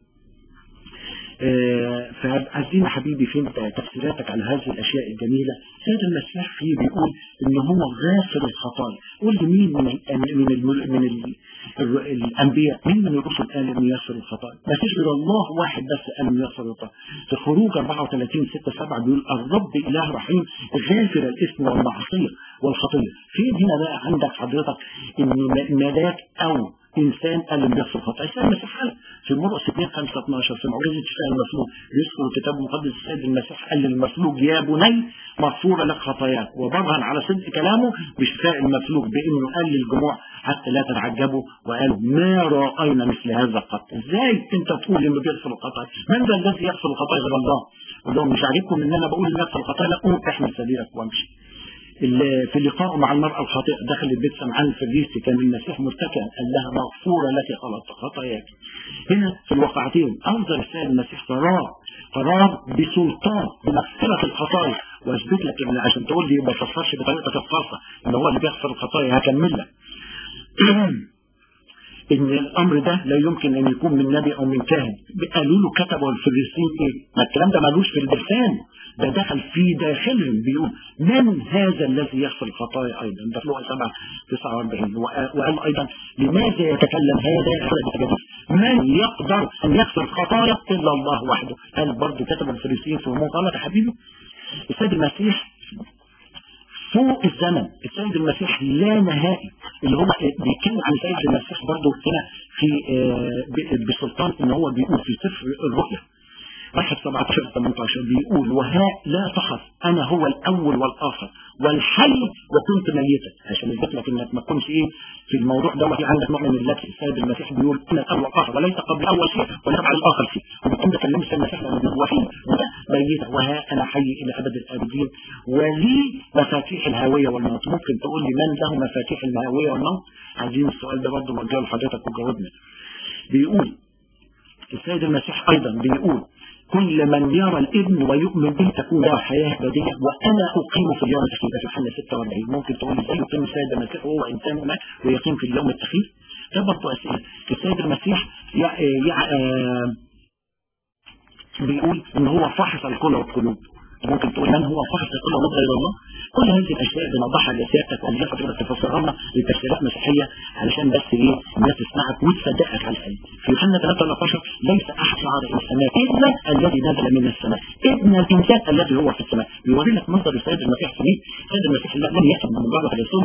[SPEAKER 4] آه، فعايزين يا حبيبي فين تفسيراتك على هذه الاشياء الجميله سيد المسيح فيه بيقول ان هو غافر الخطايا قول لي مين من ال من ال من ال ال الانبياء مين من الرسل قال انه يغفر الخطايا ما فيش غير الله واحد بس قال انه يغفر الخطايا في خروج 34 6 7 بيقول الرب اله رحيم غافر الاثم والمعصيه والخطيه فين هنا بقى عندك حضرتك ان ملاك او انسان قال لم يغفر الخطايا السيد المسيح قال في مرقس 2 5 12 في معجزه شفاء المفلوج يذكر الكتاب المقدس السيد المسيح قال للمفلوج يا بني مغفوره لك خطاياك وبرهن على صدق كلامه بشفاء المفلوج بانه قال للجموع حتى لا تتعجبوا وقالوا ما راينا مثل هذا قط ازاي انت تقول انه بيغفر الخطايا من ذا الذي يغفر الخطايا غير الله قول لهم مش عاجبكم ان انا بقول ان يغفر الخطايا لا قوم احمل سبيلك وامشي في لقائه مع المرأة الخاطئة دخل البيت سمعان الفريسي كان المسيح مرتكعا قال لها مغفورة لك غلط خطاياك هنا في الواقعتين أنظر السيد المسيح قرار قرار بسلطان بمغفرة الخطايا واثبت لك ان عشان تقول لي ما تفسرش بطريقتك الخاصة ان هو اللي بيغفر الخطايا هكمل لك ان الامر ده لا يمكن ان يكون من نبي او من كاهن قالوا له كتبوا الفريسيين ايه ما الكلام ده مالوش في اللسان ده دخل في داخلهم بيقول من هذا الذي يغفر الخطايا ايضا ده في لغه 7 49 وقال ايضا لماذا يتكلم هذا من يقدر ان يغفر الخطايا الا الله وحده قال برضه كتب الفريسيين في غلط يا حبيبي السيد المسيح فوق الزمن السيد المسيح لا نهائي اللي هو بيتكلم عن السيد المسيح برضه هنا في بسلطان ان هو بيقول في سفر الرؤيا واحد 17 18 بيقول وها لا تخف انا هو الاول والاخر والحي وكنت ميتا عشان يثبت لك انك ما تكونش ايه في الموضوع ده في عندك نوع من اللبس السيد المسيح بيقول انا الاول والاخر وليس قبل اول شيء ولا بعد الاخر شيء وبالتالي ده كلام السيد المسيح لما بيقول وحيد ميتا وها انا حي الى ابد الابدين ولي مفاتيح الهاويه والموت ممكن تقول لي من له مفاتيح الهاويه والموت عايزين السؤال ده برضه نوجهه لحضرتك وجاوبنا بيقول السيد المسيح ايضا بيقول كل من يرى الابن ويؤمن به تكون له حياة أبدية وأنا أقيم في اليوم الأخير في الحلة 46 ممكن تقول ازاي يقيم السيد المسيح وهو إنسان ما ويقيم في اليوم الأخير ده برضه أسئلة السيد المسيح يع... يع... بيقول إن هو فحص الكل والقلوب ممكن تقول من هو فحص الكل والقلوب غير الله كل هذه الاشياء بنوضحها لسيادتك ولا حضرتك تفسرها لنا لتفسيرات مسيحيه علشان بس ايه الناس تسمعك وتصدقك على الاقل في يوحنا 13 ليس احد صعد الى السماء الا الذي نزل من السماء ابن الانسان الذي هو في السماء بيوري لك منظر السيد المسيح في مين السيد المسيح لم ياتي من مجرد رسوله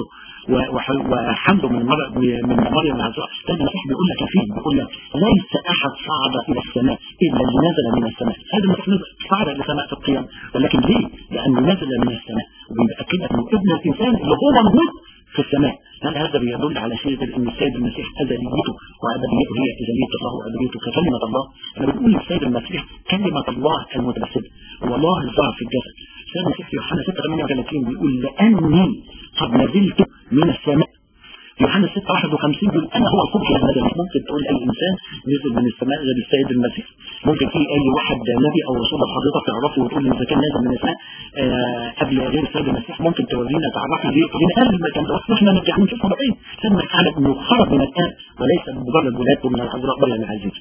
[SPEAKER 4] وحمله من من مريم العذراء السيد المسيح بيقول لك فيه بيقول لك ليس احد صعد الى السماء الا الذي نزل من السماء السيد المسيح صعد الى السماء في القيامه ولكن ليه؟ لانه نزل من السماء وبيأكد لك انه ابن الانسان اللي هو موجود في السماء هل هذا بيدل على شيء ان السيد المسيح ازليته وابديته هي ازليه الله وابديته ككلمه الله انا بقول السيد المسيح كلمه الله المتجسده هو الله الظاهر في الجسد السيد المسيح في يوحنا 6 38 بيقول لاني قد نزلت من السماء يوحنا 6 51 بيقول انا هو الصبح النبي ممكن تقول اي انسان نزل من السماء غير السيد المسيح ممكن في اي واحد نبي او رسول حضرتك تعرفه وتقول لي اذا كان نازل من السماء آه قبل غير السيد المسيح ممكن تورينا تعرفي ليه تقول لنا قال المكان ده احنا نرجع نشوفه بعدين سيد المسيح قال انه خرج من الان وليس مجرد ولاده من العذراء مريم العزيز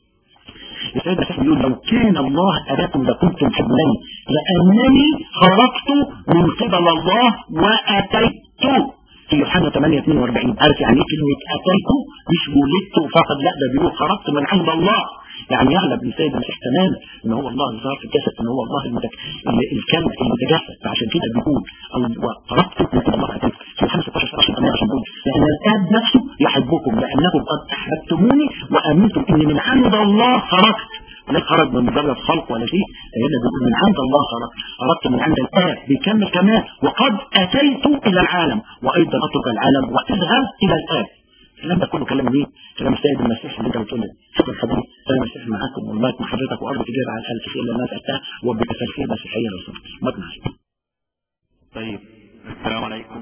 [SPEAKER 4] السيد المسيح بيقول لو كان الله أباكم لكنتم حبني لأنني خرجت من قبل الله وأتيت في يوحنا 8 42 عارف يعني ايه كلمه اتيت مش ولدت فقط لا ده بيقول خرجت من عند الله يعني يعلم السيد المسيح تماما ان هو الله الظاهر في الجسد ان هو الله المتك... الكلمه المتجسد فعشان كده بيقول خرجت من عند الله اتيت في يوحنا 16 17 عشان بيقول لان الاب نفسه يحبكم لانكم قد احببتموني وامنتم اني من عند الله خرجت لا خرج من مجرد خلق ولا شيء هنا بيقول من عند الله خرج خرجت من عند الآب بيكمل كمان وقد أتيت إلى العالم وأيضا أترك العالم وأذهب إلى الآب الكلام ده كله كلام مين؟ كلام السيد المسيح اللي انت بتقول له شكرا حبيبي السيد المسيح معاكم والمايك مع حضرتك وارض تجيب على الألف شيء اللي الناس أتاه وبتفسير مسيحية لو سمحت مايك معاك
[SPEAKER 3] طيب السلام عليكم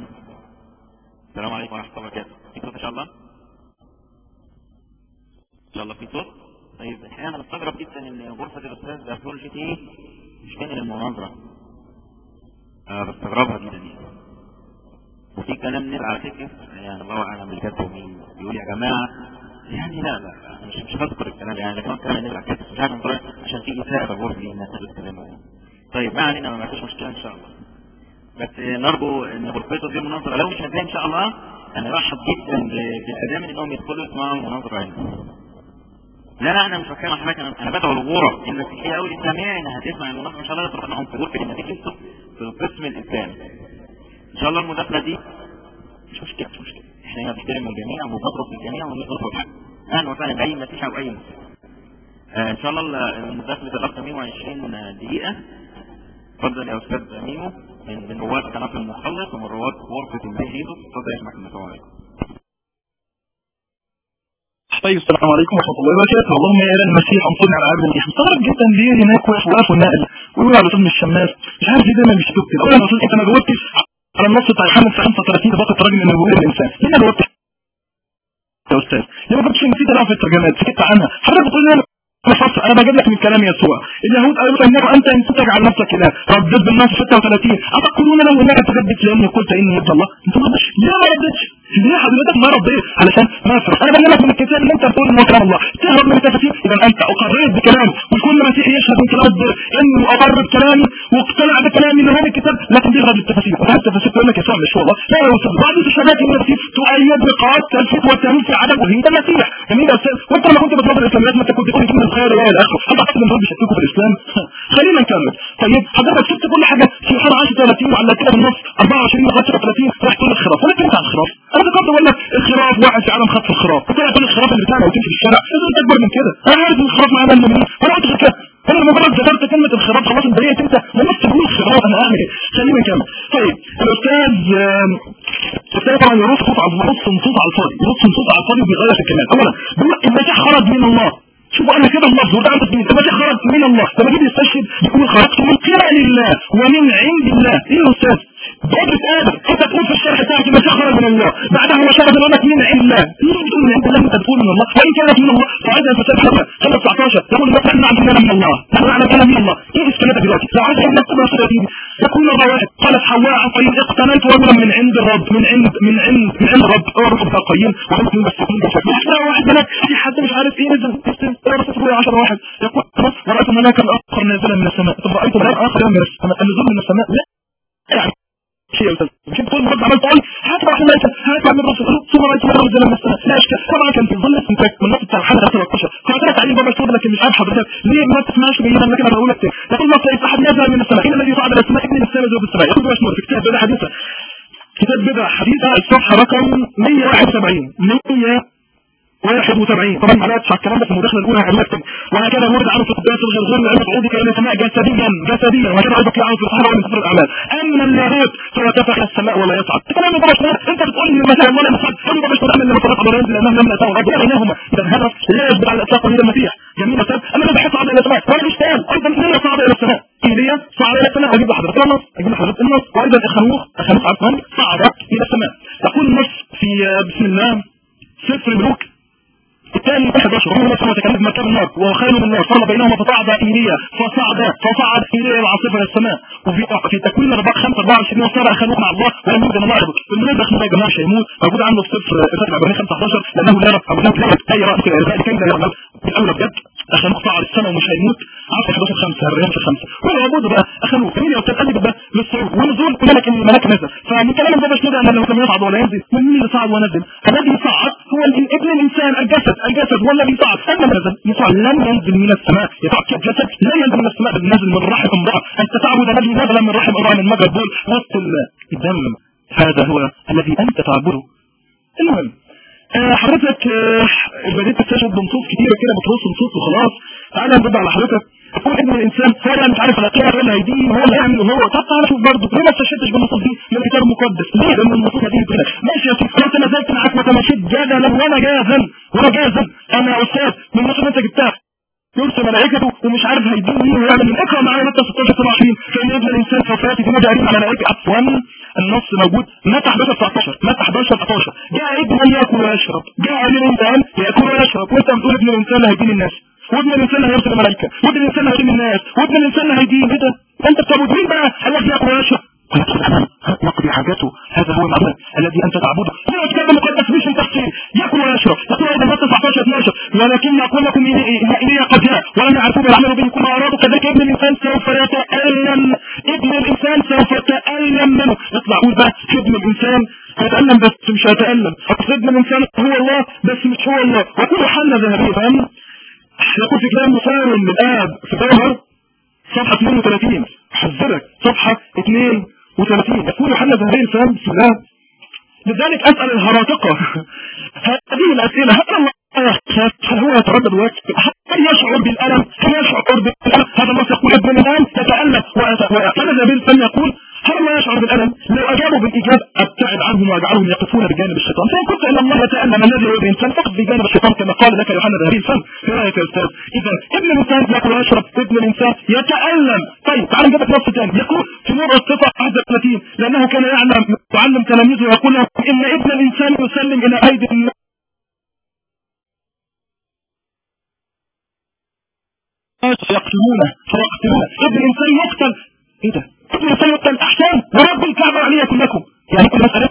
[SPEAKER 3] السلام عليكم ورحمة الله وبركاته في صوت إن شاء الله؟ إن شاء الله في صوت؟ طيب الحقيقة أنا بستغرب جدا إن غرفة الأستاذ بيقول في إيه مش كان المناظرة آه بستغربها جدا يعني وفي كلام نزل على فكره يعني الله اعلم اللي كاتبه مين بيقول يا جماعه يعني لا لا أنا مش مش هذكر الكلام يعني لكن هو الكلام نزل على فكره مش عارف أنطلق عشان في اساءه بقول لي الناس اللي بتتكلموا طيب ما علينا ما فيش مشكله ان شاء الله بس نرجو ان غرفته دي مناظره لو مش هتلاقي ان شاء الله انا برحب جدا بالادام انهم يدخلوا يسمعوا المناظره عندي لا لا انا مش بتكلم عن حاجه انا بدعو الغرف المسيحيه او الاسلاميه انها تسمع المناظره ان شاء الله تروح معاهم في غرفه النتيجه في القسم الاسلامي ان شاء الله المداخله دي مش مشكله مش مشكله احنا هنا بنحترم الجميع وبنطلب الجميع ونطلب الحق اهلا وسهلا باي مسيحي او اي مسلم آه ان شاء الله المداخله الاخ 120 دقيقه اتفضل يا استاذ ميمو من من رواد قناه المخلص ومن رواد غرفه المسيحيه اتفضل يا سماحه السلام عليكم
[SPEAKER 5] طيب السلام عليكم ورحمه الله وبركاته اللهم يا اله المسيح انصرني على عبد المسيح مستغرب جدا ليه هناك واقف واقف والنقل ويقول على طول من الشماس مش عارف ليه دايما بيشتكي كده اولا اصل انت ما جاوبتش على النص بتاع يوحنا 35 بطاقه راجل من نبوء الانسان ليه ما جاوبتش يا استاذ ليه ما جبتش نسيت في الترجمات سكت عنها حضرتك بتقول لي انا فصل انا بجيب لك من كلام يسوع اليهود قالوا انك انت ان تجعل نفسك اله ردت بالنص 36 اتقولون لو انك تثبت لاني قلت اني ابن الله انت ما ردتش ليه ما ردتش ليه حضرتك ما رديت علشان ما افرح انا بجيب لك من الكتاب اللي انت بتقول انه كلام الله تهرب من التفاسير اذا انت اقريت بكلامي وكل مسيحي يشهد من كلام الدين انه اقر بكلامي واقتنع بكلامي اللي هو من الكتاب لكن تهرب للتفاسير وهذه التفاسير تقول لك يسوع مش هو الله لا يا استاذ بعض الشهادات من التفاسير تؤيد بقاعات الفتوى والتهميش في عدم وهي ده المسيح جميل يا استاذ وانت لما كنت بتنظر الاسلاميات ما انت كنت تقول كلمه الخير الى اخره حد اعتقد ان دول بيشككوا في الاسلام خلينا نكمل طيب حضرتك شفت كل حاجه في يوحنا 10 30 وعلى كده بالنص 24 لغايه 30 راح تقول الخراف انا كلمت عن الخراف انا ذكرت اقول لك الخراف واحد في عالم خطف الخراف كنت اقول الخراف اللي بتاعنا وتمشي في الشارع لازم اكبر من كده انا عارف ان الخراف معانا المؤمنين وانا قلت غير كده انا مجرد ذكرت كلمه الخراف خلاص انتهيت انت لما تقول الخراف انا اعمل ايه خلينا نكمل طيب الاستاذ الاستاذ طبعا يرص صوت على يرص صوت على الفاضي يرص صوت على الفاضي وبيغير في الكلام اولا بيقول المسيح خرج من الله شوفوا انا كده اللفظ وده عندك مين المسيح خرج من الله لما جيت يستشهد يقول خرجت من قبل الله ومن عند الله ايه يا استاذ ضابط ادم انت تقول في الشرح بتاعك المسيح خرج من الله بعدها هو شرح يقول لك من عند الله ليه بتقول من عند الله انت بتقول من الله وان كانت من الله فعايز في سنه 19 يقول المسيح نعم كان من الله نحن نعلم كان من الله ايه اسكالتك دلوقتي لو عايز اقول لك تبقى صوره دي يقول الله واحد قالت حواء عن قيم اقتنيت رجلا من عند الرب من عند من عند من عند الرب هو الرب بتاع قيم وقلت له بس تكون بشكل واحد هناك في حد مش عارف ايه نزل انا بس 10 واحد يقول ورأيت ملاكا اخر نازلا من السماء طب رأيت ملاك اخر من السماء النزول من السماء لا يعني شيء يا مش تقول مرد عملت قول هات بقى ملاك هات بقى من الرسول ثم رأيت ملاك نازلا من السماء لا اشكال طبعا كان في ظل اسمك من نص بتاع الحلقه 13 فقلت عليه بابا مكتوب لكن مش عارف حضرتك ليه ما تسمعش بينا لكن انا بقول لك يقول الله سيد احد نازل من السماء ان الذي صعد الى السماء ابن السماء ذو السماء يقول مشمول في كتاب بدع حديثه كتاب بدع حديثه الصفحه رقم 171 100 71 طبعا ما لقيتش على الكلام ده في المداخله الاولى هعمل وهكذا ورد عنه في قداس الغرغور لان تعودك الى السماء جسديا جسديا وهكذا ايضا في عنه في الصحراء ومن سفر الاعمال اما اللاهوت فيرتفع الى السماء ولا يصعد الكلام ده مش انت بتقول ان مثلا ولا مصعد انت مش بتقول ان مثلا على رجل انهم لم يتوا رجل بينهما اذا هذا لا يثبت على الاطلاق غير المسيح جميل مثلا انا اللي بحث على الى السماء وانا مش قال ايضا ليه صعد الى السماء ايليا صعد الى السماء اجيب لحضرتك النص اجيب لحضرتك النص وايضا اخنوخ اخنوخ عفوا صعد الى السماء يقول النص في بسم الله سفر الملوك الثاني 11 هو نفسه متكلم مكان النار وهو خير من النار صلى بينهما فصعد ايليا فصعد فصعد ايليا العاصفه الى السماء وفي في تكوين 4 5 24 وصار اخنوخ مع الله ولم يوجد الله يعبد بالمناسبه اخنوخ يا جماعه مش هيموت موجود عنده في صفر فتح عبراني 5 11 لانه لا يرى او لا يرى اي راس كده ذلك لا يعبد الاولى بجد اخنوخ صعد السماء ومش هيموت عارف 11 5 الريان في 5 ولا يعبد بقى اخنوخ كمين يا استاذ قلب بقى للصعود ونزول قلنا لك ان الملاك نزل فمن كلام ده مش كده انه لم يصعد ولا ينزل من مين اللي صعد ونزل الذي صعد هو ابن الانسان الجسد الجسد هو الذي صعد اما نزل يصعد لم ينزل من السماء يصعد كالجسد لا ينزل من السماء بل نازل من رحم امراه انت تعبد الذي نزل من رحم امراه من مجد دول وسط الدم هذا هو الذي انت تعبده المهم آه حضرتك آه بديت تستشهد بنصوص كتيرة كده بترص نصوص وخلاص تعالى نرد على حضرتك يقول ابن الانسان هو اللي مش عارف الاقيه ولا هيدين هو اللي يعمل وهو طب تعالى شوف برضه ليه ما استشهدتش بالنصوص دي من الكتاب المقدس ليه لان النصوص دي كده ماشي يا سيدي انت نزلت معاك وتمشيت جدلا وانا جاهزا وانا جاهزا انا يا استاذ من النصوص اللي انت جبتها يرسل ملائكته ومش عارف هيدين مين ويعمل من اقرا معايا متى 16 27 فان ابن الانسان سوف ياتي في مدى على ملائكه عفوا النص موجود متى 11 19 متى 11 19 جاء ابن ياكل ويشرب جاء ابن الانسان ياكل ويشرب وانت بتقول ابن الانسان هيدين الناس وابن الانسان هيرسل الملائكه وابن الانسان هيدين الناس وابن الانسان هيدين ايه ده انت بتعبد مين بقى الذي ياكل ويشرب المعبود الذي انت تعبده هو الكتاب المقدس مش تفسير ياكل ويشرب يقول ايضا متى 19 12 ولكن اقول لكم الي قد جاء ولم يعرفوا بالعمل به كما ارادوا كذلك ابن الانسان سوف يتالم ابن الانسان سوف يتالم منه اطلع قول بقى ابن الانسان هيتالم بس مش هيتالم اصل ابن الانسان هو الله بس مش هو الله وكل حنا ذهبيه فاهم يقول في كلام مساوي للآب في جوهر صفحة 32 حذرك صفحة 32 يقول يوحنا ذهبي الفهم بسم الله لذلك أسأل الهراطقة هذه الأسئلة هل الله هل هو يتردد وقت هل يشعر بالألم هل يشعر بالألم هذا النص يقول ابن الآن تتألم ويعتمد ذهبي الفهم يقول هل ما يشعر بالألم لو أجابوا بالإجابة أبتعد عنهم وأجعلهم يقفون بجانب الشيطان فإن كنت إن الله يتألم الذي هو الإنسان فقط بجانب الشيطان كما قال لك يوحنا ذهبي الفم في رأيك يا أستاذ إذا ابن الإنسان يأكل ويشرب ابن الإنسان يتألم طيب تعال نجيب لك نص ثاني يقول في نور الصفة 31 لأنه كان يعلم يعلم تلاميذه ويقول لهم إن ابن الإنسان يسلم إلى أيدي الناس يقتلونه فيقتلونه ابن الإنسان يقتل إيه ده ابن الإنسان يقتل أحسن ورب الكعبة عليكم لكم يعني كل مسألة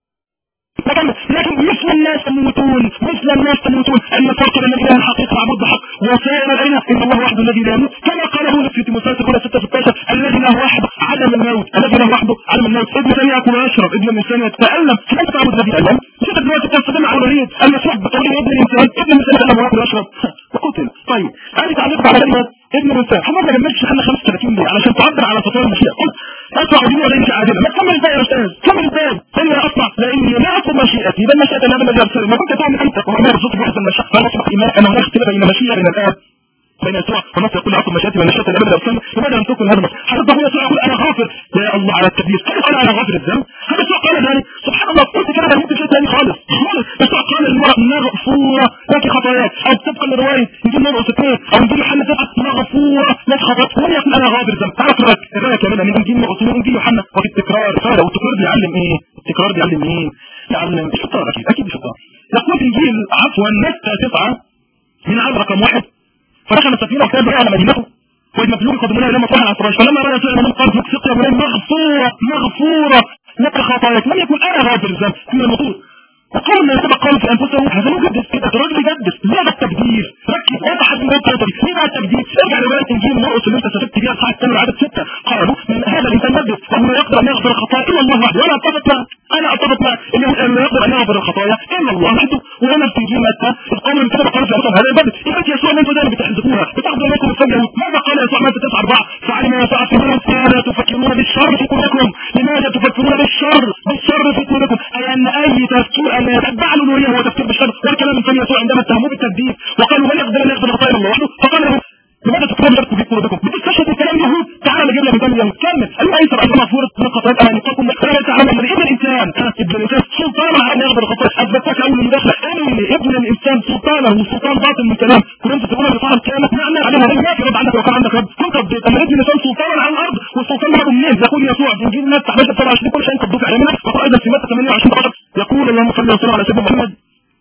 [SPEAKER 5] لكن لكن مثل الناس تموتون مثل الناس تموتون ان فرق بين الاله الحقيقي معبود بحق وسائر الائمه ان الله وحده الذي لا يموت كما قاله لك في تيموثاوس الاولى 6 16 الذي له وحده عدم الموت الذي له وحده عدم الموت ابن ثاني ياكل ويشرب ابن الانسان يتالم كيف تعبد الذي تالم كيف دلوقتي تستخدم عمليه المسيح بقوله ابن الانسان ابن الانسان يتالم وياكل ويشرب وقتل طيب هذه تعليق على كلمه ابن الانسان حمد ما جمعتش احنا 35 دقيقه علشان تعبر على تطور المسيح قلت اسمع دي ولا انت عادله ما تكمل ازاي يا استاذ كمل ازاي ثاني اسمع لاني لا اطلب مشيئتي بل مشيئه الاب الذي ارسل ما كنت تعمل انت وما يرزقك بحسب المشيئه فانا اصبح ايمان ان هناك اختلاف بين مشيئه من الاب بين يسوع ونص يقول اطلب مشيئتي ومشيئه الاب الذي ارسل لماذا لم تكن هذا حتى هو يسوع يقول انا غافر يا الله على التكبير كيف قال انا غافر الذنب هذا يسوع قال ذلك سبحان الله قلت كده ممكن شيء ثاني خالص خالص يسوع قال المرأة مغفورة لك خطاياك او طبقا لرواية نجيب مرة ستين او نجيب حل تبقى مغفورة لك خطاياك ولم يكن انا غافر ذنب تعرف الرواية الرواية كمان من انجيل مرقس انجيل يوحنا وفي التكرار هذا والتكرار بيعلم ايه التكرار بيعلم ايه يعلم الشطار اكيد اكيد الشطار يقول في انجيل عفوا متى تسعة من عدد رقم واحد فدخل السفينة وكان على مدينته وإذ مفلوك قد منها لما صحى الفراش فلما رأى سؤال من قال سقيا بنين مغفورة مغفورة لك خطاياك لم يكن أنا غافر الذنب من المطور وقالوا ما يتبقى قالوا في أنفسهم هذا مجدس كده الراجل يجدس ليه التجدير ركز واضح حد من التجدير ليه بقى التجدير ارجع لرواية انجيل مرقس اللي انت استفدت بيها الصحة الثانية العدد ستة قالوا من هذا الانسان يجدس وهو يقدر ان يغفر الخطايا الا الله وحده وانا اتفق مع انا اتفق مع انه انه يقدر ان يغفر الخطايا الا الله وحده وانا في انجيل متى القول من كده قالوا في انفسهم هذا يجدس يبقى يسوع اللي انتوا دايما بتحذفوها بتاخدوا لكم اليهود ماذا قال يسوع متى 9 4 فعلم ما تعرفون ماذا تفكرون بالشر في قلوبكم لماذا تفكرون بالشر بالشر في قلوبكم اي ان اي تفكير ان يتبع الالوهيه هو تفكير بالشر والكلام من فم يسوع عندما اتهموه بالتكذيب وقالوا من يقدر ان يغفر خطايا الله وحده فقال له لماذا تكتبون شرك في قلوبكم بتستشهد الكلام اليهود تعال نجيب لك مثال اليهود كمل قال ايسر ايضا مغفوره من خطايا انا نقاكم ولا تعلم ان ابن الانسان ابن الانسان سلطانه على ان يغفر الخطايا اثبتك اول مداخله ان ابن الانسان سلطانه سلطان باطل من كلام كنت تقول ان صاحب كلامك معنى عليها ما في رد عندك وكان عندك رد كنت رديت اما ابن الانسان سلطانا على الارض والسلطان ده منين يقول يسوع في انجيل متى 11 27 كل شيء قد على منك وقال ايضا في متى 28 فقط يقول اللهم صل وسلم على سيدنا محمد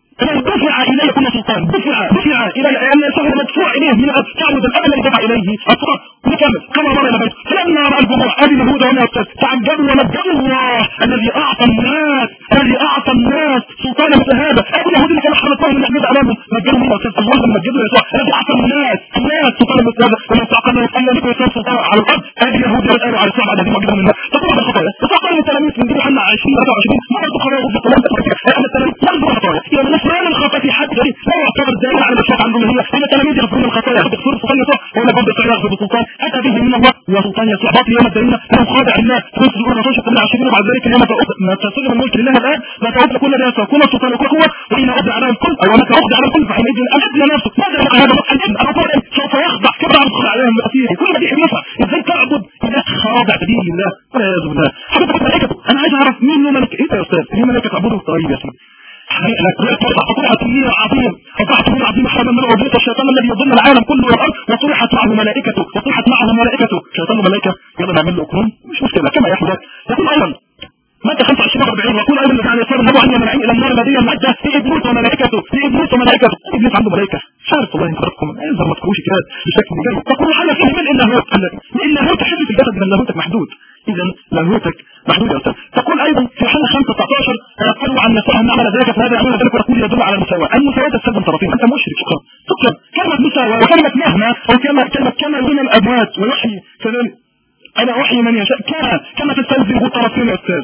[SPEAKER 5] دفع إليه كل سلطان دفع دفع إلى أن يصير مدفوع إليه من تعود الأمل الذي دفع إليه أطراف نكمل كما مر إلى بيت فلما رأى الجموع أبي اليهود وما يفتد تعجبوا ومجدوا الله الذي أعطى الناس الذي أعطى الناس سلطان مثل هذا أبو اليهود اللي كان حرطان من الحدود أمامه مجدوا الله أستاذ الله لما مجدوا يسوع الذي أعطى الناس الناس سلطان مثل هذا ومن تعقلنا أن لكم يسوع سلطان على الأرض أبي اليهود يسألوا على الصعب الذي مجدوا من الناس فطلع بالخطايا فقال التلاميذ من جيل حنا 20 23 ما تقرأوا بالكلام ده أن التلاميذ يغفروا الخطايا يعني نسران الخطايا في حد ذلك لا يعتبر دليل على الاشراك عن الالوهيه ان التلاميذ يغفرون الخطايا بصوره سلطان يسوع ولا برضه يسوع يغفر بسلطان اتى به من الله وسلطان يسوع باطل يوم الدينه لو خاضع الناس خمس دور 12 8 20 وبعد ذلك اليوم ما تسلم الملك لله الان لا تعود كل الناس وكل السلطان وكل قوه وان ابدع على الكل او متى ابدع على الكل فحينئذ الابد نفسه ماذا يبقى هذا الابن انا سوف يخضع كبر عن خضع عليهم المسيح كل ما يحب يفعل ازاي تعبد اله خاضع تدين لله والعياذ بالله حضرتك ملائكته انا عايز اعرف مين له ملك ايه يا استاذ مين ملائكه تعبده طيب يا سيدي فطرحت النير عظيم فطرحت النير عظيم حرما من عبودية الشيطان الذي يضل العالم كله والارض وطرحت معه ملائكته وطرحت معه ملائكته شيطان وملائكه يلا نعمل له اكرام مش مشكله كما يحدث يقول ايضا مادة 25 40 ويقول ايضا الذي عن يسار النبو عني ملعين الى النار الذي المعدة في ابليس وملائكته في ابليس وملائكته ابليس عنده ملائكه مش عارف والله انت حضراتكم اذا ما تذكروش كده بشكل جيد تقول على فيه من الا هو الا هو تحل في الجسد من لاهوتك محدود اذا لاهوتك محدود يا استاذ تقول ايضا في حل 5 قالوا عن يسوع ان عمل ذلك فهذا يعمل ذلك ويقول يدل على المساواه المساواه تستلزم طرفين انت مشرك شكرا شكرا كلمه مساواه وكلمه مهما او كلمه كلمه كما من الاموات ويحيي كذلك انا احيي من يشاء كما كما تستلزم وجود طرفين يا استاذ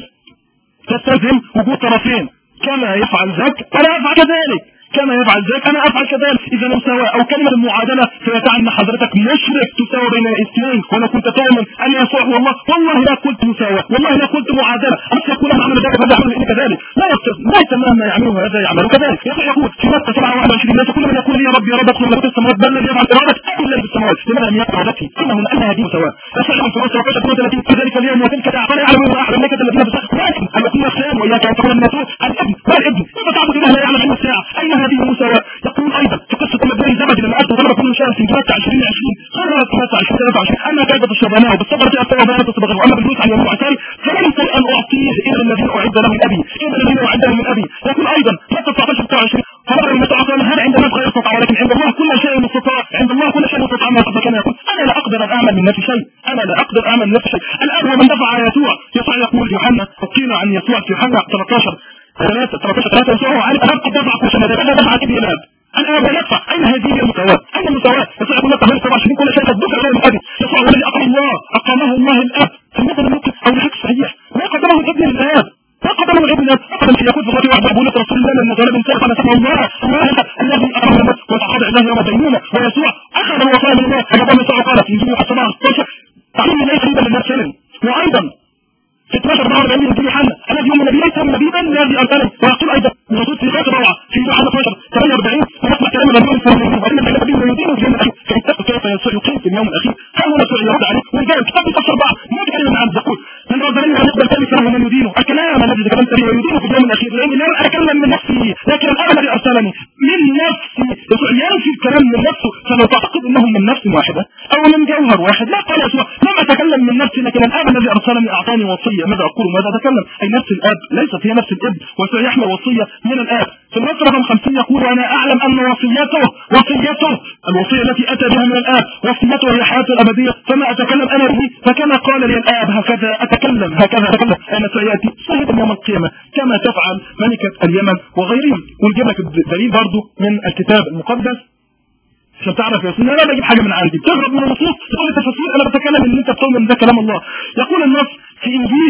[SPEAKER 5] تستلزم وجود طرفين كما يفعل ذاك انا افعل كذلك كما يفعل ذلك انا افعل كذلك اذا مساواة او كلمة المعادلة فيتعني ان حضرتك مشرك تساوي بين الاثنين وانا كنت تؤمن ان يسوع هو الله والله لا قلت مساواة والله لا قلت معادلة اما يقول انا عمل ذلك فهذا يعمل كذلك لا يستاذ ليس مهما يعمله هذا يعمل كذلك يسوع يقول في متى 27 ليس كل من يقول لي يا رب يا رب ادخل ملكوت السماوات بل الذي يفعل ارادتك اكل الذي في السماوات لماذا لم يقع ارادتي انه ان هذه مساواة يسوع يقول في متى 32 في ذلك اليوم وتلك الاعمال يعلم الله احد الملائكة الذين في السماء لكن ان يكون السلام واياك ان تكون المسؤول الابن ما الابن كيف تعبد اله لا يعلم علم الساعة اين هذه المساواة يقول ايضا في قصه النبي زبد لما اتى ضرب كل شهر في جماعه 20 20 خرجت 23 23 اما كانت الشبانه وبالصبر في التوبه لا تصبغ واما بالجلوس عن يمين وعتاري فلم يكن ان اعطيه الا الذين اعد له من ابي الا الذين اعد له من ابي يقول ايضا في 19 29 فمر المتاع قال هل عند الناس غير استطاع ولكن عند الله كل شيء مستطاع عند الله كل شيء مستطاع ما قبل كان يقول انا لا اقدر ان اعمل من نفسي شيء انا لا اقدر اعمل من نفسي شيء الان هو من دفع يسوع يسوع يقول يوحنا قيل عن يسوع في يوحنا 13 ثلاثة 13 3 يسوع هو عارف انا قد دفع كل شيء انا دفع ابن الاب الآن يدفع أين هذه المساواة أين المساواة يسوع يقول لك 27 كل شيء قد دفع له من أبي يسوع هو الذي أقام الله أقامه الله الآب فليقل الممكن أو العكس صحيح ما قدمه الابن للآب ما قدمه الابن للآب قدم في يقول في الرجل وعد أبو رسول الله لما طلب انسان قال سمع الله الله الذي أقام الناس وتعاد الله يوم دينونة ويسوع أخذ الوصايا من الله كما قال يسوع قال في إنجيل يوحنا 16 تعليم ليس ريبا للناس وأيضا في 12 بعد العلم في يوحنا الذي يوم النبي ليس نبيا الذي ارسله ويقول ايضا الرسول في خاتم روعه في يوحنا 12 48 ونسمع كلام النبي صلى الله عليه وسلم وان النبي يدين في اليوم الاخير فاتقوا كيف يقيم في اليوم الاخير هل هو يسوع يرد عليه ورجال كتاب يفسر بعض ما يتكلم عن يقول من رد مني ان يقبل كلمه فهو من يدينه الكلام الذي تكلمت به ويدينه في اليوم الاخير لاني لا اتكلم من نفسي لكن الاب الذي ارسلني من نفسي يسوع ينفي الكلام من نفسه فلو تعتقد انهم من نفس واحده او من جوهر واحد لا قال يسوع لم اتكلم من نفسي لكن الاب الذي ارسلني اعطاني وصيه ماذا اقول ماذا اتكلم اي نفس الاب ليست هي نفس الاب وسيحمل وصيه من الاب في النص رقم 50 يقول وانا اعلم ان وصيته وصيته الوصيه التي اتى بها من الاب وصيته هي حياته الابديه فما اتكلم انا به فكما قال لي الاب هكذا اتكلم هكذا اتكلم انا سياتي شهد يوم القيامه كما تفعل ملكه اليمن وغيرهم ونجيب لك الدليل برضه من الكتاب المقدس عشان تعرف يا سيدي انا لا بجيب حاجه من عندي بتهرب من النصوص تقول التفاسير انا بتكلم ان انت بتؤمن ان ده كلام الله يقول النص في انجيل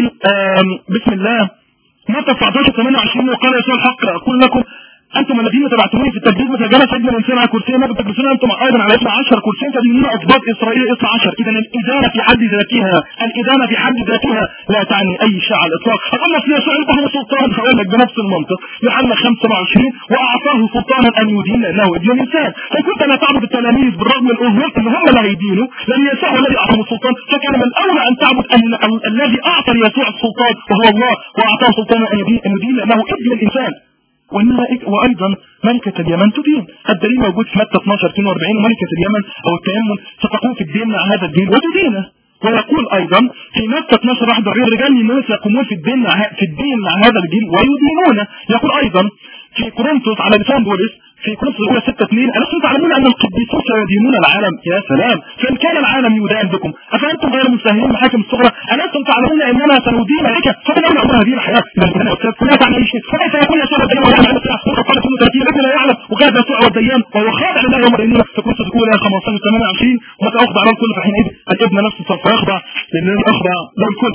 [SPEAKER 5] بسم الله متى 19 28 وقال يسوع الحق اقول لكم انتم الذين تبعتموني في التجديد مثل جلس ابن الانسان على كرسي ما بتجلسون انتم ايضا على 12 كرسيين تدينون اسباط اسرائيل 12 اذا الادانه في حد ذاتها الادانه في حد ذاتها لا تعني اي شيء على الاطلاق اقول لك يسوع له سلطان هقول لك بنفس المنطق يوحنا 25 واعطاه سلطانا ان يدين لانه ابن الانسان فكنت لا تعبد التلاميذ بالرغم من الامور ان هم لا يدينوا لان يسوع هو الذي اعطاه السلطان فكان من الاولى ان تعبد ان الذي اعطى يسوع السلطان وهو الله واعطاه سلطانا ان يدين لانه ابن الانسان والملائكة وأيضا ملكة اليمن تدين الدليل موجود في متى 12 42 ملكة اليمن أو التيمم ستقوم في الدين مع هذا الدين وتدينه ويقول أيضا في متى 12 41 رجال من الناس يقومون في الدين مع في الدين مع هذا الدين ويدينونه يقول أيضا في كورنثوس على لسان بولس في كورنثوس الأولى 6 2 ألستم تعلمون أن القديسون سيدينون العالم يا سلام فإن كان العالم يدان بكم أفأنتم غير مستاهلين محاكم الصغرى ألستم تعلمون أننا سندين عليك فبنون أمر هذه الحياة إذا كنا أستاذ كنا تعمل أي شيء فكيف يكون يسوع الدين ولا يعلم الساعة وقال كل 30 ابن لا يعلم وكاد يسوع والديان وهو خاضع لله يوم الدين في كورنثوس الأولى 15 28 ومتى أخضع له الكل فحينئذ الابن نفسه سوف يخضع لأنه أخضع له الكل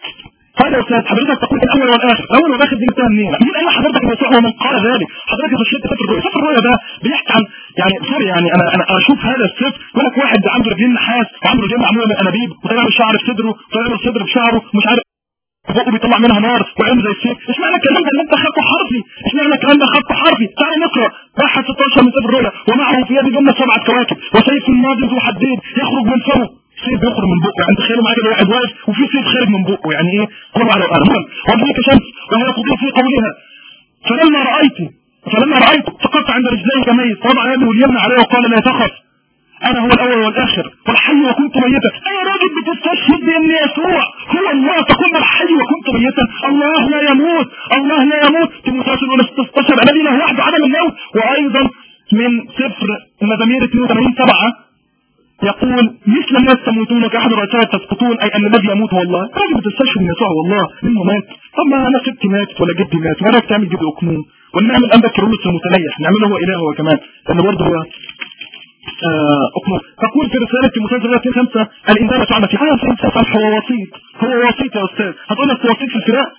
[SPEAKER 5] قال يا استاذ حضرتك تقول الاول والاخر الاول والاخر دي جبتها منين مين قال حضرتك ان يسوع هو من قال ذلك حضرتك خشيت سفر الرؤيا سفر الرؤيا ده بيحكي عن يعني سوري يعني انا انا اشوف هذا السفر يقول لك واحد عنده رجلين نحاس وعنده رجلين معموله من انابيب وطلع له شعر في صدره وطلع له صدر في شعره مش عارف بقه بيطلع منها نار وعين زي السيف ايش معنى الكلام ده اللي انت خدته حرفي ايش معنى الكلام ده خدته حرفي تعال نقرا واحد 16 من سفر الرؤيا ومعه في يد جمله سبعه كواكب وسيف ناضج ذو حدين يخرج من فمه سيف بيخرج من بقه يعني تخيلوا معايا كده واحد واقف وفي سيف خارج من بقه يعني ايه الله على الارض وهناك شمس وهي تضيء في قولها فلما رايت فلما رايت سقطت عند رجليه كميت وضع يده اليمنى عليه وقال لا تخف انا هو الاول والاخر والحي وكنت ميتا اي راجل بتستشهد بان يسوع هو الله تقول الحي وكنت ميتا الله لا يموت الله لا يموت تيموثاوس الاولى 16 الذي له وحده عدم الموت وايضا من سفر المزامير 82 7 يقول مثل الناس تموتون كأحد الرؤساء تسقطون أي أن الذي يموت هو الله راجل بتستشهد من يسوع والله منه مات طب ما أنا ستي ماتت ولا جدي مات ولا تعمل جد أكمون ولا نعمل أنبا كيرلس المتنيح نعمله هو إله هو كمان لأنه برضه هو آه، أكمل تقول في رسالة تيموثاوس 35 الإنسان فعل في حياة الإنسان هو وسيط هو وسيط يا أستاذ هتقول لك وسيط في الفراق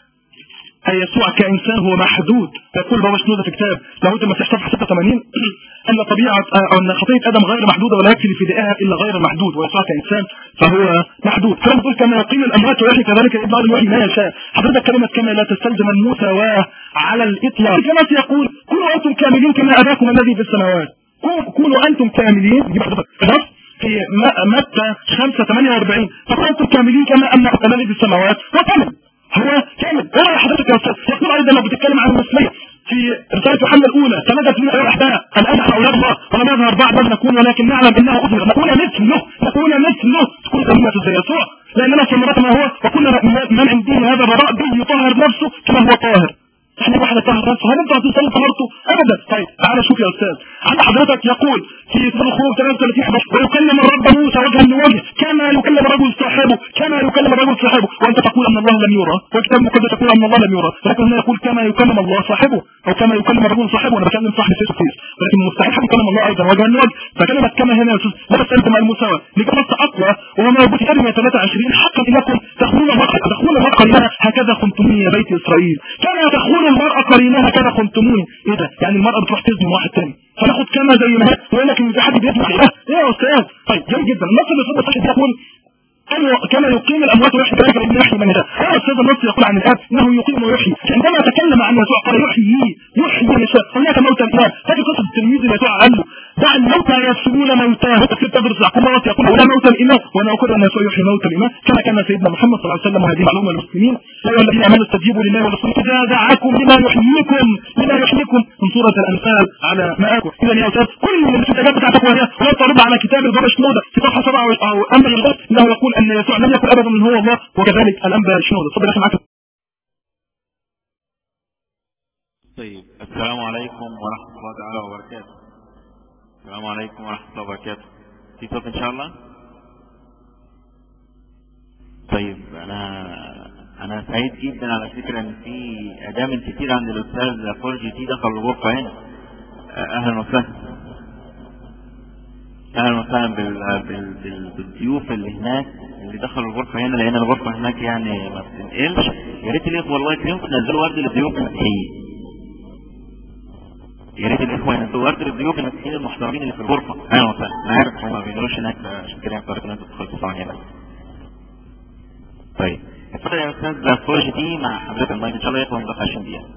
[SPEAKER 5] أي يسوع كإنسان هو محدود يقول بابا شنودة في كتاب لاهوت المسيح صفحة 86 أن طبيعة أو أن خطية آدم غير محدودة ولا يكفي لفدائها إلا غير المحدود ويسوع كإنسان فهو محدود كما تقول كما يقيم الأموات ويحيي كذلك ابن آدم يحيي ما يشاء حضرتك كلمة كما لا تستلزم المساواة على الإطلاق كما يقول كونوا أنتم كاملين كما أباكم الذي في السماوات كونوا- كونوا أنتم كاملين دي حضرتك خلاص في م- متى 5 48 فكونوا أنتم كاملين كما أن الذي في السماوات هو كامل هو كامل ايه حضرتك يا استاذ يقول ايضا لو بتتكلم عن المثليه في رسالة يوحنا الأولى تمدت من الأحداث الآن نحن أولاد الله ولم يظهر بعد بل نكون ولكن نعلم إنه أظهر نكون مثله نكون مثله تكون كلمة زي يسوع لأننا ثمرة ما هو وكنا من عنده هذا الرضاء به يطهر نفسه كما هو طاهر احنا واحد طهر نفسه هل انت هتصلي طهارته ابدا طيب تعالى شوف يا استاذ عند حضرتك يقول في سوره الخروج 33 11 ويكلم الرب موسى وجها لوجه كما يكلم الرجل صاحبه كما يكلم الرجل صاحبه وانت تقول ان الله لم يرى والكتاب المقدس يقول ان الله لم يرى ولكن هنا يقول كما يكلم الله صاحبه او كما يكلم الرجل صاحبه وانا بكلم صاحب فيس فيس ولكن مستحيل حد يكلم الله ايضا وجها لوجه فكلمه كما هنا يا استاذ لا تستلزم المساواه لكلمه اقوى وهو ما يقول في كلمه 23 حقا انكم تخونون المرأة تخون المرأة قرينها هكذا خنتموني يا بيت اسرائيل كما تخون المرأة قرينها هكذا خنتموني ايه ده يعني المرأة بتروح تزني مع واحد تاني فناخد كما زي ما هي ويقول لك ان في حد بيسمع ايه ايه يا استاذ طيب جميل جدا النص اللي في الصحيح يقول كما- كما يقيم الاموات ويحيي ذلك الذي يحيي من يشاء هذا استاذ النص يقول عن الاب انه يقيم ويحيي عندما تكلم عن يسوع قال يحيي يحيي من يشاء هناك موتى الان هذه قصه التلميذ اللي يسوع قال له دع الموتى يسلون موتاه كنت تدرس يعقوب يقول لا موت الايمان وانا اقول ان يسوع يحيي موت الايمان كما كان سيدنا محمد صلى الله عليه وسلم وهذه معلومه للمسلمين يا ايها الذين امنوا استجيبوا لله ورسوله اذا دعاكم لما يحييكم لما يحييكم من سوره الانفال على مآكم اذا يا استاذ كل الاستجابات بتاعتك وهي ولا ترد على كتاب البابا شنوده في صفحه 7 او انبا الغد انه يقول ان يسوع لم يكن ابدا من هو الله وكذلك الانبا شنوده اتفضل يا اخي معاك
[SPEAKER 3] طيب السلام عليكم ورحمة الله تعالى وبركاته السلام عليكم ورحمة الله وبركاته في صوت ان شاء الله طيب انا انا سعيد جدا على فكرة ان في ادام كتير عند الاستاذ فرجي تي دخل الغرفة هنا آه، اهلا وسهلا اهلا وسهلا بال... بال... بال... بالضيوف اللي هناك اللي دخلوا الغرفة هنا لان الغرفة هناك يعني ما بتنقلش يا ريت الاخوة الله يكرمكم تنزلوا ورد للضيوف المسيحيين يا ريت الاخوه ينزلوا ورد للضيوف المسيحيين المحترمين اللي في الغرفه اهلا وسهلا انا عارف هم ما بيقدروش هناك عشان كده اضطريت ان انتوا تدخلوا طبعا هنا طيب اتفضل يا استاذ فوج دي مع حضرتك المايك ان شاء الله يخلص في 20 دقيقه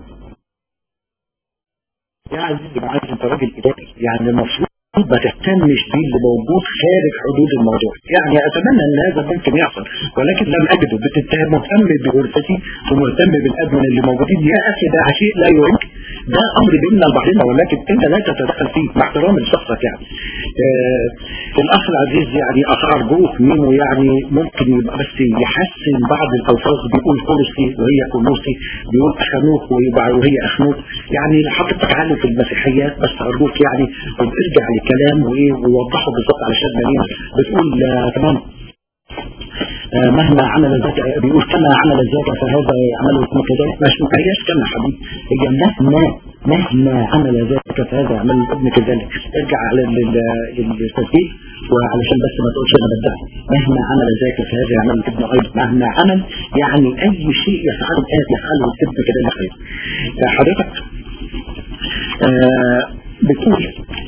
[SPEAKER 4] يا عزيزي معاذ انت راجل اداري يعني المفروض ما تهتمش بيه اللي موجود خارج حدود الموضوع يعني اتمنى ان هذا ممكن يحصل ولكن لم اجده بتتهم مهتم بغرفتي ومهتم بالادمن اللي موجودين يا اخي ده شيء لا يعنك ده امر بيننا لبعضنا ولكن انت لا تتدخل فيه مع احترامي لشخصك يعني آه الاخ العزيز يعني اخ ارجوك ميمو يعني ممكن يبقى بس يحسن بعض الالفاظ بيقول كولوسي وهي كولوسي بيقول اخنوك ويبقى وهي اخنوك يعني حضرتك عالم في المسيحيات بس ارجوك يعني ارجع للكلام وايه ووضحه بالظبط علشان مريم بتقول آه تمام آه مهما عمل ذاك بيقول كما عمل ذاك فهذا يعمل مثل كذلك مش ما هياش كما حبيبي هي مهما مهما عمل ذاك فهذا يعمل ابن كذلك ارجع على للتسجيل وعلشان بس ما تقولش انا بدعي مهما عمل ذاك فهذا يعمل ابن ايضا مهما عمل يعني اي شيء يفعله الاب يفعله الابن كذلك خير حضرتك آه بتقول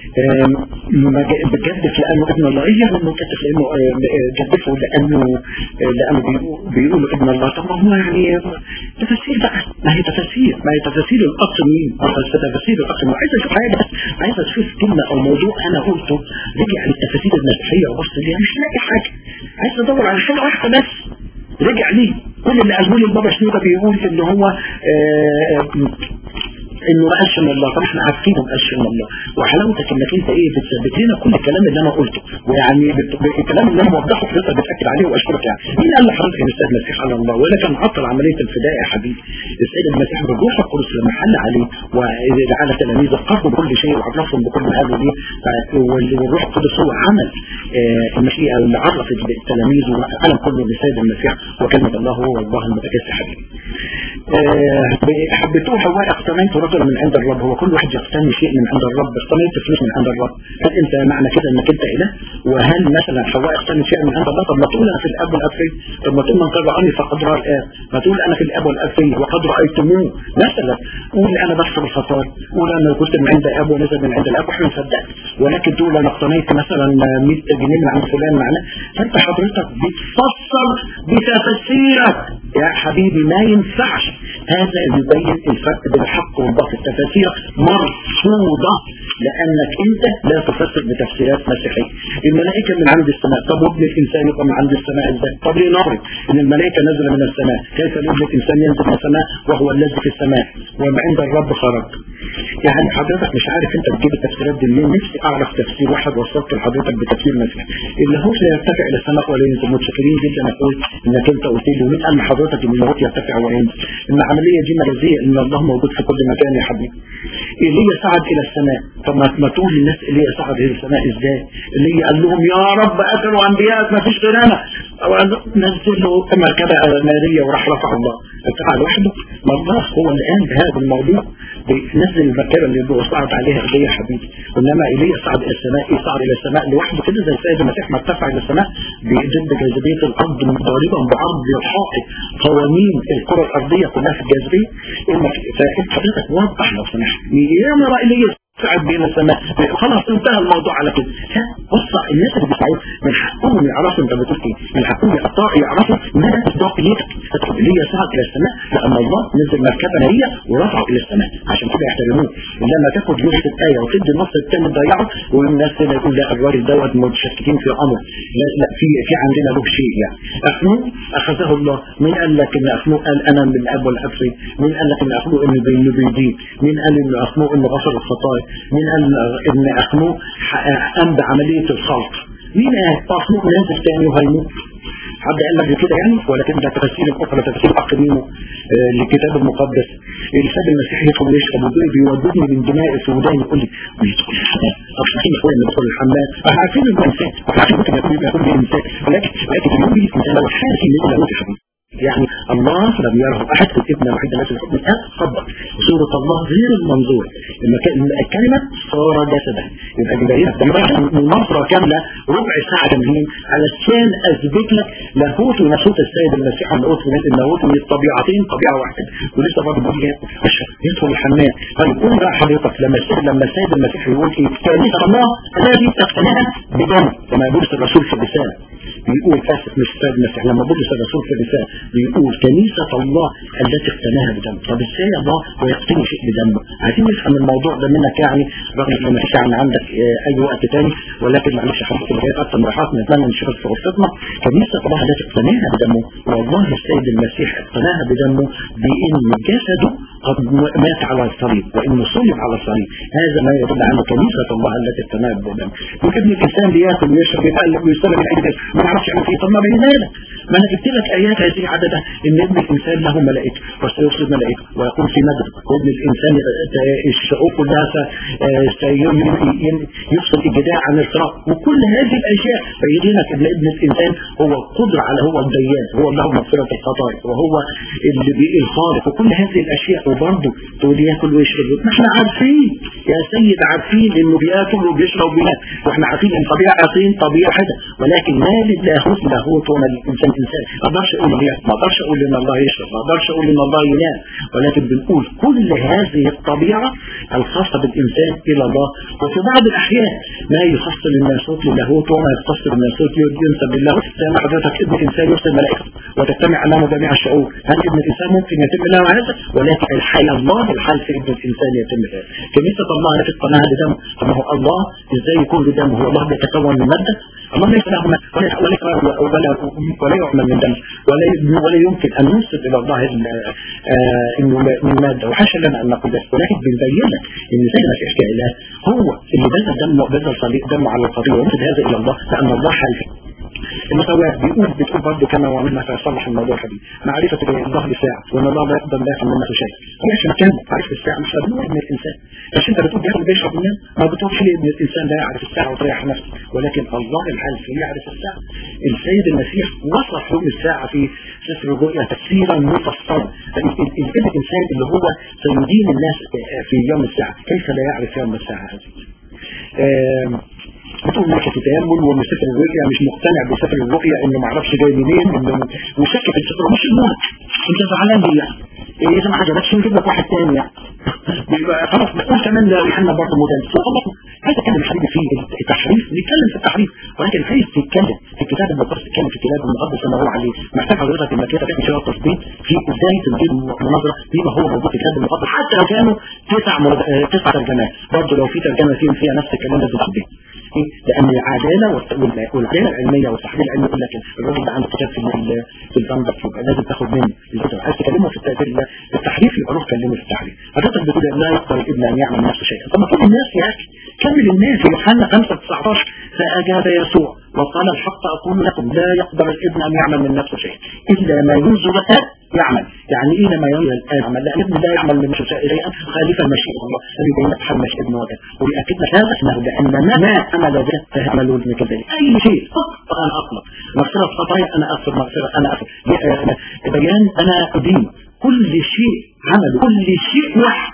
[SPEAKER 4] بتجدف لانه ابن الله ايه يعني بتجدف لانه جدفه لانه لانه بيقولوا ابن الله طب ما هو يعني تفسير بقى ما هي تفسير ما هي تفسير الاصل مين تفسير الاصل عايز اشوف حاجه بس عايز اشوف كلمه او موضوع انا قلته رجع للتفاسير المسيحيه وبص ليها مش لاقي حاجه عايز ادور على حاجه واحده بس رجع ليه كل اللي قاله لي البابا شنوده بيقول ان هو آه انه ما قالش من الله طب احنا عارفين ما قالش من الله وحلاوتك انك انت ايه بتثبت لنا كل الكلام اللي انا قلته ويعني بت- ب- الكلام اللي انا موضحه حضرتك بتاكد عليه واشكرك يعني مين قال لحضرتك ان السيد المسيح على الله ولا كان عطل عمليه الفداء يا حبيبي السيد المسيح بالروح القدس لما حل عليه وعلى تلاميذه قربوا بكل شيء وعرفهم بكل هذا دي ف- وال- والروح القدس هو عمل آه، المشيئه اللي عرف التلاميذ والعالم كله للسيد المسيح وكلمه الله هو الله المتكسر حبيبي آه، حبيتوه حواء اقتنيت رجلا من عند الرب هو كل واحد يقتني شيء من عند الرب اقتنيت فلوس من عند الرب هل انت معنى كده انك انت اله وهل مثلا حواء اقتنت شيء من عند الله طب ما تقول انا في الاب والاب في طب ما تقول من قد رآني فقد رأى الاب ما تقول انا في الاب والاب في وقد رأيتموه مثلا قول انا بحسب الخطايا قول انا كنت من عند اب ونزل من عند الاب واحنا نصدق ولكن تقول انا اقتنيت مثلا 100 جنيه من عند فلان معناه فانت حضرتك بتفسر بتفسيرك يا حبيبي ما ينفعش هذا يبين الفرق بين الحق والباطل تفاسير مرفوضة لأنك أنت لا تفسر بتفسيرات مسيحية الملائكة من عند السماء طب وابن الإنسان يبقى من عند السماء ازاي طب لنفرض إن الملائكة نزل من السماء كيف ابن الإنسان ينزل من السماء وهو الذي في السماء وما عند الرب خرج يعني حضرتك مش عارف انت بتجيب التفسيرات دي منين نفسي اعرف تفسير واحد وصلت لحضرتك بتفسير مسيحي اللي هو لا يرتفع الى السماء ولا ينزل متشكرين جدا اقول انك انت قلت لي ومين قال لحضرتك ان اللاهوت يرتفع وينزل العمليه دي مجازيه ان الله موجود في كل مكان يا حبيبي ايليا صعد الى السماء طب ما ما تقول للناس ايليا صعد الى السماء ازاي ايليا قال لهم يا رب قتلوا انبيائك ما فيش غير انا نزل له مركبه ناريه وراح رفع الله ارتفع لوحده ما الله هو اللي قام بهذا الموضوع بينزل المركبه اللي هو صعد عليها ايليا حبيبي انما ايليا صعد الى السماء يصعد الى السماء لوحده كده زي السيد المسيح ما ارتفع الى السماء بضد جاذبيه الارض ضاربا بعرض الحائط قوانين الكره الارضيه كلها في الجاذبيه فانت حضرتك وضح لو سمحت يا مرة ايليا صعد بين السماء خلاص انتهى الموضوع على كده لا بص الناس اللي بيسمعوا من حقهم يعرفوا انت بتقول ايه من حقهم يقطعوا يعرفوا ما مصداقيتك اللي هي صعد الى السماء لان الله نزل مركبه ناريه ورفعه الى السماء عشان كده يحترموه ولما تاخد نص الايه وتدي النص الثاني تضيعه والناس كده يقول لا الراجل دوت متشككين في امر لا لا في في عندنا له شيء يعني اخنوق اخذه الله مين قال لك ان اخنوق قال انا من الاب والاب في مين قال لك ان اخنوق انه بينه بيدين مين قال ان اخنوق انه غفر الخطايا مين قال ان اخنوق قام بعمليه الخلق مين قال اخنوق نازل تاني وهيموت حد قال لك كده يعني ولكن ده تفسير اخرى تفسير اقدمه آه للكتاب المقدس الكتاب المسيحي يدخل يشرب ودول بيودوني من دمائي في وداني يقول لي ويدخل الحمام طب عارفين اخويا اللي بيدخل الحمام احنا عارفين انه انسان احنا عارفين ممكن يكون يكون انسان ولكن لكن اليوم دي انت لو حاسس ان انت موت يا حبيبي يعني الله لم يرهب احد في الابن الوحيد الذي في الحكم الاب صدق صورة الله غير المنظور لما كان الكلمة صار جسدا يبقى جبريل من منظرة كاملة ربع ساعة كاملين علشان اثبت لك لاهوت وناسوت السيد المسيح اللاهوت اللاهوت من الطبيعتين طبيعة واحدة ولسه برضه بيقول لي يدخل الحمام فنقول بقى حضرتك لما السيد لما السيد المسيح يقول ايه كنيسة الله الذي تقتنعها بدم كما يقول الرسول في الرسالة بيقول اسف مش السيد المسيح لما بولس الرسول في الرسالة بيقول كنيسة الله التي اقتناها بدم طب ازاي الله ويقتني شيء بدمه عايزين نفهم الموضوع ده منك يعني رغم ان ما فيش يعني عندك اه اي وقت تاني ولكن معلش حضرتك الغير اكثر من راحات نتمنى نشوفك في غرفتنا كنيسة الله التي اقتناها بدمه والله السيد المسيح اقتناها بدمه بان جسده قد مات على الصليب وانه صلب على الصليب هذا ما يدل على كنيسة الله التي اقتناها بدمه وابن الانسان بياكل ويشرب ويتقلب ويستلم من اي ما نعرفش يعمل فيه طب ما بين ذلك ما انا جبت لك ايات هذه عددها ان ابن الانسان له ملائكه وسيرسل ملائكه ويقوم في مدد وابن الانسان الشعوب كلها يفصل الجداع عن الفراق وكل هذه الاشياء بيدينك ان ابن الانسان هو القدره على هو الديان هو له مغفره الخطايا وهو اللي بيه الخالق وكل هذه الاشياء وبرضه تقول ياكل ويشرب ما احنا عارفين يا سيد عارفين انه بياكل وبيشرب وبينام واحنا عارفين ان طبيعتين طبيعه واحده ولكن ما للاهوت لاهوت وما للانسان انسان ما اقدرش اقول ما اقدرش اقول ان الله يشرب ما اقدرش اقول ان الله ينام ولكن بنقول كل هذه الطبيعه الخاصه بالانسان الى الله وفي بعض الاحيان ما يخص للناسوت للاهوت وما يخص للناسوت ينسب لله زي ما حضرتك ابن الانسان يرسل ملائكته وتجتمع امامه جميع الشعوب هل ابن الانسان ممكن يتم له هذا ولكن الحال الله الحال في ابن الانسان يتم هذا كنيسه الله لك اصطنعها بدمه طب ما هو الله ازاي يكون بدمه هو الله بيتكون من ماده الله ليس له ماده ولا ولا ولا ولا يعمل من دم ولا ولا يمكن ان ننسب الى الله ال- آه، انه من ماده وحاشا لنا ان نقول ذلك ولكن بنبين لك ان سيدنا المسيح كاله هو اللي بذل دمه بذل صليب دمه على القضيه وينسب هذا الى الله لان الله حي المساواة بيقول بتقول برضه كما وعملنا فيصلح الموضوع حبيبي معرفة الله بساعة وان الله لا يقدر لا يفهم منه شيء ماشي مكان معرفة الساعة مش مبنوع من الانسان بس انت بتقول بياكل بيشرب منين ما بتقولش ليه ان الانسان لا يعرف الساعة وتريح نفسه ولكن الله العالم يعرف الساعة السيد المسيح وصف يوم الساعة في سفر الرؤيا تفسيرا مفصلا ال- ال- ال- الانسان اللي هو سيدين الناس في يوم الساعة كيف لا يعرف يوم الساعة هذه آم، بتقول ماشي في تأمل وان سفر الرؤيا مش مقتنع بسفر الرؤيا انه ما اعرفش جاي منين انه وشك في السفر مش الموت انت زعلان ليه يعني؟ إيه اذا ما عجبكش نجيب لك واحد تاني يعني بيبقى خلاص بقول كمان لا يوحنا برضه مدلس خلاص عايز اتكلم يا حبيبي في التحريف نتكلم في التحريف ولكن عايز تتكلم في الكتاب المقدس تتكلم في الكتاب المقدس اللي هو عليه محتاج حضرتك انك انت تعمل شويه تثبيت في ازاي تجيب مناظره فيما هو موجود في الكتاب المقدس حتى لو كانوا تسع مرد- آه، تسع ترجمات برضه لو في ترجمه فيهم فيها نفس الكلام ده تثبت إيه؟ لان العداله والت- وال- والعداله العلميه والتحليل العلمي يقول لك الراجل ده عنده كتاب في ال- في البنجر يبقى لازم تاخد منه الكتاب عايز تكلمه في التأثير لا التحريف يبقى روح كلمه في التحريف حضرتك بتقول لا يقدر الابن ان يعمل نفسه شيئا طب ما كل الناس يا اخي كمل الناس في يوحنا 5 19 فاجاب يسوع وقال الحق اقول لكم لا يقدر الابن ان يعمل من نفسه شيئا الا ما ينزل الاب يعمل يعني ايه لما ينزل الاب يعمل لان الابن لا يعمل من نفسه شيئا خالفا مشيئه الله الذي بين حل مشيئه ابن وابن وبيأكد لك هذا انه لان ما عمل به فيعمل ابن كذلك اي شيء اخطا انا اطلق مغفره خطايا انا اغفر مغفره انا اغفر بيان انا ادين كل شيء عمل كل شيء واحد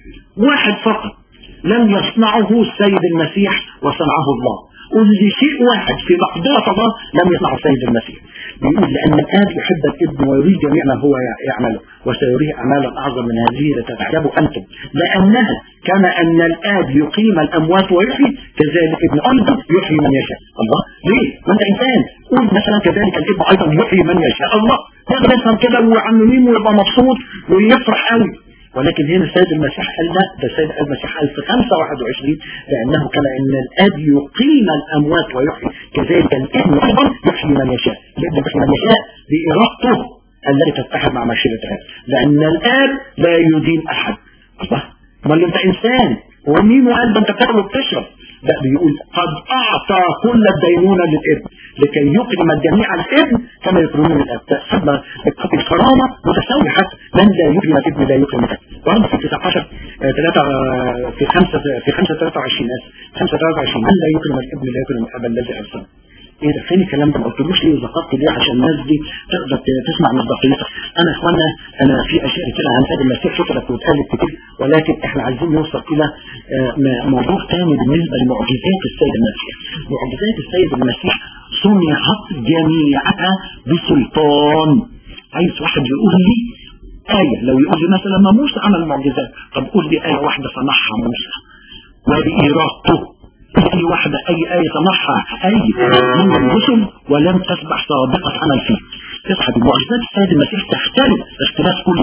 [SPEAKER 4] واحد فقط لم يصنعه السيد المسيح وصنعه الله كل شيء واحد في مقدرة الله لم يصنعه السيد المسيح بيقول لأن الآب يحب الابن ويريد جميع ما هو يعمله وسيريه أعمالا أعظم من هذه لتتعجبوا أنتم لأنها كما أن الآب يقيم الأموات ويحيي كذلك ابن أيضا يحيي من يشاء الله ليه؟ ما أنت إنسان قول مثلا كذلك الابن أيضا يحيي من يشاء الله يقدر يفهم كده ويعممين ويبقى مبسوط ويفرح قوي ولكن هنا السيد المسيح قال لا ده السيد المسيح قال في 521 لأنه كما أن الآب يقيم الأموات ويحيي كذلك الابن أيضا يحيي من يشاء الابن يحيي من يشاء بإرادته التي تتحد مع مشيئة الآب لأن الآب لا يدين أحد الله امال انت إنسان ومين وقال ده أنت بتاكل وبتشرب لا بيقول قد أعطى كل الدينونة للابن لكي يكرم الجميع الابن كما يكرمون الاب فما الكرامة متساوية حتى من لا يكرم الابن لا يكرم الاب وعند في 19 آه، 3 آه، في 5 في 5 23 اسف 5 23 من لا يكرم الابن لا يكرم الاب الذي ارسله ايه ده فين الكلام ده ما قلتلوش ليه وذكرت ليه عشان الناس دي تقدر ت- تسمع مصداقيتك انا يا اخوانا انا في اشياء كتير عن سيد المسيح شكرت واتقالت كتير ولكن احنا عايزين نوصل الى آه، م- موضوع تاني بالنسبه لمعجزات السيد المسيح معجزات السيد المسيح صنعت جميعها بسلطان عايز واحد يقول لي آية لو يقول لي مثلا ما موسى عمل معجزات طب قول لي آية واحدة صنعها موسى وبإرادته أي واحدة أي آية صنعها أي من الرسل ولم تسبح سابقة عمل فيه تصحى المعجزات السيد المسيح تختلف اختلاف كل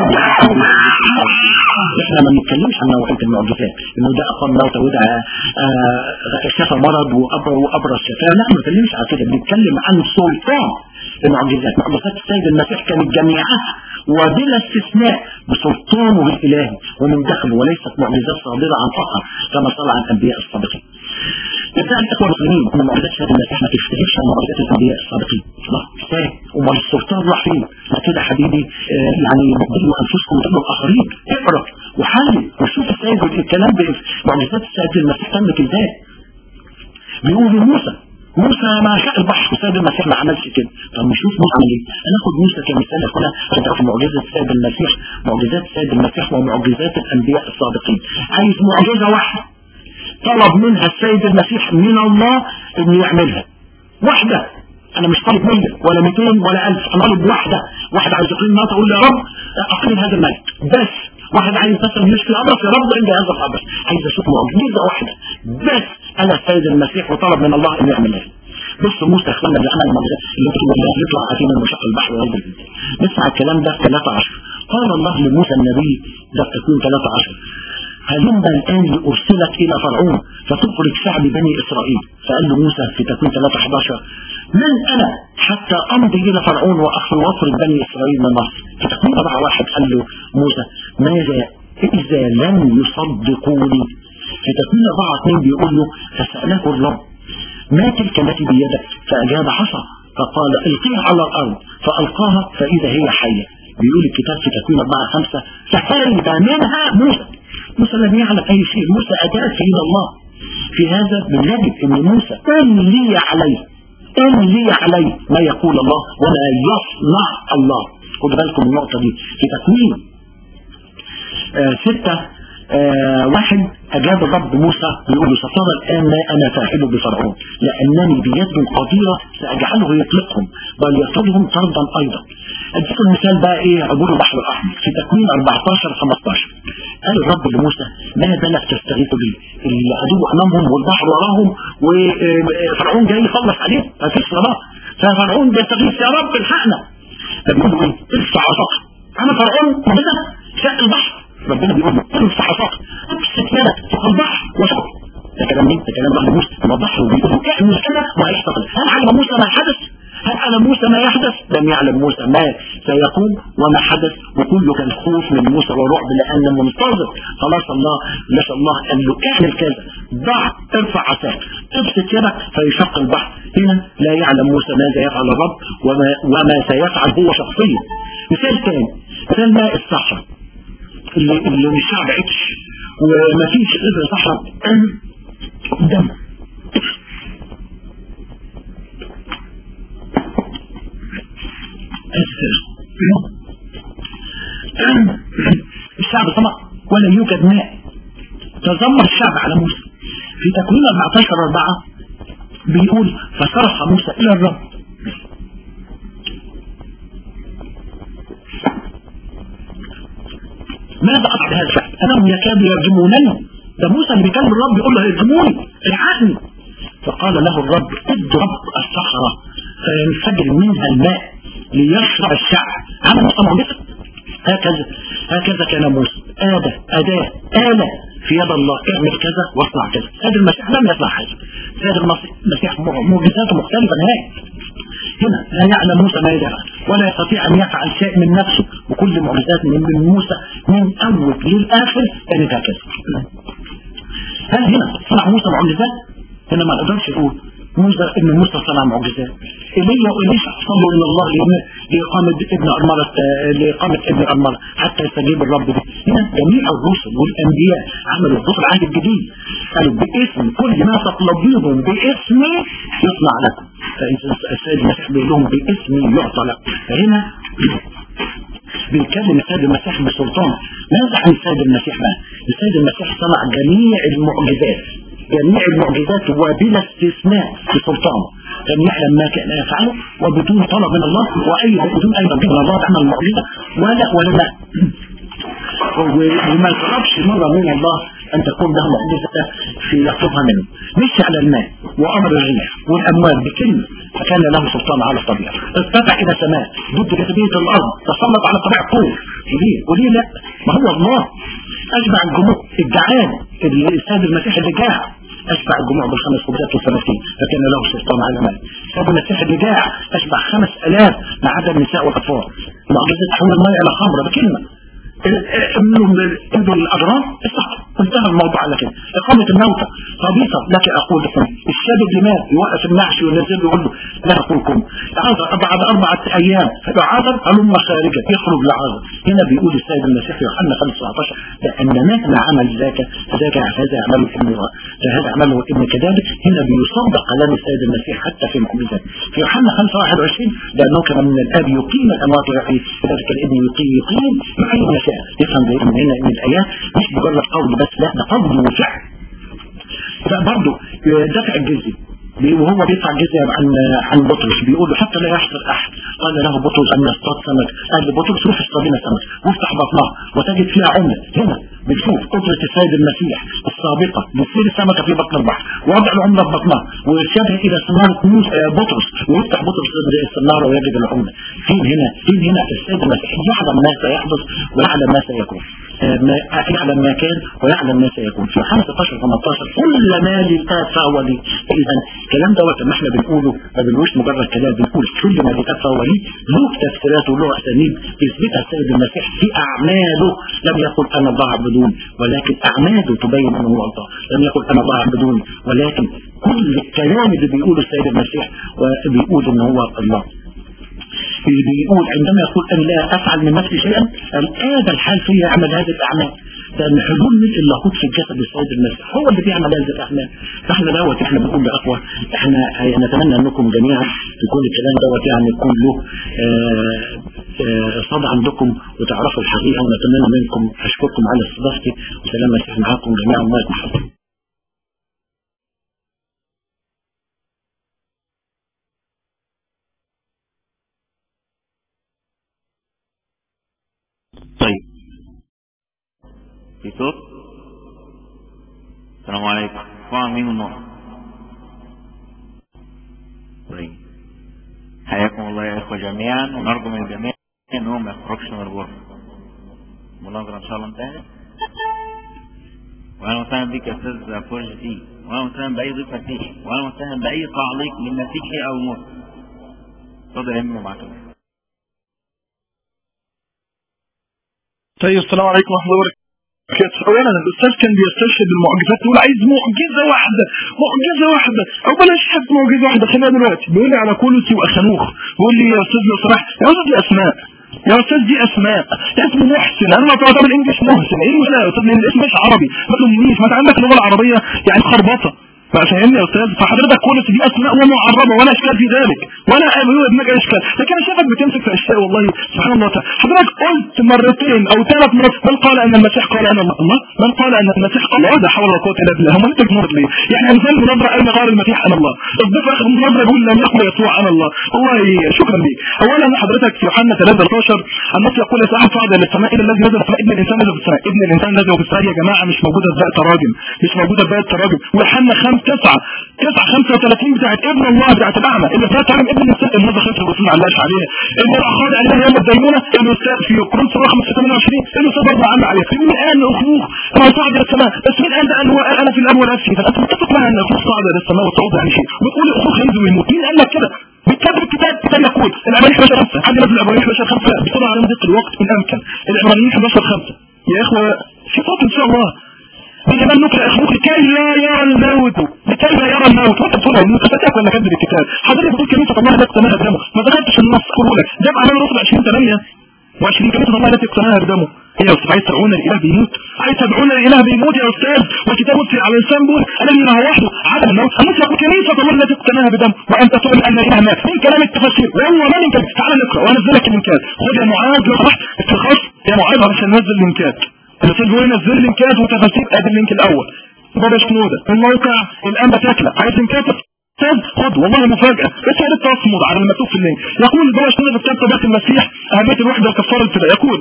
[SPEAKER 4] احنا ما بنتكلمش عن نوعية المعجزات انه ده اقام موتى وده آه، شفى مرض وأبر وابرز شفاه لا ما بنتكلمش عن كده بنتكلم عن سلطان المعجزات معجزات السيد المسيح كانت جميعها وبلا استثناء بسلطانه الالهي ومن داخله وليست معجزات صادرة عن فقط كما صنع الانبياء السابقين يبقى الاخوه المسلمين ان معجزات السيد المسيح ما تختلفش عن معجزات الانبياء السابقين لا ازاي امال السلطان راح فين لا كده حبيبي آه، يعني بدلوا انفسكم وتبقوا الاخرين اقرا وحلل وشوف السيد الكلام بمعجزات السيد المسيح تمت ازاي بيقولوا موسى موسى ما شاء البحر السيد المسيح ما عملش كده طب نشوف موسى عمل ايه ناخد موسى كمثال هنا عشان تعرف معجزه السيد المسيح معجزات السيد المسيح ومعجزات الانبياء السابقين عايز معجزه واحده طلب منها السيد المسيح من الله انه يعملها واحده انا مش طالب 100 ولا 200 ولا 1000 انا طالب واحده واحد عايز يقيم مات اقول له يا رب اقيم هذا الملك بس واحد عايز مثلا يشفي الابرص يا رب عند هذا الابرص عايز اشوف معجزه واحده بس انا السيد المسيح وطلب من الله ان يعمل هذا بص موسى اخوانا اللي عمل المعجزات اللي بتقول له يطلع عتيم من مشق البحر وينزل نسمع الكلام ده 13 قال الله لموسى النبي ده في تكوين 13 هلم الآن لأرسلك إلى فرعون فتخرج شعب بني إسرائيل فقال له موسى في تكوين 3 11 من أنا حتى أمضي إلى فرعون وأخذ وصل بني إسرائيل من مصر في تكوين 4 واحد قال له موسى ماذا إذا لم يصدقوني في تكوين 4 2 بيقول له فسأله الرب ما تلك التي بيدك فأجاب حصى فقال القيها على الأرض فألقاها فإذا هي حية بيقول الكتاب في تكوين 4 5 فهرب منها موسى موسى لم يعلم أي شيء موسى أتى سيد الله في هذا بنجد أن موسى أملي عليه أملي عليه ما يقول الله وما يصنع الله خدوا بالكم من النقطة دي في تكوين آه ستة آه واحد أجاب الرب موسى بيقول له سترى الآن ما أنا فاعل بفرعون لأنني بيد قديرة سأجعله يطلقهم بل يطردهم طردا أيضا أديك المثال بقى إيه عبور البحر الأحمر في تكوين 14 15 قال الرب لموسى ما بالك تستغيث بي العدو أمامهم والبحر وراهم وفرعون جاي يخلص عليه مفيش صلاة ففرعون بيستغيث يا رب الحقنا فبيقول له إيه ارفع عصاك أنا فرعون كده شق البحر ربنا بيقول له ارفع عصاك امسك يدك فوق البحر وشق ده كلام مين؟ ده كلام رب موسى لما البحر بيقول له اعمل كده وهيحصل هل علم موسى ما حدث؟ هل علم موسى ما يحدث؟ لم يعلم موسى ما سيكون وما حدث وكله كان خوف من موسى ورعب لأنه منتظر خلاص الله لش الله قال له اعمل كذا ضع ارفع عصاك ابسط يدك فيشق البحر هنا لا يعلم موسى ماذا يفعل الرب وما, وما سيفعل هو شخصيا مثال ثاني مثال ماء الصحراء اللي, اللي الشعب عطش وما فيش غير صحراء دم الشعب طمع ولا يوجد ماء تذمر الشعب على موسى في تكوين 14 4 بيقول فصرخ موسى الى الرب ماذا أفعل هذا الشعب أنهم يكادوا يرجمونني ده موسى اللي بيكلم الرب يقول له ارجموني الحقني فقال له الرب اضرب الصخرة فينفجر منها الماء ليشرب الشعب عمل موسى معجزة هكذا هكذا كان موسى آدة أداة آلة في يد الله اعمل كذا واصنع كذا هذا المسيح لم يصنع حاجة هذا المسيح معجزاته مختلفة نهائي هنا لا يعلم موسى ما يفعل ولا يستطيع أن يفعل شيء من نفسه وكل معجزات من موسى من أول للآخر كانت هكذا هل هنا صنع موسى معجزات؟ هنا ما نقدرش نقول موسى ابن موسى صنع معجزات ايليا وإليشع صلوا إلى الله لإقامة ابن أرملة لإقامة ابن أرملة حتى يستجيب الرب به هنا جميع الرسل والأنبياء عملوا الرسل العهد الجديد قالوا باسم كل ما تطلبوه باسمي يصنع لكم فإذا السيد المسيح بيقول لهم باسمي يعطى لكم فهنا بيتكلم السيد المسيح بسلطان ماذا عن السيد المسيح بقى السيد المسيح صنع جميع المعجزات جميع المعجزات وبلا استثناء بسلطان لم يعلم ما كان يفعله وبدون طلب من الله واي بدون اي طلب من الله عمل معجزه ولا ولا لا وما طلبش مره من الله ان تكون له معجزه في يطلبها منه مشي على الماء وامر الريح والاموال بكلمه فكان له سلطان على الطبيعه ارتفع الى السماء ضد جاذبيه الارض تسلط على طبيعه طول ليه وليه لا ما هو الله اشبع الجموع الجعان السيد المسيح اللي جاع أشبع الجموع بالخمس خبزات والثلاثين فكان له سلطان على المال أبو المسيح اللي جاع أشبع خمس ألاف ما عدا النساء والأطفال معجزة تحول الماء إلى خمرة بكلمة ابن الأضرار الصحة انتهى الموضوع على كده إقامة الموتى طبيعة لك أقول لكم الشاب اللي مات يوقف النعش وينزل يقول له لا أقولكم عذر بعد أربعة أيام فعذر هلم خارجة يخرج لعذر هنا بيقول السيد المسيح في يوحنا 15 لأن مهما عمل ذاك فذاك هذا يعمله ابن فهذا عمله ابن كذلك هنا بيصدق كلام السيد المسيح حتى في المعجزات في يوحنا 5 21 لأنه كان من الآب يقيم الأموات ويحيي كذلك الابن يقيم يقيم يحيي يشاء يفهم زي من هنا من الآيات مش مجرد قول بس لا ده قول وفعل لا برضه دفع الجزية وهو بيدفع الجزية عن عن بطرس بيقول له حتى لا يحصل احد قال له بطرس ان يصطاد سمك قال له بطرس روح اصطاد لنا سمك وافتح بطنها وتجد فيها عملة هنا بتشوف قدرة السيد المسيح السابقة بتصير السمكة في بطن البحر ووضع العملة في بطنها ويشبه الى سنارة بطرس ويفتح بطرس السنارة ويجد العملة فين هنا فين هنا السيد المسيح يعلم ما سيحدث ويعلم ما سيكون آه، ما يعلم ما كان ويعلم ما سيكون في يوحنا 16 18 كل ما للآب فهو لي اذا الكلام دوت لما احنا بنقوله ما بنقولش مجرد كلام بنقول كل ما للآب فهو لي له تفسيرات وله اسانيد يثبتها السيد المسيح في اعماله لم يقل انا الله اعبدون ولكن اعماله تبين انه هو الله لم يقل انا الله اعبدون ولكن كل الكلام اللي بيقوله السيد المسيح وبيقول ان هو الله بيقول عندما يقول أن لا أفعل من نفسي شيئا الآن الحال فيه يعمل هذه الأعمال لأن حلول ملء اللاهوت في الجسد السيد المسيح هو اللي بيعمل هذه الأعمال فاحنا دوت احنا بنقول لأخوة احنا نتمنى أنكم جميعا يكون الكلام دوت يعني يكون له آه، آه، صدى عندكم وتعرفوا الحقيقة ونتمنى منكم أشكركم على استضافتي وسلام المسيح معاكم جميعا الله يكون
[SPEAKER 3] طيب في صوت السلام عليكم ارفعوا مين النقط طيب حياكم الله يا اخوة جميعا ونرجو من الجميع انهم ما يخرجش من الغرفة المناظرة ان شاء الله انتهت وانا مساهم بك يا استاذ فرج فيه وانا مساهم باي ضيف فيه وانا مساهم باي تعليق من مسيحي او مسلم اتفضل يا امي معاك
[SPEAKER 5] طيب السلام عليكم ورحمة الله وبركاته اولا الاستاذ كان بيستشهد بالمعجزات يقول عايز معجزه واحده معجزه واحده او بلاش حد معجزه واحده خلينا دلوقتي بيقول لي على كولوسي واخنوخ بيقول لي يا استاذ لو سمحت يا استاذ دي اسماء يا استاذ دي اسماء اسمه محسن انا ما تعتبر الانجليش محسن ايه المشكله يا استاذ لان الاسم مش عربي ما تلومنيش ما انت عندك اللغه العربيه يعني خربطه فاهمني يا استاذ فحضرتك كولوسي دي اسماء ومعربه ولا اشكال في ذلك ولا ابدا دماغ اشكال لكن انا شايفك بتمسك في اشياء والله سبحان الله تعالى حضرتك قلت مرتين او ثلاث مرات من قال ان المسيح قال انا الله الله من قال ان المسيح قال الله لا حول ولا قوه الا بالله هم انت بتمرض ليه يعني انزل مناظره اين قال المسيح انا الله الضيف اخر مناظره يقول لم يقل يسوع انا الله والله شكرا ليك اولا حضرتك في يوحنا 13 النص يقول يا صاحب صعد الى السماء الى الذي نزل في ابن الانسان نزل في السماء ابن الانسان نزل في السماء يا جماعه مش موجوده في باقي التراجم مش موجوده في باقي التراجم ويوحنا 5 9 9 35 بتاعت ابن الله بتاعت الاعمى اللي فات عن ابن الانسان النهارده خمسه الرسول ما علاش عليها اللي اخذ عليها يوم الدينونه الاستاذ في كورنثوس رقم 28 الاستاذ برضه عمل عليها في مين قال اخوه ما صعد الى السماء بس مين قال ده قال هو قال انا في الاب والنفسي فانت متفق معايا ان اخوه صعد الى السماء والصعود يعني شيء وتقول اخوه هينزل ويموت مين قال لك كده بالكتاب الكتاب كتاب يقول العبرانيين 11 5 حد نزل العبرانيين 11 5 بسرعه على مدة الوقت ان امكن العبرانيين 11 5 يا اخوه في صوت ان شاء الله بجمال نقرا اخوك لكي لا يرى الموت لكي لا يرى الموت وانت بتقول الموت فتاك ولا كذب الكتاب حضرتك بتقول كنيسه الله لا تقتناها بدمه ما ذكرتش النص اقول لك ده بعمل رسل 20 8 و20 كنيسه الله لا تقتناها بدمه هي يا استاذ عايز تدعون الاله بيموت عايز تدعون الاله بيموت يا استاذ والكتاب يطلع على الانسان بيقول الذي ما هو وحده عدم الموت النص يقول كنيسه الله لا تقتناها بدم وانت تؤمن ان الاله مات من كلام التفاسير وهو ما من كلام تعال نقرا وانزل لك اللينكات خد يا معاذ لو سمحت اتخص يا معاذ عشان ننزل اللينكات الاستاذ بيقول نزل لينكات وتفاسير ادي اللينك الاول بابا شنودة الموقع الان بتاكله عايز لينكات استاذ خد والله مفاجأة بس يا ريت تصمد على المكتوب في اللينك يقول بابا شنودة في كتاب طبيعة المسيح اهمية الوحدة وكفارة الفداء يقول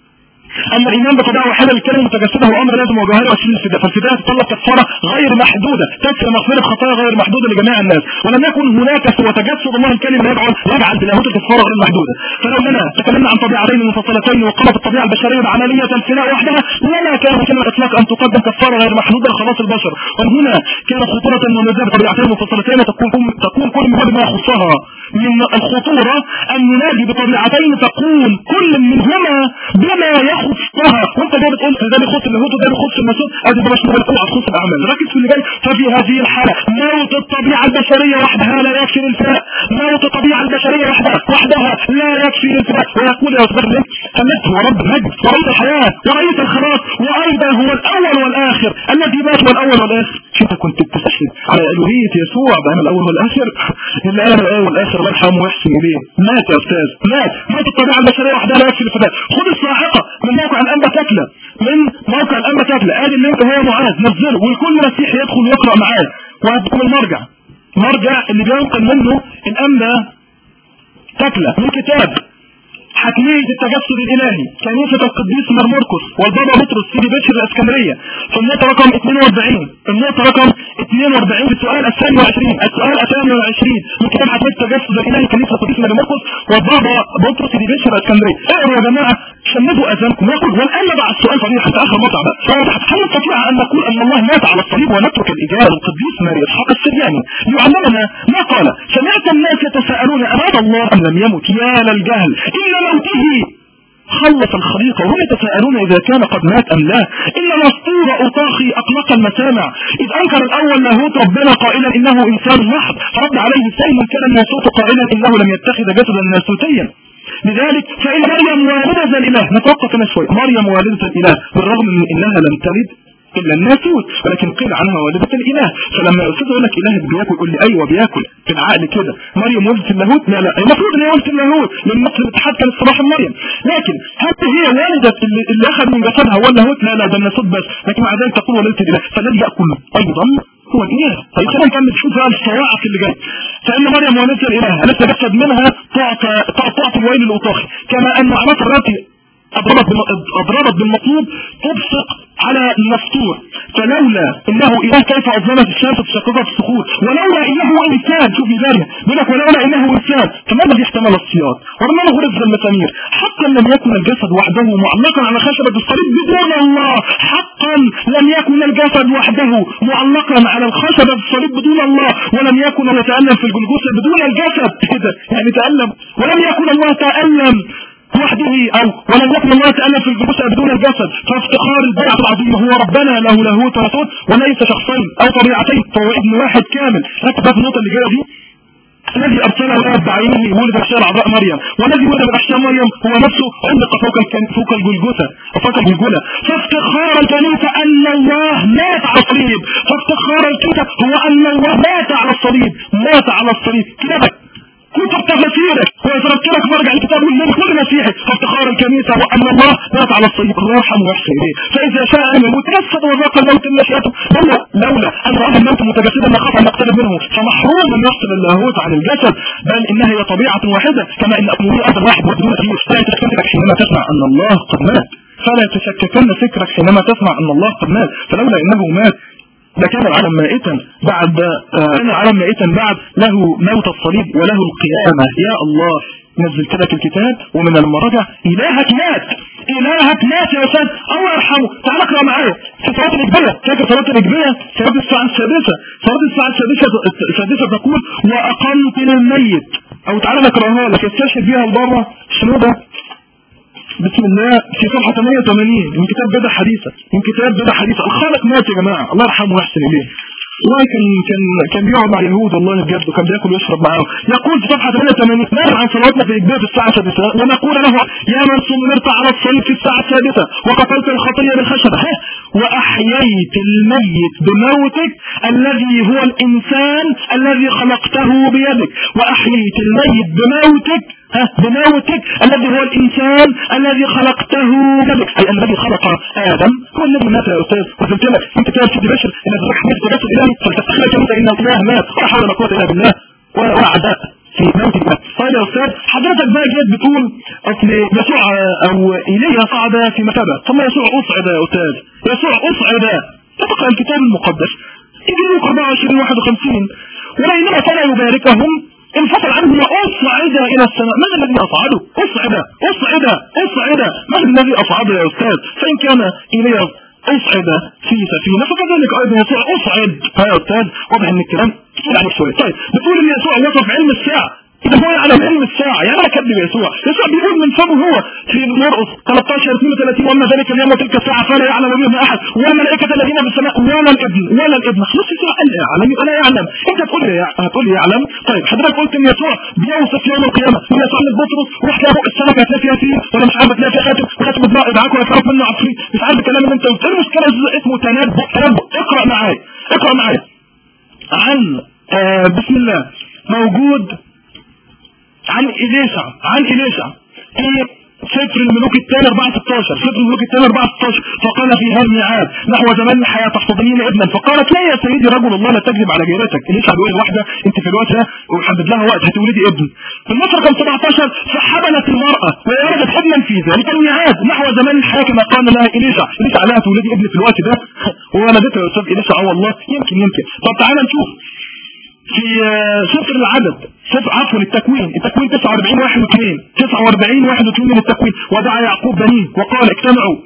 [SPEAKER 5] أما الإيمان بطبيعة واحدة بالكلمة متجسدة هو أمر لازم وجوهري وسيلة الفداء فالفداء تتطلب كفارة غير محدودة تكفي مغفرة خطايا غير محدودة لجميع الناس ولم يكن هناك سوى تجسد الله الكلمة يجعل يجعل بلاهوت الكفارة غير محدودة فلو لنا تكلمنا عن طبيعتين منفصلتين وقامت الطبيعة البشرية بعملية الفداء وحدها ولا كان كلمة إطلاق أن تقدم كفارة غير محدودة لخلاص البشر وهنا كانت خطورة ومزايا بطبيعتين منفصلتين تكون تكون كل من ما يخصها من الخطورة أن ينادي بطبيعتين تكون كل منهما بما يخصها وانت جاي بتقول ده بيخص اليهود وده بيخص المسيح ادي ده مش بيقول على خصوص الاعمال ركز في اللي جاي ففي هذه الحالة موت الطبيعة البشرية وحدها لا يكفي الانفاق موت الطبيعة البشرية وحدها وحدها لا يكفي الانفاق ويقول يا استاذ خلت هو رب المجد ورب الحياة ورئيس الخلاص وايضا هو الاول والاخر الذي مات هو الاول والاخر شوف كنت بتستشهد على الوهية يسوع بأنا الاول والاخر اللي انا الاول والاخر الله يرحمه ويحسن اليه مات يا استاذ مات مات الطبيعة البشرية وحدها لا يكفي الانفاق خد الساحقة من موقع الانبا تاكله من موقع الانبا تاكله ادي اللينك هو معاذ نزله والكل مسيح يدخل يقرا معاه وهديكم المرجع مرجع اللي بينقل منه الانبا تاكله من كتاب حتمية التجسد الإلهي كنيسة القديس مرمركس والبابا بطرس سيدي بشر الإسكندرية في النقطة رقم 42 النقطة رقم 42 في السؤال الثاني والعشرين السؤال الثاني والعشرين من كتاب حتمية التجسد الإلهي كنيسة القديس مرمركس والبابا بطرس سيدي بشر الإسكندرية اقروا يا جماعة شمدوا أذانكم يقول والآن نضع السؤال صريح حتى آخر مطلع بقى هل نستطيع أن نقول أن الله مات على الصليب ونترك الإجابة القديس ماري إسحاق السرياني ليعلمنا ما قال سمعت الناس يتساءلون أمات الله أم لم يمت يا للجهل إلا موته خلص الخليقة وهم يتساءلون إذا كان قد مات أم لا إن الأسطورة أطاخي أقلق المسامع إذ أنكر الأول لاهوت ربنا قائلا إنه إنسان محض فرد عليه الثاني من كان الناسوت قائلا إنه لم يتخذ جسدا ناسوتيا لذلك فإن مريم والدة الإله نتوقف هنا شوي مريم والدة الإله بالرغم من إنها لم تلد إلا الناسوت ولكن قيل عنها والدة الإله فلما الأستاذ يقول لك إله بياكل يقول لي أيوه بياكل في العقل كده مريم والدة اللاهوت لا لا المفروض إن هي والدة اللاهوت لأن نصر الاتحاد كان صباح مريم لكن هل هي والدة اللي, اللي أخذ من جسدها هو اللاهوت لا لا ده الناسوت بس لكن مع ذلك تقول والدة الإله فالذي يأكل أيضا هو الإله طيب خلينا نكمل شوف بقى الصواعق اللي جاي فإن مريم والدة الإله التي تجسد منها تعطى تعطى الويل الأطاخي كما أن عناصر التي أضربت أضربت بالمطلوب تبصق على المفتور فلولا انه اله كيف اظلمت الشمس تشققت الصخور ولولا انه انسان شوف مجارية بيقول لك ولولا انه انسان فماذا يحتمل الصياد ورمى له رزق المسامير حقا لم يكن الجسد وحده معلقا على خشبة الصليب بدون الله حقا لم يكن الجسد وحده معلقا على الخشبة الصليب بدون الله ولم يكن يتألم في الجلجوسة بدون الجسد كده يعني تألم ولم يكن الله تألم وحده او ولم يكن الله تألم في الجلوس بدون الجسد فافتخار البيعة العظيمة هو ربنا له لاهوت وصوت وليس شخصين او طبيعتين فهو ابن واحد كامل ركب في النقطة اللي جاية دي الذي ارسله الله بعينه ولد احشاء العذراء مريم والذي ولد من احشاء مريم هو نفسه علق فوق الكن... فوق الجلجثة فوق الجلجلة فافتخار الكنيسة ان الله مات على الصليب فافتخار الكنيسة هو ان الله مات على الصليب مات على الصليب كتابك كتب تفسيرك ويتذكرك مرجع الكتاب والنبي كل مسيحي فافتخار الكنيسة وأن الله مات على الصليب الله يرحمه ويحسن إليه فإذا شاء أن يموت تجسد وذاق الموت المشيئة لولا لولا أن رأى الموت متجسدا ما خاف أن يقترب منه فمحروم من يفصل اللاهوت عن الجسد بل إنها هي طبيعة واحدة كما إن أمور أرض واحد ودون تغيير لا يتشككك حينما تسمع أن الله قد مات فلا يتشككن فكرك حينما تسمع أن الله قد مات فلولا إنه مات لكان العالم مائتا بعد كان العالم مائتا بعد له موت الصليب وله القيامة يا الله نزلت لك الكتاب ومن المراجع إلهك مات إلهك مات يا أستاذ الله يرحمه تعال اقرأ معايا في صلاة الإجبية فاكر صلاة الإجبية صلاة الساعة السادسة صلاة الساعة السادسة السادسة تقول وأقمت للميت أو تعالى نقرأها لك استشهد بها البرة شنو ده بسم الله في صفحة 88 من كتاب بدع حديثة من كتاب بدع حديثة الخالق مات يا جماعة الله يرحمه ويحسن إليه والله كان كان كان بيقعد مع اليهود والله بجد وكان بياكل ويشرب معاهم يقول في صفحة 88 نرجع عن صلواتنا في إجبار في الساعة السادسة ونقول له يا من صمرت على الصليب في الساعة السادسة وقتلت الخطية بالخشبة وأحييت الميت بموتك الذي هو الإنسان الذي خلقته بيدك وأحييت الميت بموتك بموتك الذي هو الإنسان الذي خلقته بيدك أي الذي خلق آدم هو الذي مات يا أستاذ وقلت لك أنت كتاب سيدي بشر إن الرحمة تجسد إلهي فلتتخيل كنت إن الإله مات ولا حول ولا قوة إلا بالله ولا عداء في موت الله طيب يا أستاذ حضرتك بقى جيت بتقول أصل يسوع أو إيليا صعد في مكانه ثم يسوع أصعد يا أستاذ يسوع أصعد تقرأ الكتاب المقدس إنجيل 24 51 وبينما كان يباركهم انفصل عنهم اصعد الى السماء من الذي اصعده اصعد اصعد اصعد من الذي اصعده يا استاذ فان كان ايليا اصعد في سفينة فكذلك ايضا يسوع اصعد ها يا استاذ واضح ان الكلام يعني شوية طيب بتقول ان يسوع وصف علم الساعة إذا هو يعلم علم الساعة يعني أنا كذب يسوع يسوع بيقول من فمه هو في مرقس 13 32 وأما ذلك اليوم وتلك الساعة فلا يعلم بهم أحد ولا الملائكة الذين في السماء ولا الابن ولا الابن خلاص يسوع قال يعلم يبقى لا يعلم أنت تقول لي هتقول لي يعلم طيب حضرتك قلت إن يسوع بيوصف يوم القيامة من يسوع لبطرس روح تلاقي بق السمك هتلاقي فيها فيه ولا مش عارف تلاقي فيها خاتم وخاتم ابناء ادعاك ويفرق منه عفريت مش عارف الكلام اللي أنت قلت المشكلة اسمه تنبؤ تنبؤ اقرأ معايا اقرأ معايا عن آه بسم الله موجود عن إليشع عن إليشع في سفر الملوك الثاني 4 16 سفر الملوك الثاني 4 16 فقال في هذا الميعاد نحو زمان الحياه تحتضنين ابنا فقالت لا يا سيدي رجل الله لا تكذب على جيرتك ليش على الواحده انت في الوقت ده وحدد لها وقت هتولدي ابن في النصر رقم 17 فحملت المراه وولدت ابنا في ذلك الميعاد نحو زمان الحياه كما قال لها اليشع اليشع عليها تولدي ابن في الوقت ده وولدتها يا استاذ اليشع اه والله يمكن يمكن طب تعالى نشوف في سفر العدد سفر عفوا التكوين التكوين 49 واحد واثنين 49 واحد واثنين من التكوين ودعا يعقوب بنيه وقال اجتمعوا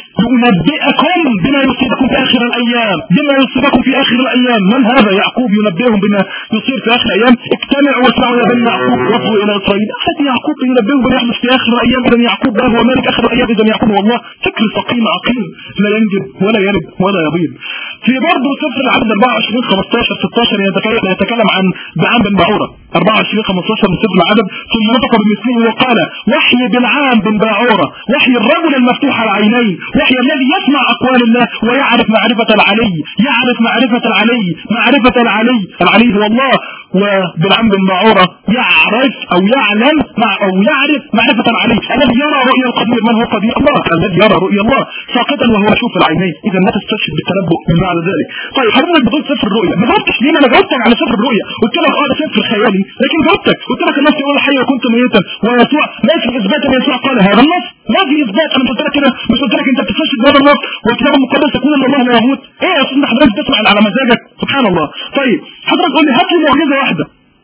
[SPEAKER 5] ينبئكم بما يصيبكم في اخر الايام بما يصيبكم في اخر الايام من هذا يعقوب ينبئهم بما يصير في اخر الايام اجتمعوا واسمعوا يا بني يعقوب وصلوا الى اسرائيل احد يعقوب ينبئهم بما يحدث في اخر الايام اذا يعقوب ده هو مالك اخر الايام اذا يعقوب والله فكر سقيم عقيم لا ينجب ولا يرد ولا يبيض في برضه سفر العدد 24 15 16 يتكلم يتكلم عن بعام بن باعوره 24 15 من سفر العدد ثم نطق بمثله وقال وحي بالعام بن باعوره وحي الرجل المفتوح العينين وحي الذي يسمع اقوال الله ويعرف معرفه العلي يعرف معرفه العلي معرفه العلي العلي هو الله وبالعام بن باعوره يعرف او يعلم مع او يعرف معرفه العلي الذي يرى رؤيا القدير من هو قدير الله الذي يرى رؤيا الله ساقطا وهو يشوف العينين اذا لا تستشهد بالتنبؤ من بعد ذلك طيب حضرتك بتقول سفر الرؤيا ما جاوبتش ليه انا جاوبتك على سفر الرؤيا قلت لك اه ده سفر خيالي لكن جاوبتك قلت لك النص يقول حي وكنت ميتا ويسوع ما في اثبات ان يسوع قال هذا النص ما في اثبات انا قلت لك كده مش قلت لك انت بتستشهد بهذا النص والكتاب المقدس يقول ان الله لا يموت ايه يا استاذ حضرتك بتسمع على مزاجك سبحان الله طيب حضرتك قول لي هات لي معجزه واحده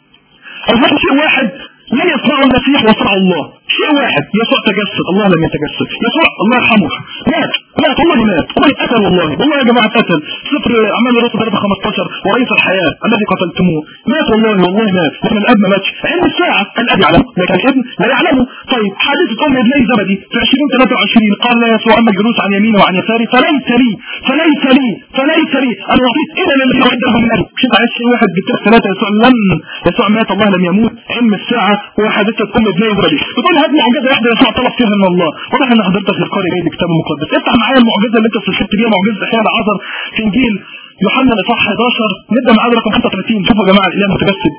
[SPEAKER 5] او هات لي شيء واحد لن يصنعه المسيح وصنعه الله شيء واحد يسوع تجسد الله لم يتجسد يسوع الله يرحمه مات مات والله مات والله اتقتل والله والله يا جماعه اتقتل صفر اعمال الرسل 3 15 ورئيس الحياه الذي قتلتموه مات والله والله مات لكن الاب ما ماتش علم الساعه الاب يعلم لكن الابن لا يعلمه طيب حادثه ام ابني زبدي في 20 23 قال لا يسوع اما الجلوس عن يمينه وعن يساري فليس لي فليس لي فليس لي انا اعطيت اذا للذي وعده من ابي مش عايز شيء واحد جبت ثلاثه يسوع لم يسوع مات الله لم يموت علم الساعه وحادثه ام ابني زبدي بتقول هات معجزه واحده يسوع طلب فيها من الله واضح ان حضرتك القارئ جاي الكتاب المقدس افتح معايا المعجزه اللي انت استشهدت بيها معجزه احياء العذر في انجيل يوحنا الاصحاح 11 نبدا معاه رقم 35 شوفوا يا جماعه الاله المتجسد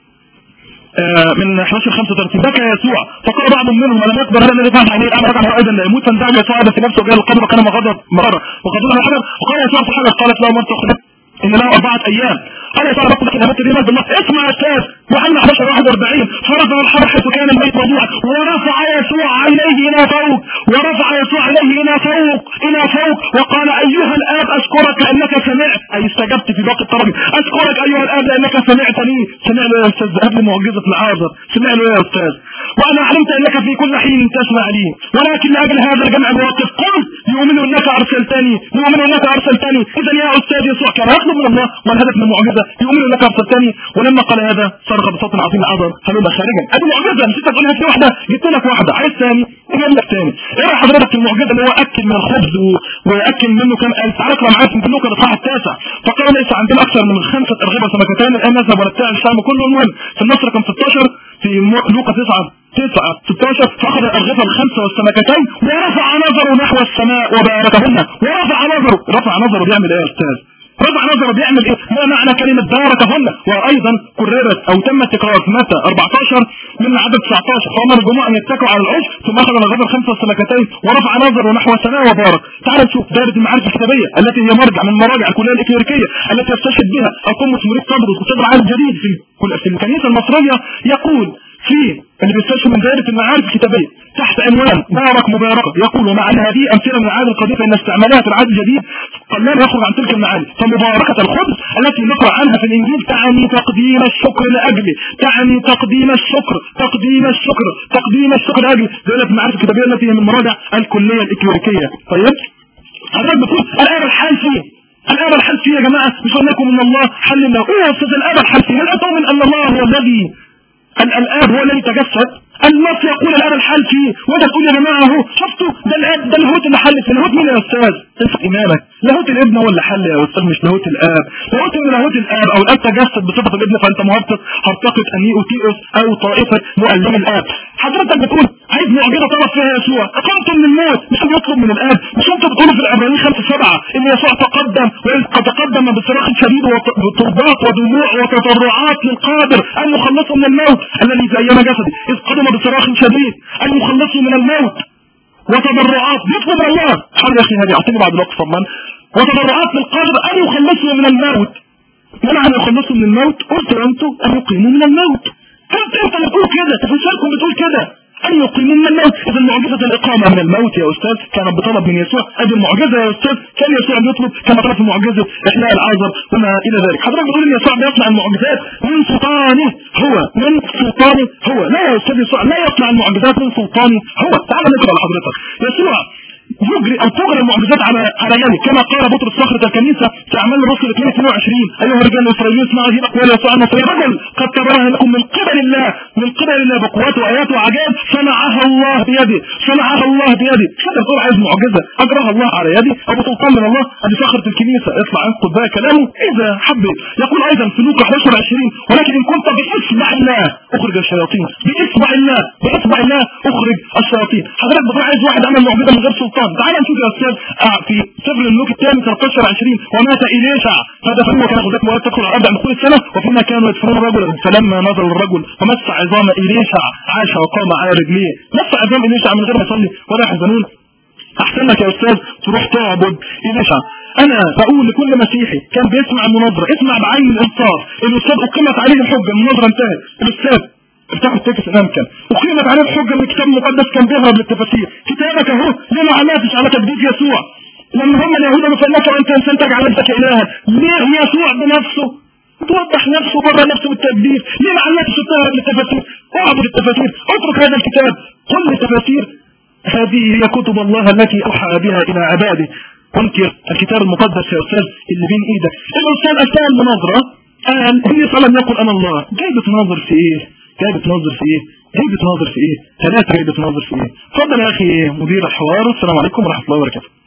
[SPEAKER 5] آه من 11 35 بكى يسوع فقال بعض منهم انا اكبر هذا الذي فعل عينيه الان رجع ايضا لا يموت فانزعج يسوع في نفسه وجاء القبر وكان مغضب مراره وقدونا الحجر وقال يسوع في الحجر قالت له مرت ان له اربعه ايام قال يا ترى بطلك نبات الرمال بالله اسمع يا استاذ يوحنا 11 41 فرض الحجر حيث كان الميت موضوعا ورفع يسوع عينيه الى فوق ورفع يسوع عينيه الى فوق الى فوق وقال ايها الاب اشكرك انك سمعت اي استجبت في باقي الطلب اشكرك ايها الاب لانك سمعتني سمع له يا استاذ قبل معجزه العازر سمع له يا استاذ وانا علمت انك في كل حين تسمع لي ولكن لاجل هذا الجمع الواقف قل يؤمن انك ارسلتني يؤمن انك ارسلتني اذا يا استاذ يسوع كان يطلب من الله والهدف من المعجزه يؤمن انك ارسلتني ولما قال هذا صرخ بصوت عظيم العذر هلما خارجا ادي معجزه مش انت تقول لي واحده جبت لك واحده عايز ثاني اجيب لك ثاني ايه رايك حضرتك المعجزه اللي هو اكل من الخبز و... واكل منه كم الف تعالى اقرا معايا في لوكا الاصحاح التاسع فقال ليس عندنا اكثر من خمسه ارغبه سمكتين الان نذهب ونبتاع الشام كله المهم في النص رقم 16 في لوقا 9 تسعة 16 فأخذ الأرغفة الخمسة والسمكتين ورفع نظره نحو السماء وباركهن ورفع نظره رفع نظره بيعمل ايه يا استاذ رفع نظره بيعمل ايه ما معنى كلمة باركهن وايضا كررت او تم تكرار في متى 14 من عدد 19 فامر الجموع ان يتكوا على العشب ثم اخذ الأرغفة الخمسة والسمكتين ورفع نظره نحو السماء وبارك تعال نشوف دائرة المعارف الكتابية التي هي مرجع من مراجع الكلية الإكليريكية التي يستشهد بها القمة مريد صدرس وكتاب العالم الجديد في في الكنيسة المصرية يقول في اللي بيستشهد من دائرة المعارف الكتابية تحت عنوان بارك مباركة يقول ومع ان هذه امثله من العهد القديم فان استعمالها في العهد الجديد قد لا يخرج عن تلك المعاني فمباركة الخبز التي نقرا عنها في الانجيل تعني تقديم الشكر لاجله تعني تقديم الشكر تقديم الشكر تقديم الشكر لاجله دائرة المعارف الكتابية التي هي من مراجع الكلية الإكليريكية طيب حضرتك بتقول الآن الحال فيه الآن الحل فيه يا جماعة مش قلنا لكم ان الله حل الله ايه يا استاذ الآن الحل فيه هل أتؤمن ان الله هو الذي الآب هو الذي تجسد النص يقول الآن الحل فيه وده تقول يا جماعة اهو شفتوا ده الآب ده اللاهوت اللي حل في اللاهوت مين يا أستاذ تنسى إمامك لاهوت الابن هو اللي حل يا أستاذ مش لاهوت الآب لاهوت من لاهوت الآب أو الآب تجسد بصفة الابن فأنت مهبط هرتقط أنيوتيوس أو طائفة مؤلم الآب حضرتك بتقول عايز معجزة طلب فيها يسوع أقمت من الموت مش بيطلب من الآب مش أنت بتقول في العبرانيين 5 7 إن يسوع تقدم وإذ قد تقدم بصراخ شديد وتربات ودموع وتضرعات للقادر أن يخلصه من الموت الذي زين جسدي إذ قدم بصراخ شديد أن يخلصه من الموت وتضرعات بيطلب من الله حاول يا أخي هذه أعطيني بعد الوقت طبعا وتضرعات للقادر أن يخلصه من الموت منع أن يخلصه من الموت قلت أنتم أن يقيموا من الموت انت انت بتقول كده تفسيركم بتقول كده أن يقيموا من الموت إذا معجزة الإقامة من الموت يا أستاذ كانت بطلب من يسوع هذه المعجزة يا أستاذ كان يسوع بيطلب كما طلب في معجزة إحياء العازر وما إلى ذلك حضرتك بتقول إن يسوع بيصنع المعجزات من سلطانه هو من سلطانه هو لا يا أستاذ يسوع لا يصنع المعجزات من سلطانه هو تعال نقرأ لحضرتك يسوع يجري أو تجري المعجزات على على يدي كما قال بطرس صخرة الكنيسة في أعمال الرسل 22 أيها الرجال الإسرائيليون اسمعوا هذه الأقوال يسوع النصري رجل قد تبرهن لكم من قبل الله من قبل الله بقوات وآيات وعجائب صنعها الله بيده صنعها الله بيده كده بتقول عايز معجزة أجرها الله على يدي أبو سلطان من الله أدي صخرة الكنيسة اطلع انقض بقى كلامه إذا حبيت يقول أيضا في لوقا 11 20 ولكن إن كنت بإصبع الله أخرج الشياطين بإصبع الله بإصبع الله أخرج الشياطين حضرتك بتقول عايز واحد عمل معجزة من غير سلطان تعال نشوف يا أستاذ آه في سفر الملوك الثاني 13 20 ومات إليشع فدفنوه كان غزاة مواد تدخل على أربع دخول السنة وفيما كانوا يدفنون رجلا فلما نزل الرجل ومس عظام إليشع عاش وقام على رجليه مس عظام إليشع من غير ما يصلي ولا يحزنون احسن لك يا استاذ تروح تعبد إليشع انا بقول لكل مسيحي كان بيسمع المناظرة اسمع بعين الانصاف الاستاذ اقيمت عليه الحجة المناظرة انتهت الاستاذ افتحوا التكس الان كان اقيمت عليه الحجة من الكتاب المقدس كان بيهرب للتفاسير كتابك اهو ليه ما علقتش على تجديد يسوع لما هم اليهود فلك وانت انسان تجعل نفسك الها ليه يسوع بنفسه توضح نفسه بره نفسه بالتجديد ليه ما علقتش التهرب للتفاسير اعبد التفاسير اترك هذا الكتاب كل التفاسير هذه هي كتب الله التي أوحى بها إلى عباده انكر الكتاب المقدس يا أستاذ اللي بين إيدك الأستاذ أثناء المناظرة قال هي صلى يقول أنا الله جاي بتناظر في إيه جاي بتناظر في إيه جاي بتناظر في إيه ثلاثة جاي بتناظر في إيه اتفضل يا أخي مدير الحوار السلام عليكم ورحمة الله وبركاته